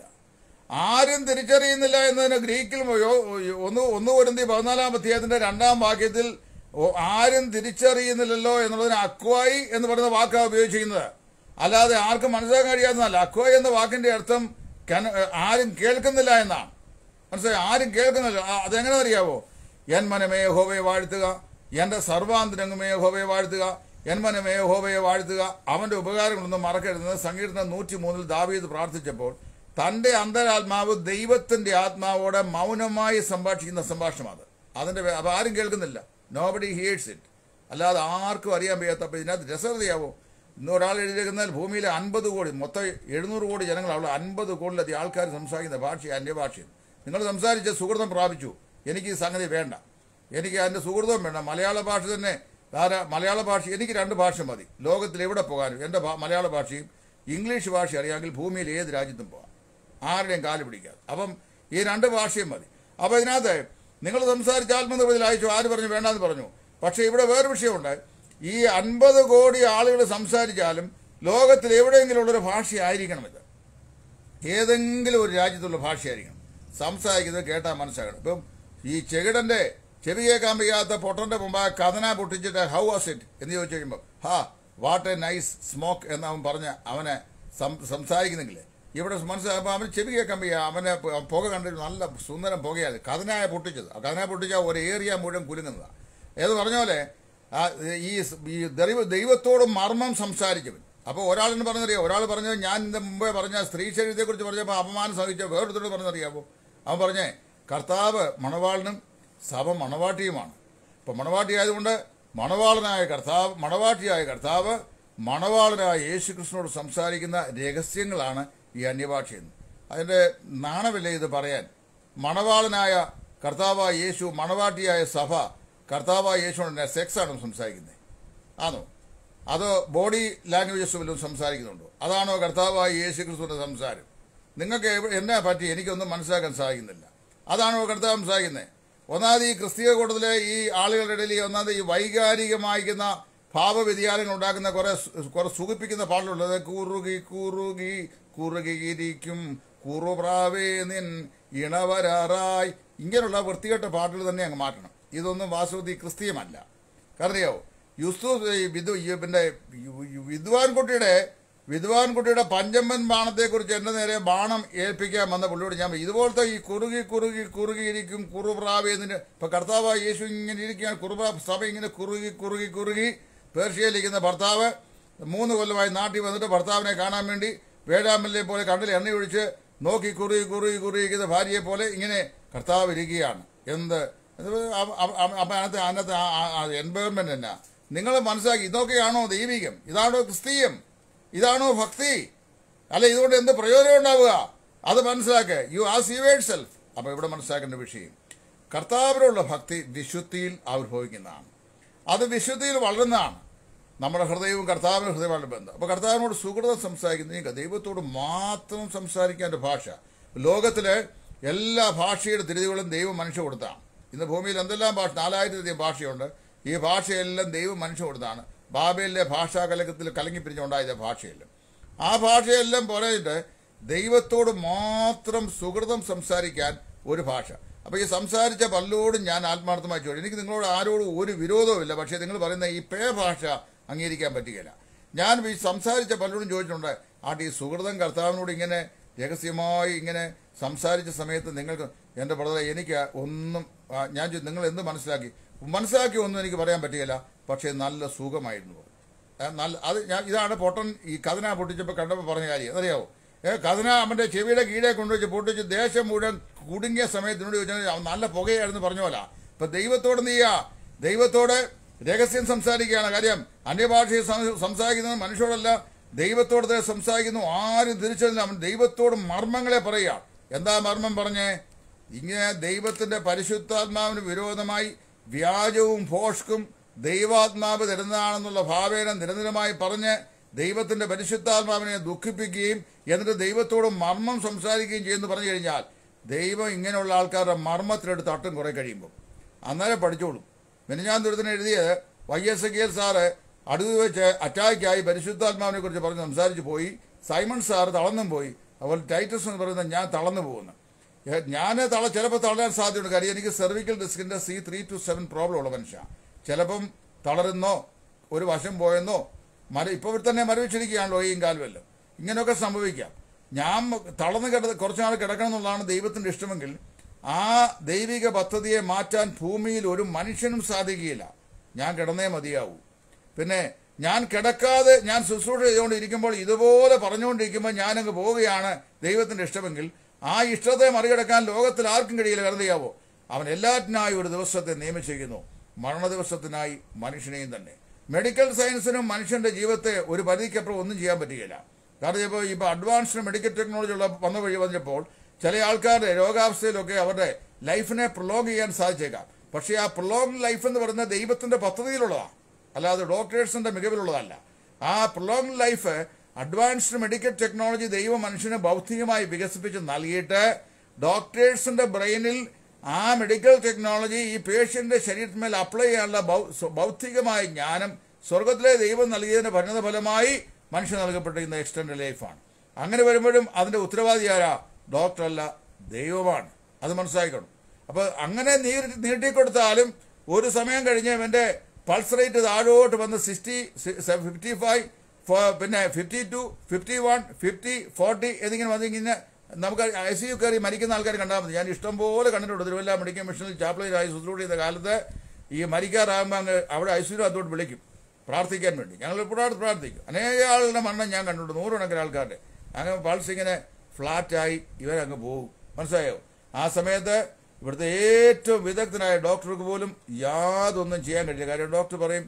ആരും തിരിച്ചറിയുന്നില്ല എന്നതിന് ഗ്രീക്കിൽ യോ- ഒന്ന് ഒന്ന് വരുന്ന പതിനാലാം അധ്യായത്തിന്റെ രണ്ടാം വാക്യത്തിൽ ഓ- ആരും തിരിച്ചറിയുന്നില്ലല്ലോ എന്നുള്ളതിന് അക്വായി എന്ന് പറയുന്ന വാക്കാണ് ഉപയോഗിച്ചിരിക്കുന്നത് അല്ലാതെ ആർക്കും മനസ്സിലാക്കാൻ കഴിയാത്തതല്ല അക്വായി എന്ന വാക്കിന്റെ അർത്ഥം കന- ആരും കേൾക്കുന്നില്ല എന്നാണ് മനസ്സിലായി ആരും കേൾക്കുന്നില്ല ആ, അതെങ്ങനെ അറിയാവോ എൻ മനമേ ഹോവയെ വാഴ്ത്തുക എന്റെ സർവാന്തരംഗമേ ഹോവയെ വാഴ്ത്തുക എൻ മനമേ ഹോവയെ വാഴ്ത്തുക അവന്റെ ഉപകാരങ്ങളൊന്നും മറക്കരുതെന്ന് സങ്കീർത്തനം നൂറ്റി മൂന്നിൽ ദാവീദ് പ്രാർത്ഥിച്ചപ്പോൾ തന്റെ അന്തരാത്മാവ് ദൈവത്തിന്റെ ആത്മാവോടെ മൗനമായി സംഭാഷിക്കുന്ന സംഭാഷണം അത് അതിന്റെ വേ- അപ്പൊ ആരും കേൾക്കുന്നില്ല നോബഡി ഹിയേഴ്സ് ഇറ്റ് അല്ലാതെ ആർക്കും അറിയാൻ വയ്യാത്ത അപ്പൊ ഇതിനകത്ത് രസകതയാവോ ഇന്ന് ഒരാൾ എഴുതിയിരിക്കുന്നാൽ ഭൂമിയിലെ അൻപത് കോടി മൊത്തം എഴുന്നൂറ് കോടി ജനങ്ങളാവുള്ള അൻപത് കോടിലധികം ആൾക്കാർ സംസാരിക്കുന്ന ഭാഷ അന്യഭാഷയാണ് നിങ്ങൾ സംസാരിച്ച സുഹൃതം പ്രാപിച്ചു എനിക്ക് ഈ സംഗതി വേണ്ട എനിക്ക് അതിന്റെ സുഹൃതം വേണ്ട മലയാള ഭാഷ തന്നെ ധാരാ മലയാള ഭാഷ എനിക്ക് രണ്ട് ഭാഷ മതി ലോകത്തിൽ എവിടെ പോകാനും എൻ്റെ ഭാ- മലയാള ഭാഷയും ഇംഗ്ലീഷ് ഭാഷ അറിയാമെങ്കിൽ ഭൂമിയിൽ ഏത് രാജ്യത്തും പോകാം ആരുടെയും കാല് പിടിക്കാതെ അപ്പം ഈ രണ്ട് ഭാഷയും മതി അപ്പോൾ ഇതിനകത്ത് നിങ്ങൾ സംസാരിച്ച ആത്മനിർഭരത്തിൽ അയച്ചു ആര് പറഞ്ഞു വേണ്ടാന്ന് പറഞ്ഞു പക്ഷേ ഇവിടെ വേറെ വിഷയമുണ്ട് ഈ അൻപത് കോടി ആളുകൾ സംസാരിച്ചാലും ലോകത്തിൽ എവിടെയെങ്കിലും ഉള്ളൊരു ഭാഷയായിരിക്കണം ഇത് ഏതെങ്കിലും ഒരു രാജ്യത്തുള്ള ഭാഷയായിരിക്കണം സംസാരിക്കുന്നത് കേട്ടാൽ മനസ്സിലാക്കണം ഇപ്പം ഈ ചെകിടന്റെ ചെവി കേൾക്കാൻ വയ്യാത്ത പൊട്ടന്റെ മുമ്പ് ആ കഥന പൊട്ടിച്ചിട്ട് ഹൗ വാസ് ഇറ്റ് എന്ന് ചോദിച്ചു കഴിയുമ്പോൾ ഹാ വാട്ട് എ നൈസ് സ്മോക്ക് എന്ന് അവൻ പറഞ്ഞ് അവനെ സം- സംസാരിക്കുന്നെങ്കിലേ ഇവിടെ മനസ്സിലാകുമ്പോൾ അവന് ചെവി കേൾക്കാൻ വയ്യ അവനെ പ- പുക കണ്ടിട്ട് നല്ല സുന്ദരം പുകയാണ് കഥനായ പൊട്ടിച്ചത് ആ കഥനായ പൊട്ടിച്ച ഒരു ഏരിയ മുഴുവൻ കുലുങ്ങുന്നതാണ് ഏത് പറഞ്ഞ പോലെ ആ ഈ സ്- ഈ ദൈവ- ദൈവത്തോട് മർമ്മം സംസാരിച്ചവൻ അപ്പോൾ ഒരാളിന് പറഞ്ഞറിയാം ഒരാൾ പറഞ്ഞത് ഞാൻ ഇതിന്റെ മുമ്പേ പറഞ്ഞ സ്ത്രീ ശരീരത്തെക്കുറിച്ച് പറഞ്ഞപ്പോൾ അപമാനം സഹിച്ച വേറൊരുത്തോട് പറഞ്ഞറിയാമോ അവൻ പറഞ്ഞേ കർത്താവ് മണവാളനും സഭ മണവാട്ടിയുമാണ് ഇപ്പൊ മണവാട്ടി ആയതുകൊണ്ട് മണവാളനായ കർത്താവ് മണവാട്ടിയായ കർത്താവ് മണവാളനായ യേശു കൃഷ്ണനോട് സംസാരിക്കുന്ന രഹസ്യങ്ങളാണ് ഈ അന്യഭാഷയെന്ന് അതിന്റെ നാണമില്ല ഇത് പറയാൻ മണവാളനായ കർത്താവായ യേശു മണവാട്ടിയായ സഭ കർത്താവായ യേശുവിനോട് സെക്സ് ആണ് സംസാരിക്കുന്നത് ആണോ അതോ ബോഡി ലാംഗ്വേജസ് വല്ലതും സംസാരിക്കുന്നുണ്ടോ അതാണോ കർത്താവായ യേശു ക്രിസ്തുവിന്റെ സംസാരം നിങ്ങൾക്ക് എവ- എന്നെ പറ്റി എനിക്കൊന്നും മനസ്സിലാക്കാൻ സാധിക്കുന്നില്ല അതാണോ കർത്താവ് സംസാരിക്കുന്നത് ഒന്നാമത് ഈ ക്രിസ്തീയ കൂട്ടത്തിലെ ഈ ആളുകളുടെ ഇടയിൽ ഈ ഒന്നാമത് ഈ വൈകാരികമായിരിക്കുന്ന ഭാവവ്യതിയാനങ്ങൾ ഉണ്ടാക്കുന്ന കുറെ സു- കുറെ സുഖിപ്പിക്കുന്ന പാട്ടുള്ളത് കുറുകി കുറുകി കുറുകിയിരിക്കും കുറുപ്രാവേ നിൻ ഇണവരാറായി ഇങ്ങനെയുള്ള വൃത്തികെട്ട പാട്ടുകൾ തന്നെ അങ്ങ് മാറ്റണം ഇതൊന്നും വാസ്തവത്തിൽ ക്രിസ്തീയമല്ല കാരണം അറിയാവോ യുസ്തു ഈ വിധു ഈ പിന്നെ യു- യു- വിദ്വാൻകുട്ടിയുടെ വിദ്വാൻകുട്ടിയുടെ പഞ്ചമ്പൻ ബാണത്തെക്കുറിച്ച് എൻ്റെ നേരെ ബാണം ഏൽപ്പിക്കാൻ വന്ന പുള്ളിയോട് ഞാൻ പറഞ്ഞു, ഇതുപോലത്തെ ഈ കുറുകി കുറുകി കുറുകിയിരിക്കും കുറുപ്രാവ് എന്നതിന് ഇപ്പൊ കർത്താവ് യേശു ഇങ്ങനെ ഇരിക്കുകയാണ് കുറുപ്രാ സഭ ഇങ്ങനെ കുറുകി കുറുകി കുറുകി പേർഷ്യയിലിരിക്കുന്ന ഭർത്താവ് മൂന്ന് കൊല്ലമായി നാട്ടിൽ വന്നിട്ട് ഭർത്താവിനെ കാണാൻ വേണ്ടി വേഴാമ്പലിനെ പോലെ കണ്ണിൽ എണ്ണയൊഴിച്ച് നോക്കി കുറുകി കുറുകി കുറുകിക്കുന്ന ഭാര്യയെ പോലെ ഇങ്ങനെ കർത്താവ് ഇരിക്കുകയാണ് എന്ത് ഇത് അവ- അവ- അവ- അപ്പൊ അതിനകത്ത് അതിനകത്ത് എൻവയോൺമെന്റ് എന്നാ നിങ്ങൾ മനസ്സിലാക്കി ഇതൊക്കെയാണോ ദൈവികം ഇതാണോ ക്രിസ്തീയം ഇതാണോ ഭക്തി അല്ല ഇതുകൊണ്ട് എന്ത് പ്രയോജനം ഉണ്ടാവുക അത് മനസ്സിലാക്കുക യു ആസ് യുവേഡ് സെൽഫ് അപ്പൊ ഇവിടെ മനസ്സിലാക്കേണ്ട വിഷയം കർത്താവിനുള്ള ഭക്തി വിശുദ്ധിയിൽ ആവിർഭവിക്കുന്നതാണ് അത് വിശുദ്ധിയിൽ വളരുന്നതാണ് നമ്മുടെ ഹൃദയവും കർത്താവിന്റെ ഹൃദയമാണ് ബന്ധം അപ്പൊ കർത്താവിനോട് സുഹൃതം സംസാരിക്കുന്ന ദൈവത്തോട് മാത്രം സംസാരിക്കേണ്ട ഭാഷ ലോകത്തിലെ എല്ലാ ഭാഷയുടെ തിരുതികളും ദൈവം മനുഷ്യ കൊടുത്താണ് ഇന്ന് ഭൂമിയിൽ എന്തെല്ലാം ഭാഷ നാലായിരത്തിലധികം ഭാഷയുണ്ട് ഈ ഭാഷയെല്ലാം ദൈവം മനുഷ്യ കൊടുത്താണ് ബാബയിലെ ഭാഷാ കലകത്തിൽ കലങ്ങിപ്പിരിഞ്ഞുണ്ടായ ഭാഷയെല്ലാം ആ ഭാഷയെല്ലാം പോലെയിട്ട് ദൈവത്തോട് മാത്രം സുഹൃതം സംസാരിക്കാൻ ഒരു ഭാഷ അപ്പൊ ഈ സംസാരിച്ച പലരോടും ഞാൻ ആത്മാർത്ഥമായി ചോദിച്ചു എനിക്ക് നിങ്ങളോട് ആരോടും ഒരു വിരോധവുമില്ല പക്ഷേ നിങ്ങൾ പറയുന്ന ഈ പേ ഭാഷ അംഗീകരിക്കാൻ പറ്റുകയില്ല ഞാൻ ഈ സംസാരിച്ച പലരോടും ചോദിച്ചിട്ടുണ്ട് ആട്ട് ഈ സുഹൃതം കർത്താവിനോട് ഇങ്ങനെ രഹസ്യമായി ഇങ്ങനെ സംസാരിച്ച സമയത്ത് നിങ്ങൾക്ക് എൻ്റെ ബ്രദറെ എനിക്ക് ഒന്നും ആ, ഞാൻ ചോദിച്ചു, നിങ്ങൾ എന്ത് മനസ്സിലാക്കി മനസ്സിലാക്കി ഒന്നും എനിക്ക് പറയാൻ പറ്റുകയില്ല പക്ഷേ നല്ല സുഖമായിരുന്നു ഏ, നല്ല അത് ഞാൻ ഇതാണ് പൊട്ടൻ ഈ കഥന പൊട്ടിച്ചപ്പോൾ കണ്ടപ്പോൾ പറഞ്ഞ കാര്യം അറിയാവോ ഏ കഥന അവന്റെ ചെവിയുടെ കീഴെ കൊണ്ടുവച്ച് പൊട്ടിച്ച് ദേശം മുഴുവൻ കുടുങ്ങിയ സമയത്തിനോട് ചോദിച്ചാൽ അവൻ നല്ല പുകയായിരുന്നു പറഞ്ഞ പോലെ ഇപ്പൊ ദൈവത്തോട് നീ ചെയ്യാ ദൈവത്തോട് രഹസ്യം സംസാരിക്കുകയാണ് കാര്യം അന്യഭാഷയിൽ സം- സംസാരിക്കുന്നത് മനുഷ്യരോടല്ല ദൈവത്തോട് ദേ സംസാരിക്കുന്നു ആരും തിരിച്ചറിഞ്ഞ അവൻ ദൈവത്തോട് മർമ്മങ്ങളെ പറയുക എന്താ മർമ്മം പറഞ്ഞേ ഇങ്ങനെ ദൈവത്തിന്റെ പരിശുദ്ധാത്മാവിന് വിരോധമായി വ്യാജവും ഭോഷ്കും ദൈവാത്മാവ് തരുന്നതാണെന്നുള്ള ഭാവേന നിരന്തരമായി പറഞ്ഞ് ദൈവത്തിന്റെ പരിശുദ്ധാത്മാവിനെ ദുഃഖിപ്പിക്കുകയും എന്നിട്ട് ദൈവത്തോട് മർമ്മം സംസാരിക്കുകയും ചെയ്യുമെന്ന് പറഞ്ഞു കഴിഞ്ഞാൽ ദൈവം ഇങ്ങനെയുള്ള ആൾക്കാരുടെ മർമ്മത്തിലെടുത്ത് തട്ടും കുറെ കഴിയുമ്പോൾ അന്നേരം പഠിച്ചോളും മെനഞ്ഞാൻ ദുരിതത്തിന് എഴുതിയത് വൈ എസ് കെ സാറ് അടുത്ത് വെച്ച് അറ്റാക്കായി പരിശുദ്ധാത്മാവിനെ കുറിച്ച് പറഞ്ഞ് സംസാരിച്ച് പോയി സൈമൺ സാറ് തളർന്നും പോയി അതുപോലെ ടൈറ്റസ് എന്ന് പറയുന്നത് ഞാൻ തളർന്നു പോകുന്നു ഞാൻ തള ചിലപ്പോൾ തളരാൻ സാധ്യതയുണ്ട് കാര്യം എനിക്ക് സെർവിക്കൽ ഡിസ്കിന്റെ C three to seven problem ഉള്ള മനുഷ്യ ചിലപ്പം തളരുന്നോ ഒരു വശം പോയെന്നോ മര ഇപ്പോൾ തന്നെ മരവിച്ചിരിക്കുകയാണല്ലോ ഈ കാലുമല്ലോ ഇങ്ങനെയൊക്കെ സംഭവിക്കാം ഞാൻ തളർന്ന് കിട കുറച്ചുനാൾ കിടക്കണം എന്നുള്ളതാണ് ദൈവത്തിന്റെ ഇഷ്ടമെങ്കിൽ ആ ദൈവിക പദ്ധതിയെ മാറ്റാൻ ഭൂമിയിൽ ഒരു മനുഷ്യനും സാധിക്കുകയില്ല ഞാൻ കിടന്നേ മതിയാവൂ പിന്നെ ഞാൻ കിടക്കാതെ ഞാൻ ശുശ്രൂഷ ചെയ്തുകൊണ്ടിരിക്കുമ്പോൾ ഇതുപോലെ പറഞ്ഞുകൊണ്ടിരിക്കുമ്പോൾ ഞാനങ്ങ് പോവുകയാണ് ദൈവത്തിന്റെ ഇഷ്ടമെങ്കിൽ ആ ഇഷ്ടത്തെ മറികടക്കാൻ ലോകത്തിൽ ആർക്കും കഴിയില്ല കാരണം ചെയ്യാവോ അവൻ എല്ലാറ്റിനായി ഒരു ദിവസത്തെ നിയമിച്ചിരിക്കുന്നു മരണ ദിവസത്തിനായി മനുഷ്യനെയും തന്നെ മെഡിക്കൽ സയൻസിനും മനുഷ്യന്റെ ജീവിതത്തെ ഒരു പരിധിക്കപ്പുറം ഒന്നും ചെയ്യാൻ പറ്റുകയില്ല കാരണം ഇപ്പോൾ ഇപ്പോൾ അഡ്വാൻസ്ഡ് മെഡിക്കൽ ടെക്നോളജി ഉള്ള വന്ന വഴി വന്നപ്പോൾ ചില ആൾക്കാരുടെ രോഗാവസ്ഥയിലൊക്കെ അവരുടെ ലൈഫിനെ പ്രൊലോങ് ചെയ്യാൻ സാധിച്ചേക്കാം പക്ഷേ ആ പ്രൊലോങ് ലൈഫ് എന്ന് പറയുന്നത് ദൈവത്തിന്റെ പദ്ധതിയിലുള്ളതാണ് അല്ലാതെ ഡോക്ടേഴ്സിന്റെ മികവിലുള്ളതല്ല ആ prolong life advanced medical technology ദൈവം മനുഷ്യന് ബൗദ്ധികമായി വികസിപ്പിച്ച് നൽകിയിട്ട് ഡോക്ടേഴ്സിന്റെ ബ്രെയിനിൽ ആ മെഡിക്കൽ ടെക്നോളജി ഈ പേഷ്യന്റെ ശരീരത്തിന്മേൽ അപ്ലൈ ചെയ്യാനുള്ള ഭൗ- സ്വ- ഭൗതികമായ ജ്ഞാനം സ്വർഗത്തിലെ ദൈവം നൽകിയതിന്റെ പരിണത ഫലമായി മനുഷ്യൻ നൽകപ്പെട്ടിരിക്കുന്ന എക്സ്റ്റൻഡ് ലൈഫാണ് അങ്ങനെ വരുമ്പോഴും അതിന്റെ ഉത്തരവാദി ആരാ ഡോക്ടറല്ല ദൈവമാണ് അത് മനസ്സിലാക്കണം അപ്പൊ അങ്ങനെ നീട്ടി നീട്ടിക്കൊടുത്താലും ഒരു സമയം കഴിഞ്ഞ് ഇവന്റെ പൾസ് റേറ്റ് താഴോട്ട് വന്ന് സിക്സ്റ്റി ഫിഫ്റ്റി ഫൈവ് പിന്നെ fifty two fifty one fifty forty എന്നിങ്ങനെ വന്നിങ്ങനെ നമുക്ക് ഐ സി യു കയറി മരിക്കുന്ന ആൾക്കാർ കണ്ടാൽ മതി ഞാൻ ഇഷ്ടംപോലെ കണ്ടിട്ടുണ്ട് തിരുവല്ല മെഡിക്കൽ മിഷനിൽ ചാപ്ലൈനായി ശുശ്രൂഷ ചെയ്ത കാലത്ത് ഈ മരിക്കാറാകുമ്പോൾ അങ്ങ് അവിടെ ഐ സി യു അതോട്ട് വിളിക്കും പ്രാർത്ഥിക്കാൻ വേണ്ടി ഞങ്ങൾ എപ്പോഴാണ് പ്രാർത്ഥിക്കും അനേക ആളുടെ മരണം ഞാൻ കണ്ടിട്ടുണ്ട് നൂറുകണക്കിന് ആൾക്കാരുടെ അങ്ങനെ പൾസ് ഇങ്ങനെ ഫ്ലാറ്റായി ഇവരങ്ങ് പോകും മനസ്സിലായോ ആ സമയത്ത് ഇവിടുത്തെ ഏറ്റവും വിദഗ്ധനായ ഡോക്ടർക്ക് പോലും യാതൊന്നും ചെയ്യാൻ കഴിയില്ല കാര്യം ഡോക്ടർ പറയും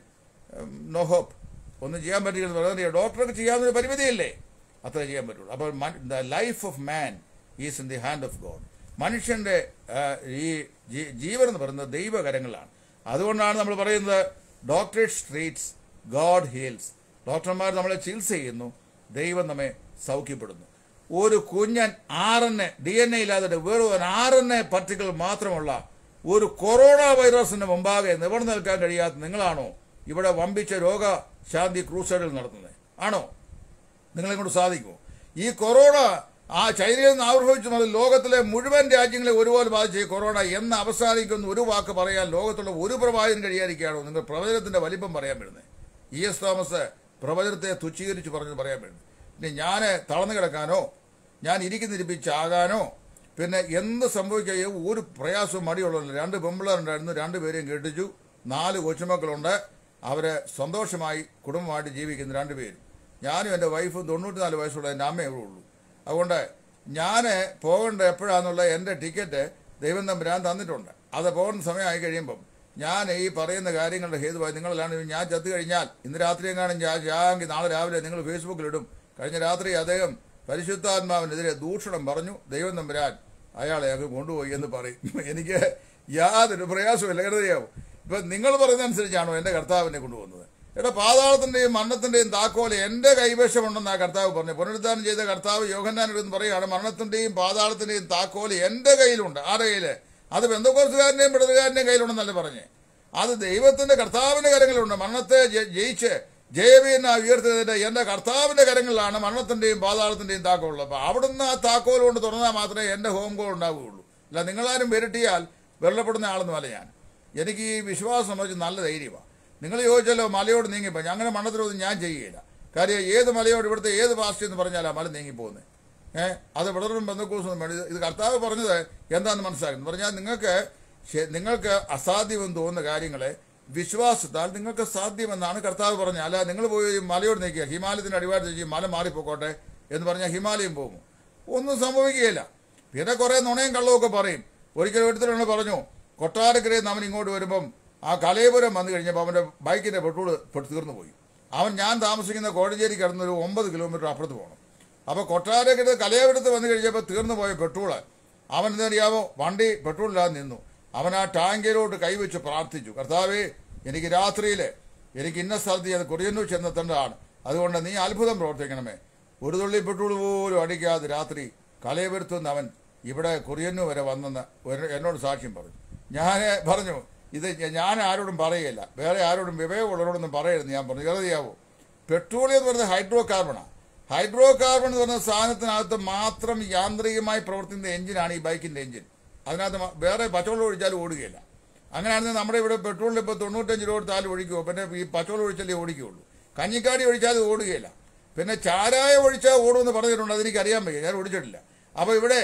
നോ ഹോപ്പ് ഒന്നും ചെയ്യാൻ പറ്റില്ലെന്ന് പറയുന്നത് ഡോക്ടർക്ക് ചെയ്യാവുന്ന പരിമിതിയില്ലേ അത്ര ചെയ്യാൻ പറ്റുള്ളൂ അപ്പോൾ the life of man is in the hand of God മനുഷ്യന്റെ ആ, ഈ ജീ- ജീവൻ എന്ന് പറയുന്നത് ദൈവകരങ്ങളാണ് അതുകൊണ്ടാണ് നമ്മൾ പറയുന്നത് ഡോക്ടേഴ്സ് ട്രീറ്റ്സ് ഗോഡ് ഹീൽസ് ഡോക്ടർമാർ നമ്മളെ ചികിത്സ ചെയ്യുന്നു ദൈവം നമ്മെ സൗഖ്യപ്പെടുന്നു ഒരു കുഞ്ഞൻ R N A D N A ഇല്ലാതെ വെറും ഒരു ആർ എൻ എ പർട്ടിക്കിൾ മാത്രമുള്ള ഒരു കൊറോണ വൈറസിന് മുമ്പാകെ നിവർന്നു നിൽക്കാൻ കഴിയാത്ത നിങ്ങളാണോ ഇവിടെ വമ്പിച്ച രോഗശാന്തി ക്രൂസൈഡിൽ നടത്തുന്നത് ആണോ നിങ്ങളെ കൊണ്ട് സാധിക്കുമോ ഈ കൊറോണ ആ ചൈനയിൽ നിന്ന് ആവിർഭവിച്ചത് ലോകത്തിലെ മുഴുവൻ രാജ്യങ്ങളെ ഒരുപോലെ ബാധിച്ച ഈ കൊറോണ എന്ന് അവസാനിക്കുന്ന ഒരു വാക്ക് പറയാൻ ലോകത്തുള്ള ഒരു പ്രവാചകൻ കഴിയാതിരിക്കുകയാണോ നിങ്ങൾ പ്രവചനത്തിന്റെ വലിപ്പം പറയാൻ വരുന്നത് ഇ എസ് തോമസ് പ്രവചനത്തെ തുച്ഛീകരിച്ച് പറഞ്ഞത് പറയാൻ വരുന്നത് പിന്നെ ഞാൻ തളർന്നു കിടക്കാനോ ഞാൻ ഇരിക്കുന്നിരിപ്പിച്ചാകാനോ പിന്നെ എന്ത് സംഭവിക്കുകയോ ഒരു പ്രയാസവും മടിയുള്ളതല്ല രണ്ട് പെമ്പിള്ളേരുണ്ടായിരുന്നു രണ്ടുപേരെയും കെട്ടിച്ചു നാല് കൊച്ചുമക്കളുണ്ട് അവര് സന്തോഷമായി കുടുംബമായിട്ട് ജീവിക്കുന്ന രണ്ടുപേരും ഞാനും എൻ്റെ വൈഫും തൊണ്ണൂറ്റിനാല് വയസ്സുള്ള എൻ്റെ അമ്മയേ ഉള്ളൂ അതുകൊണ്ട് ഞാൻ പോകേണ്ട എപ്പോഴാന്നുള്ള എൻ്റെ ടിക്കറ്റ് ദൈവം തമ്പുരാൻ തന്നിട്ടുണ്ട് അത് പോകുന്ന സമയമായി കഴിയുമ്പം ഞാൻ ഈ പറയുന്ന കാര്യങ്ങളുടെ ഹേതുവായി നിങ്ങളെല്ലാം ഞാൻ ചത്തു കഴിഞ്ഞാൽ ഇന്ന് രാത്രി എങ്ങാനും ഞാൻ ചാങ്കിൽ നാളെ രാവിലെ നിങ്ങൾ ഫേസ്ബുക്കിലിടും കഴിഞ്ഞ രാത്രി അദ്ദേഹം പരിശുദ്ധാത്മാവിനെതിരെ ദൂഷണം പറഞ്ഞു ദൈവം തമ്പുരാൻ അയാളെ അങ്ങ് കൊണ്ടുപോയി എന്ന് പറയും എനിക്ക് യാതൊരു പ്രയാസമില്ല കരുതറിയാവോ ഇപ്പൊ നിങ്ങൾ പറയുന്നതനുസരിച്ചാണോ എന്റെ കർത്താവിനെ കൊണ്ടുപോകുന്നത് എടാ പാതാളത്തിന്റെയും മരണത്തിന്റെയും താക്കോല് എന്റെ കൈവശമുണ്ടെന്ന് ആ കർത്താവ് പറഞ്ഞു പുനരുദ്ധാനം ചെയ്ത കർത്താവ് യോഹന്നാനോട് പറയുകയാണ് മരണത്തിന്റെയും പാതാളത്തിന്റെയും താക്കോല് എന്റെ കയ്യിലുണ്ട് ആരുടെ കയ്യില് അത് ബന്ധുക്കോസുകാരന്റെയും പിടതുകാരന്റെയും കയ്യിലുണ്ടെന്നല്ല പറഞ്ഞേ അത് ദൈവത്തിന്റെ കർത്താവിന്റെ കരങ്ങളിലുണ്ട് മരണത്തെ ജ- ജയിച്ച് ജയവീന ഉയർത്തുന്നതിന്റെ എന്റെ കർത്താവിന്റെ കരങ്ങളിലാണ് മരണത്തിന്റെയും പാതാളത്തിന്റെയും താക്കോലുള്ളത് അപ്പൊ അവിടുന്ന് ആ താക്കോൽ കൊണ്ട് തുറന്നാൽ മാത്രമേ എന്റെ ഹോം ഗോൾ ഉണ്ടാവുകയുള്ളൂ അല്ല നിങ്ങളാരും വിരട്ടിയാൽ വെള്ളപ്പെടുന്ന ആളൊന്നുമല്ല ഞാൻ എനിക്ക് ഈ വിശ്വാസം സംബന്ധിച്ച് നല്ല ധൈര്യമാണ് നിങ്ങൾ ചോദിച്ചല്ലോ മലയോട് നീങ്ങിപ്പോ അങ്ങനെ മണ്ണത്തിലൊന്നും ഞാൻ ചെയ്യുകയില്ല കാര്യം ഏത് മലയോട് ഇവിടുത്തെ ഏത് പാസ്റ്റ് എന്ന് പറഞ്ഞാൽ ആ മല നീങ്ങിപ്പോകുന്നത് ഏഹ് അത് വിളറും ബന്ധുക്കൂസൊന്നും വേണ്ടി ഇത് കർത്താവ് പറഞ്ഞത് എന്താണെന്ന് മനസ്സിലാക്കുന്നു പറഞ്ഞാൽ നിങ്ങൾക്ക് ശ- നിങ്ങൾക്ക് അസാധ്യമെന്ന് തോന്നുന്ന കാര്യങ്ങളെ വിശ്വാസത്താൽ നിങ്ങൾക്ക് സാധ്യമെന്നാണ് കർത്താവ് പറഞ്ഞത് അല്ല നിങ്ങൾ പോയി ഈ മലയോട് നീക്കുക ഹിമാലയത്തിന്റെ അടിവാരത്തിൽ ചെയ്യും മല മാറിപ്പോക്കോട്ടെ എന്ന് പറഞ്ഞാൽ ഹിമാലയം പോകും ഒന്നും സംഭവിക്കുകയില്ല പിന്നെ കുറെ നുണയും കള്ളവും പറയും ഒരിക്കലും എടുത്തിട്ടുണ്ട് പറഞ്ഞു കൊട്ടാരക്കരയിൽ നിന്ന് അവൻ ഇങ്ങോട്ട് വരുമ്പം ആ കലയപുരം വന്നു കഴിഞ്ഞപ്പോൾ അവന്റെ ബൈക്കിന്റെ പെട്രോൾ തീർന്നു പോയി അവൻ ഞാൻ താമസിക്കുന്ന കോഴഞ്ചേരി കിടന്ന് ഒരു ഒമ്പത് കിലോമീറ്റർ അപ്പുറത്ത് പോകണം അപ്പൊ കൊട്ടാരക്കര കലയപുരത്ത് വന്നു കഴിഞ്ഞപ്പോൾ തീർന്നു പോയ പെട്രോള് അവൻ എന്തറിയാമോ വണ്ടി പെട്രോളില്ലാതെ നിന്നു അവൻ ആ ടാങ്കിലോട്ട് കൈവച്ച് പ്രാർത്ഥിച്ചു കർത്താവേ എനിക്ക് രാത്രിയിൽ എനിക്ക് ഇന്ന സ്ഥലത്ത് ഞാൻ കൊറിയന്നൂർ ചെന്നെത്തേണ്ടതാണ് അതുകൊണ്ട് നീ അത്ഭുതം പ്രവർത്തിക്കണമേ ഒരു തുള്ളി പെട്രോൾ പോലും അടിക്കാതെ രാത്രി കലയപുരത്തുനിന്ന് അവൻ ഇവിടെ കൊറിയന്നൂർ വരെ വന്നെന്ന് ഒരു- എന്നോട് സാക്ഷ്യം പറഞ്ഞു ഞാൻ പറഞ്ഞു ഇത് ഞാൻ ആരോടും പറയുകയില്ല വേറെ ആരോടും വിവേകമുള്ളവരോടൊന്നും പറയരുത് ഞാൻ പറഞ്ഞു അറിയാവോ പെട്രോളിയം എന്ന് പറയുന്നത് ഹൈഡ്രോ കാർബണാണ് ഹൈഡ്രോ കാർബൺ എന്ന് പറയുന്ന സാധനത്തിനകത്ത് മാത്രം യാന്ത്രികമായി പ്രവർത്തിക്കുന്ന എഞ്ചിനാണ് ഈ ബൈക്കിന്റെ എഞ്ചിൻ അതിനകത്ത് മ- വേറെ പച്ചവെള്ളം ഒഴിച്ചാലും ഓടുകയില്ല അങ്ങനെയാണെങ്കിൽ നമ്മുടെ ഇവിടെ പെട്രോളിൽ ഇപ്പോൾ തൊണ്ണൂറ്റഞ്ച് രൂപ കൊടുത്താലും ഒഴിക്കുമോ പിന്നെ ഈ പച്ചവെള്ളം ഒഴിച്ചാലേ ഓടിക്കുകയുള്ളൂ കഞ്ഞിക്കാടി ഒഴിച്ചാൽ ഓടുകയില്ല പിന്നെ ചാരായ ഒഴിച്ചാൽ ഓടുമെന്ന് പറഞ്ഞിട്ടുണ്ട് അതെനിക്ക് അറിയാൻ വയ്യ ഞാൻ ഓടിച്ചിട്ടില്ല അപ്പോൾ ഇവിടെ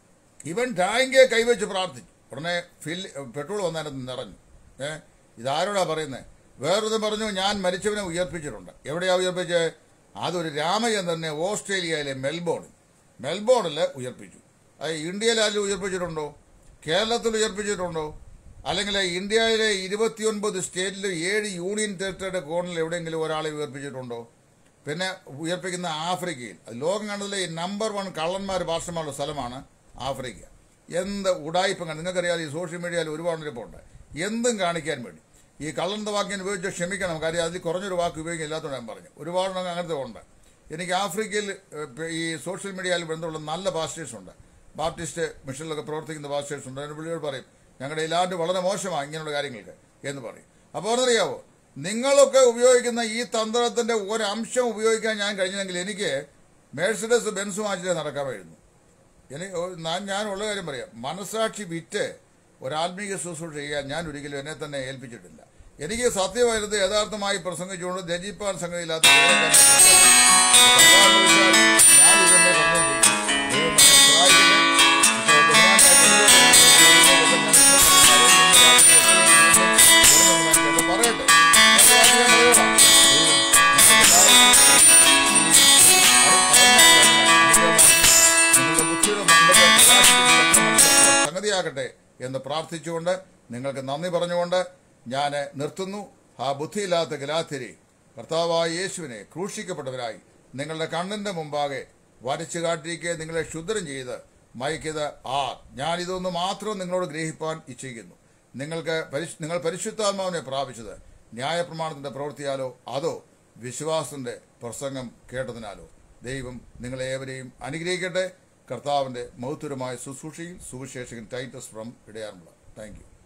ഇവൻ ടാങ്കെ കൈവച്ച് പ്രാർത്ഥിച്ചു ഉടനെ ഫിൽ പെട്രോൾ വന്നതിനകത്ത് നിറഞ്ഞു ഏ ഇതാരോടാ പറയുന്നത് വേറൊരു പറഞ്ഞു ഞാൻ മരിച്ചവനെ ഉയർപ്പിച്ചിട്ടുണ്ട് എവിടെയാ ഉയർപ്പിച്ചത് അതൊരു രാമചന്ദ്രനെ ഓസ്ട്രേലിയയിലെ മെൽബോണിൽ മെൽബോണിൽ ഉയർപ്പിച്ചു അത് ഇന്ത്യയിൽ ആരും ഉയർപ്പിച്ചിട്ടുണ്ടോ കേരളത്തിൽ ഉയർപ്പിച്ചിട്ടുണ്ടോ അല്ലെങ്കിൽ ഇന്ത്യയിലെ ഇരുപത്തിയൊൻപത് സ്റ്റേറ്റിലും ഏഴ് യൂണിയൻ ടെറിട്ടറിയുടെ കോണിൽ എവിടെയെങ്കിലും ഒരാളെ ഉയർപ്പിച്ചിട്ടുണ്ടോ പിന്നെ ഉയർപ്പിക്കുന്ന ആഫ്രിക്കയിൽ അത് ലോകം കണ്ടതിലെ നമ്പർ വൺ കള്ളന്മാർ ഭാഷമാരുടെ സ്ഥലമാണ് ആഫ്രിക്ക എന്ത് ഉടായ്പം കണ്ട് നിങ്ങൾക്കറിയാം ഈ സോഷ്യൽ മീഡിയയിൽ ഒരുപാട് ഇരിപ്പുണ്ട് എന്തും കാണിക്കാൻ വേണ്ടി ഈ കള്ളന്ത വാക്കിന് ഉപയോഗിച്ച് ക്ഷമിക്കണം കാര്യം അതിൽ കുറഞ്ഞൊരു വാക്ക് ഉപയോഗിക്കില്ലാത്തതുകൊണ്ട് ഞാൻ പറഞ്ഞു ഒരുപാട് അങ്ങനത്തെ ഉണ്ട് എനിക്ക് ആഫ്രിക്കയിൽ ഏഹ്, ഈ സോഷ്യൽ മീഡിയയിൽ ബന്ധമുള്ള നല്ല പാസ്റ്റേഴ്സ് ഉണ്ട് ബാപ്റ്റിസ്റ്റ് മിഷനിലൊക്കെ പ്രവർത്തിക്കുന്ന പാസ്റ്റേഴ്സ് ഉണ്ട് അതിന് പുള്ളിയോട് പറയും ഞങ്ങളുടെ ഇലാണ്ട് വളരെ മോശമാണ് ഇങ്ങനെയുള്ള കാര്യങ്ങൾക്ക് എന്ന് പറയും അപ്പോൾ അറിയാവോ നിങ്ങളൊക്കെ ഉപയോഗിക്കുന്ന ഈ തന്ത്രത്തിന്റെ ഒരംശം ഉപയോഗിക്കാൻ ഞാൻ കഴിഞ്ഞെങ്കിൽ എനിക്ക് മേഴ്സിഡസ് ബെൻസ് വാങ്ങിച്ചിട്ട് നടക്കാമായിരുന്നു എനിക്ക് ഒരു- ഞാൻ ഞാനുള്ള കാര്യം പറയാം മനസാക്ഷി വിറ്റ് ഒരാത്മീക ശുശ്രൂഷ ചെയ്യാൻ ഞാൻ ഒരിക്കലും എന്നെ തന്നെ ഏൽപ്പിച്ചിട്ടില്ല എനിക്ക് സത്യമായിരുന്നു യഥാർത്ഥമായി പ്രസംഗിച്ചുകൊണ്ട് രചിപ്പാൻ സംഗതിയില്ലാത്ത വേറെ കാര്യങ്ങൾ ഞാൻ ഇതെന്നെ പറഞ്ഞുകൊണ്ടിരിക്കും. ദൈവം എന്നെ സഹായിക്കട്ടെ. ഇപ്പോൾ ബഹുമാനായ ദൈവമേ, പറയട്ടെ ഞാൻ പറയണം. നിങ്ങളുടെ ബുദ്ധിയുടെ മണ്ഡലം പ്രകാശിപ്പിച്ച് സംഗതിയാകട്ടെ എന്ന് പ്രാർത്ഥിച്ചുകൊണ്ട് നിങ്ങൾക്ക് നന്ദി പറഞ്ഞുകൊണ്ട് ഞാൻ നിർത്തുന്നു ആ ബുദ്ധിയില്ലാത്ത ഗലാത്തിരി കർത്താവായ യേശുവിനെ ക്രൂശിക്കപ്പെട്ടവരായി നിങ്ങളുടെ കണ്ണിന്റെ മുമ്പാകെ വരച്ചു കാട്ടിരിക്കെ നിങ്ങളെ ക്ഷുദ്രം ചെയ്ത് മയക്കിയത് ആ ഞാൻ ഇതൊന്ന് മാത്രം നിങ്ങളോട് ഗ്രഹിപ്പാൻ ഇച്ഛിക്കുന്നു നിങ്ങൾക്ക് പരിശ്- നിങ്ങൾ പരിശുദ്ധാത്മാവിനെ പ്രാപിച്ചത് ന്യായപ്രമാണത്തിന്റെ പ്രവൃത്തിയാലോ അതോ വിശ്വാസത്തിന്റെ പ്രസംഗം കേട്ടതിനാലോ ദൈവം നിങ്ങളെ ഏവരെയും അനുഗ്രഹിക്കട്ടെ കർത്താവിന്റെ മഹത്വരമായ ശുശ്രൂഷയിൽ സുവിശേഷകൻ ടൈറ്റസ് ഫ്രം ഇടയാറുമുള്ള താങ്ക് യു